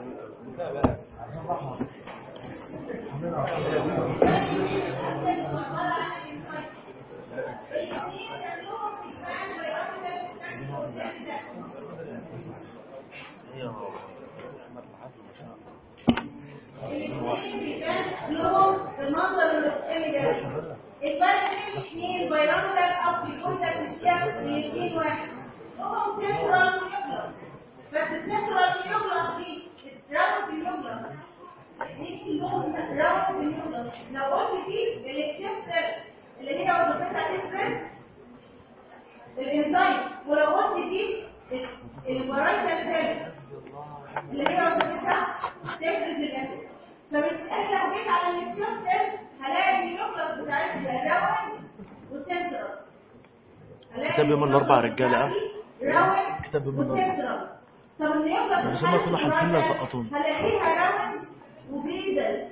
هي احمد العدل ما شاء الله لهم المنظر اللي ده الفرق بين الاثنين فيرانولا او بيقولك الشيخ الاثنين واحد هم سنترال نيوكلر بس السنترال نيوكلر دي راوند نيوكلر دي لهم راوند نيوكلر لو قلت دي التشيب سيل اللي هي وظيفتها تفرز الانزيم ولو قلت دي البرايتال سيل اللي هي وظيفتها تفرز الاسيد فبالتالي لو جيت على التشيب سيل هلاقي النيوكلس بتاعتها راوند وسنترال كتاب يوم الأربعاء رجالة، ها؟ راوند كتاب يوم الأربعاء. وسنترال طب النيوكلس بس هما كانوا حالفين لا يسقطوني. هلاقيها راوند وبيزل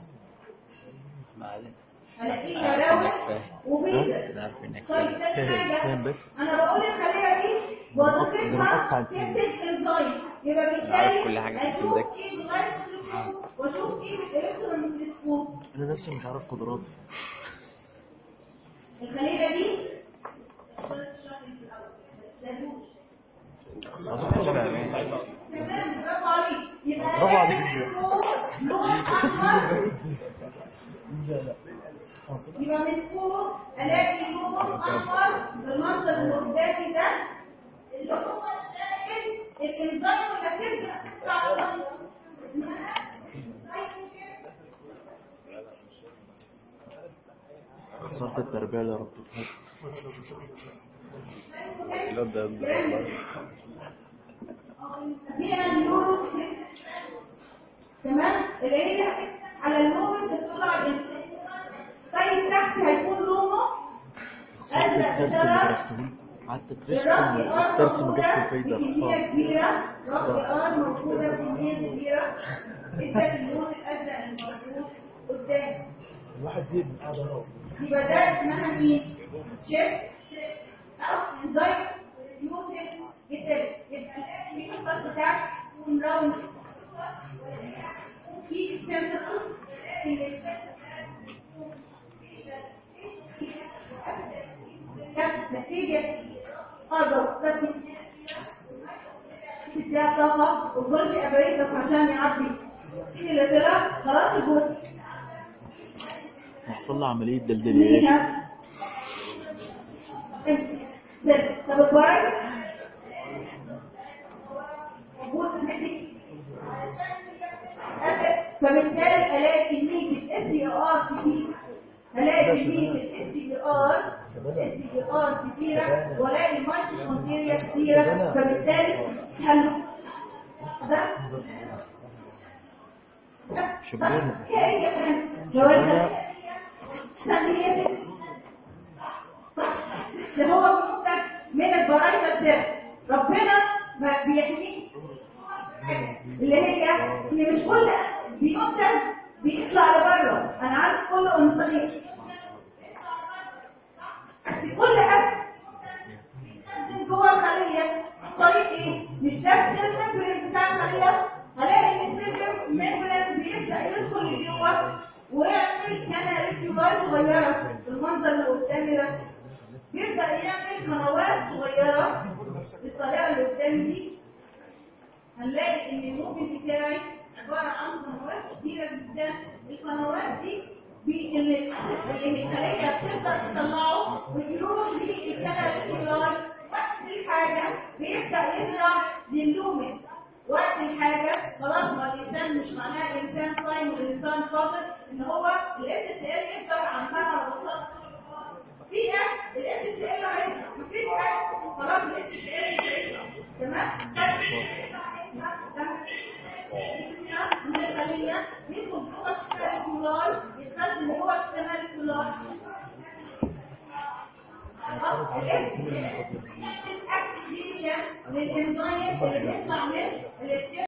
معلش هلاقيها راوند وبيزل انا عارف انك طيب تاني فاهم حاجة بس أنا بقول الخلية دي بنقطع وظيفتها الفيلم. تنتج انزيم يبقى عارف بالتالي كل حاجة في الاسم أشوف ده. إيه بالغاية وأشوف إيه بالإلكترون انا نفسي مش عارف قدراتي الخلية دي تمام برافو عليك يبقى برافو عليك. لون احمر يبقى من فوق الاقي لون احمر بالمنظر اللي قدامي ده اللي هو الشاكل الانزيم اللي هتبدا تطلع الميه اسمها خسرت التربية اللي ربيتها الواد ده فيها النورو تمام اللي هي على المومنت بتطلع الانسان طيب تحت هيكون لونه خسرت الدرس اللي درسته قعدت ترسم الدرس ما جابش فايدة كمية خسارة كبيرة رأس الآن موجودة كمية كبيرة ادت اللون الأزرق الموجود قدام الواحد زيد من قاعدة اهو يبقى ده اسمها مين؟ شيف أو انزيم ريديوسنج جدا يبقى الميكروباس بتاعك يكون راوند في سنتر نتيجة قرب تديها طاقة وكل شيء أبريتك عشان يعبي شيء اللي طلع خلاص الجزء هيحصل لي عملية دلدليات فيها طب البرايد فبالتالي الاقي كميه الاس دي ار كتير الاقي كميه الاس دي ار الاس دي ار كتيره والاقي المايتوكوندريا كتيره فبالتالي حلو ده شباب هي هي جوازها ده هو منتج من البرايزة ده ربنا ما بيحميه اللي هي اللي مش كل بينتج بيطلع لبره انا عارف كل انسان بس كل اكل بينزل جوه الخليه طريق ايه مش نفس الممبرين بتاع الخليه هلاقي ان السيلفر ممبرين بيبدا يدخل لجوه ويعمل كناريس صغيره بالمنظر اللي قدامي ده يبدا يعمل قنوات صغيره بالطريقه اللي قدامي دي هنلاقي ان الموفي بتاعي عباره عن قنوات كتيره جدا القنوات دي بي- اللي اللي الخليه بتبدا تطلعه ويروح للكناريس وقت الحاجه بيبدا يطلع لللومن وقت الحاجة خلاص ما الإنسان مش معناه إنسان صايم والإنسان فاضل إن هو الاتش تي ال يقدر عن على بساطة فيها الاتش تي ال هيطلع مفيش حاجة خلاص الاتش تي ال هيطلع تمام؟ من الخلية يدخل جوه السيركولار يتخزن جوه السيركولار الاتش تي ال للانزيم اللي بيطلع من التشيب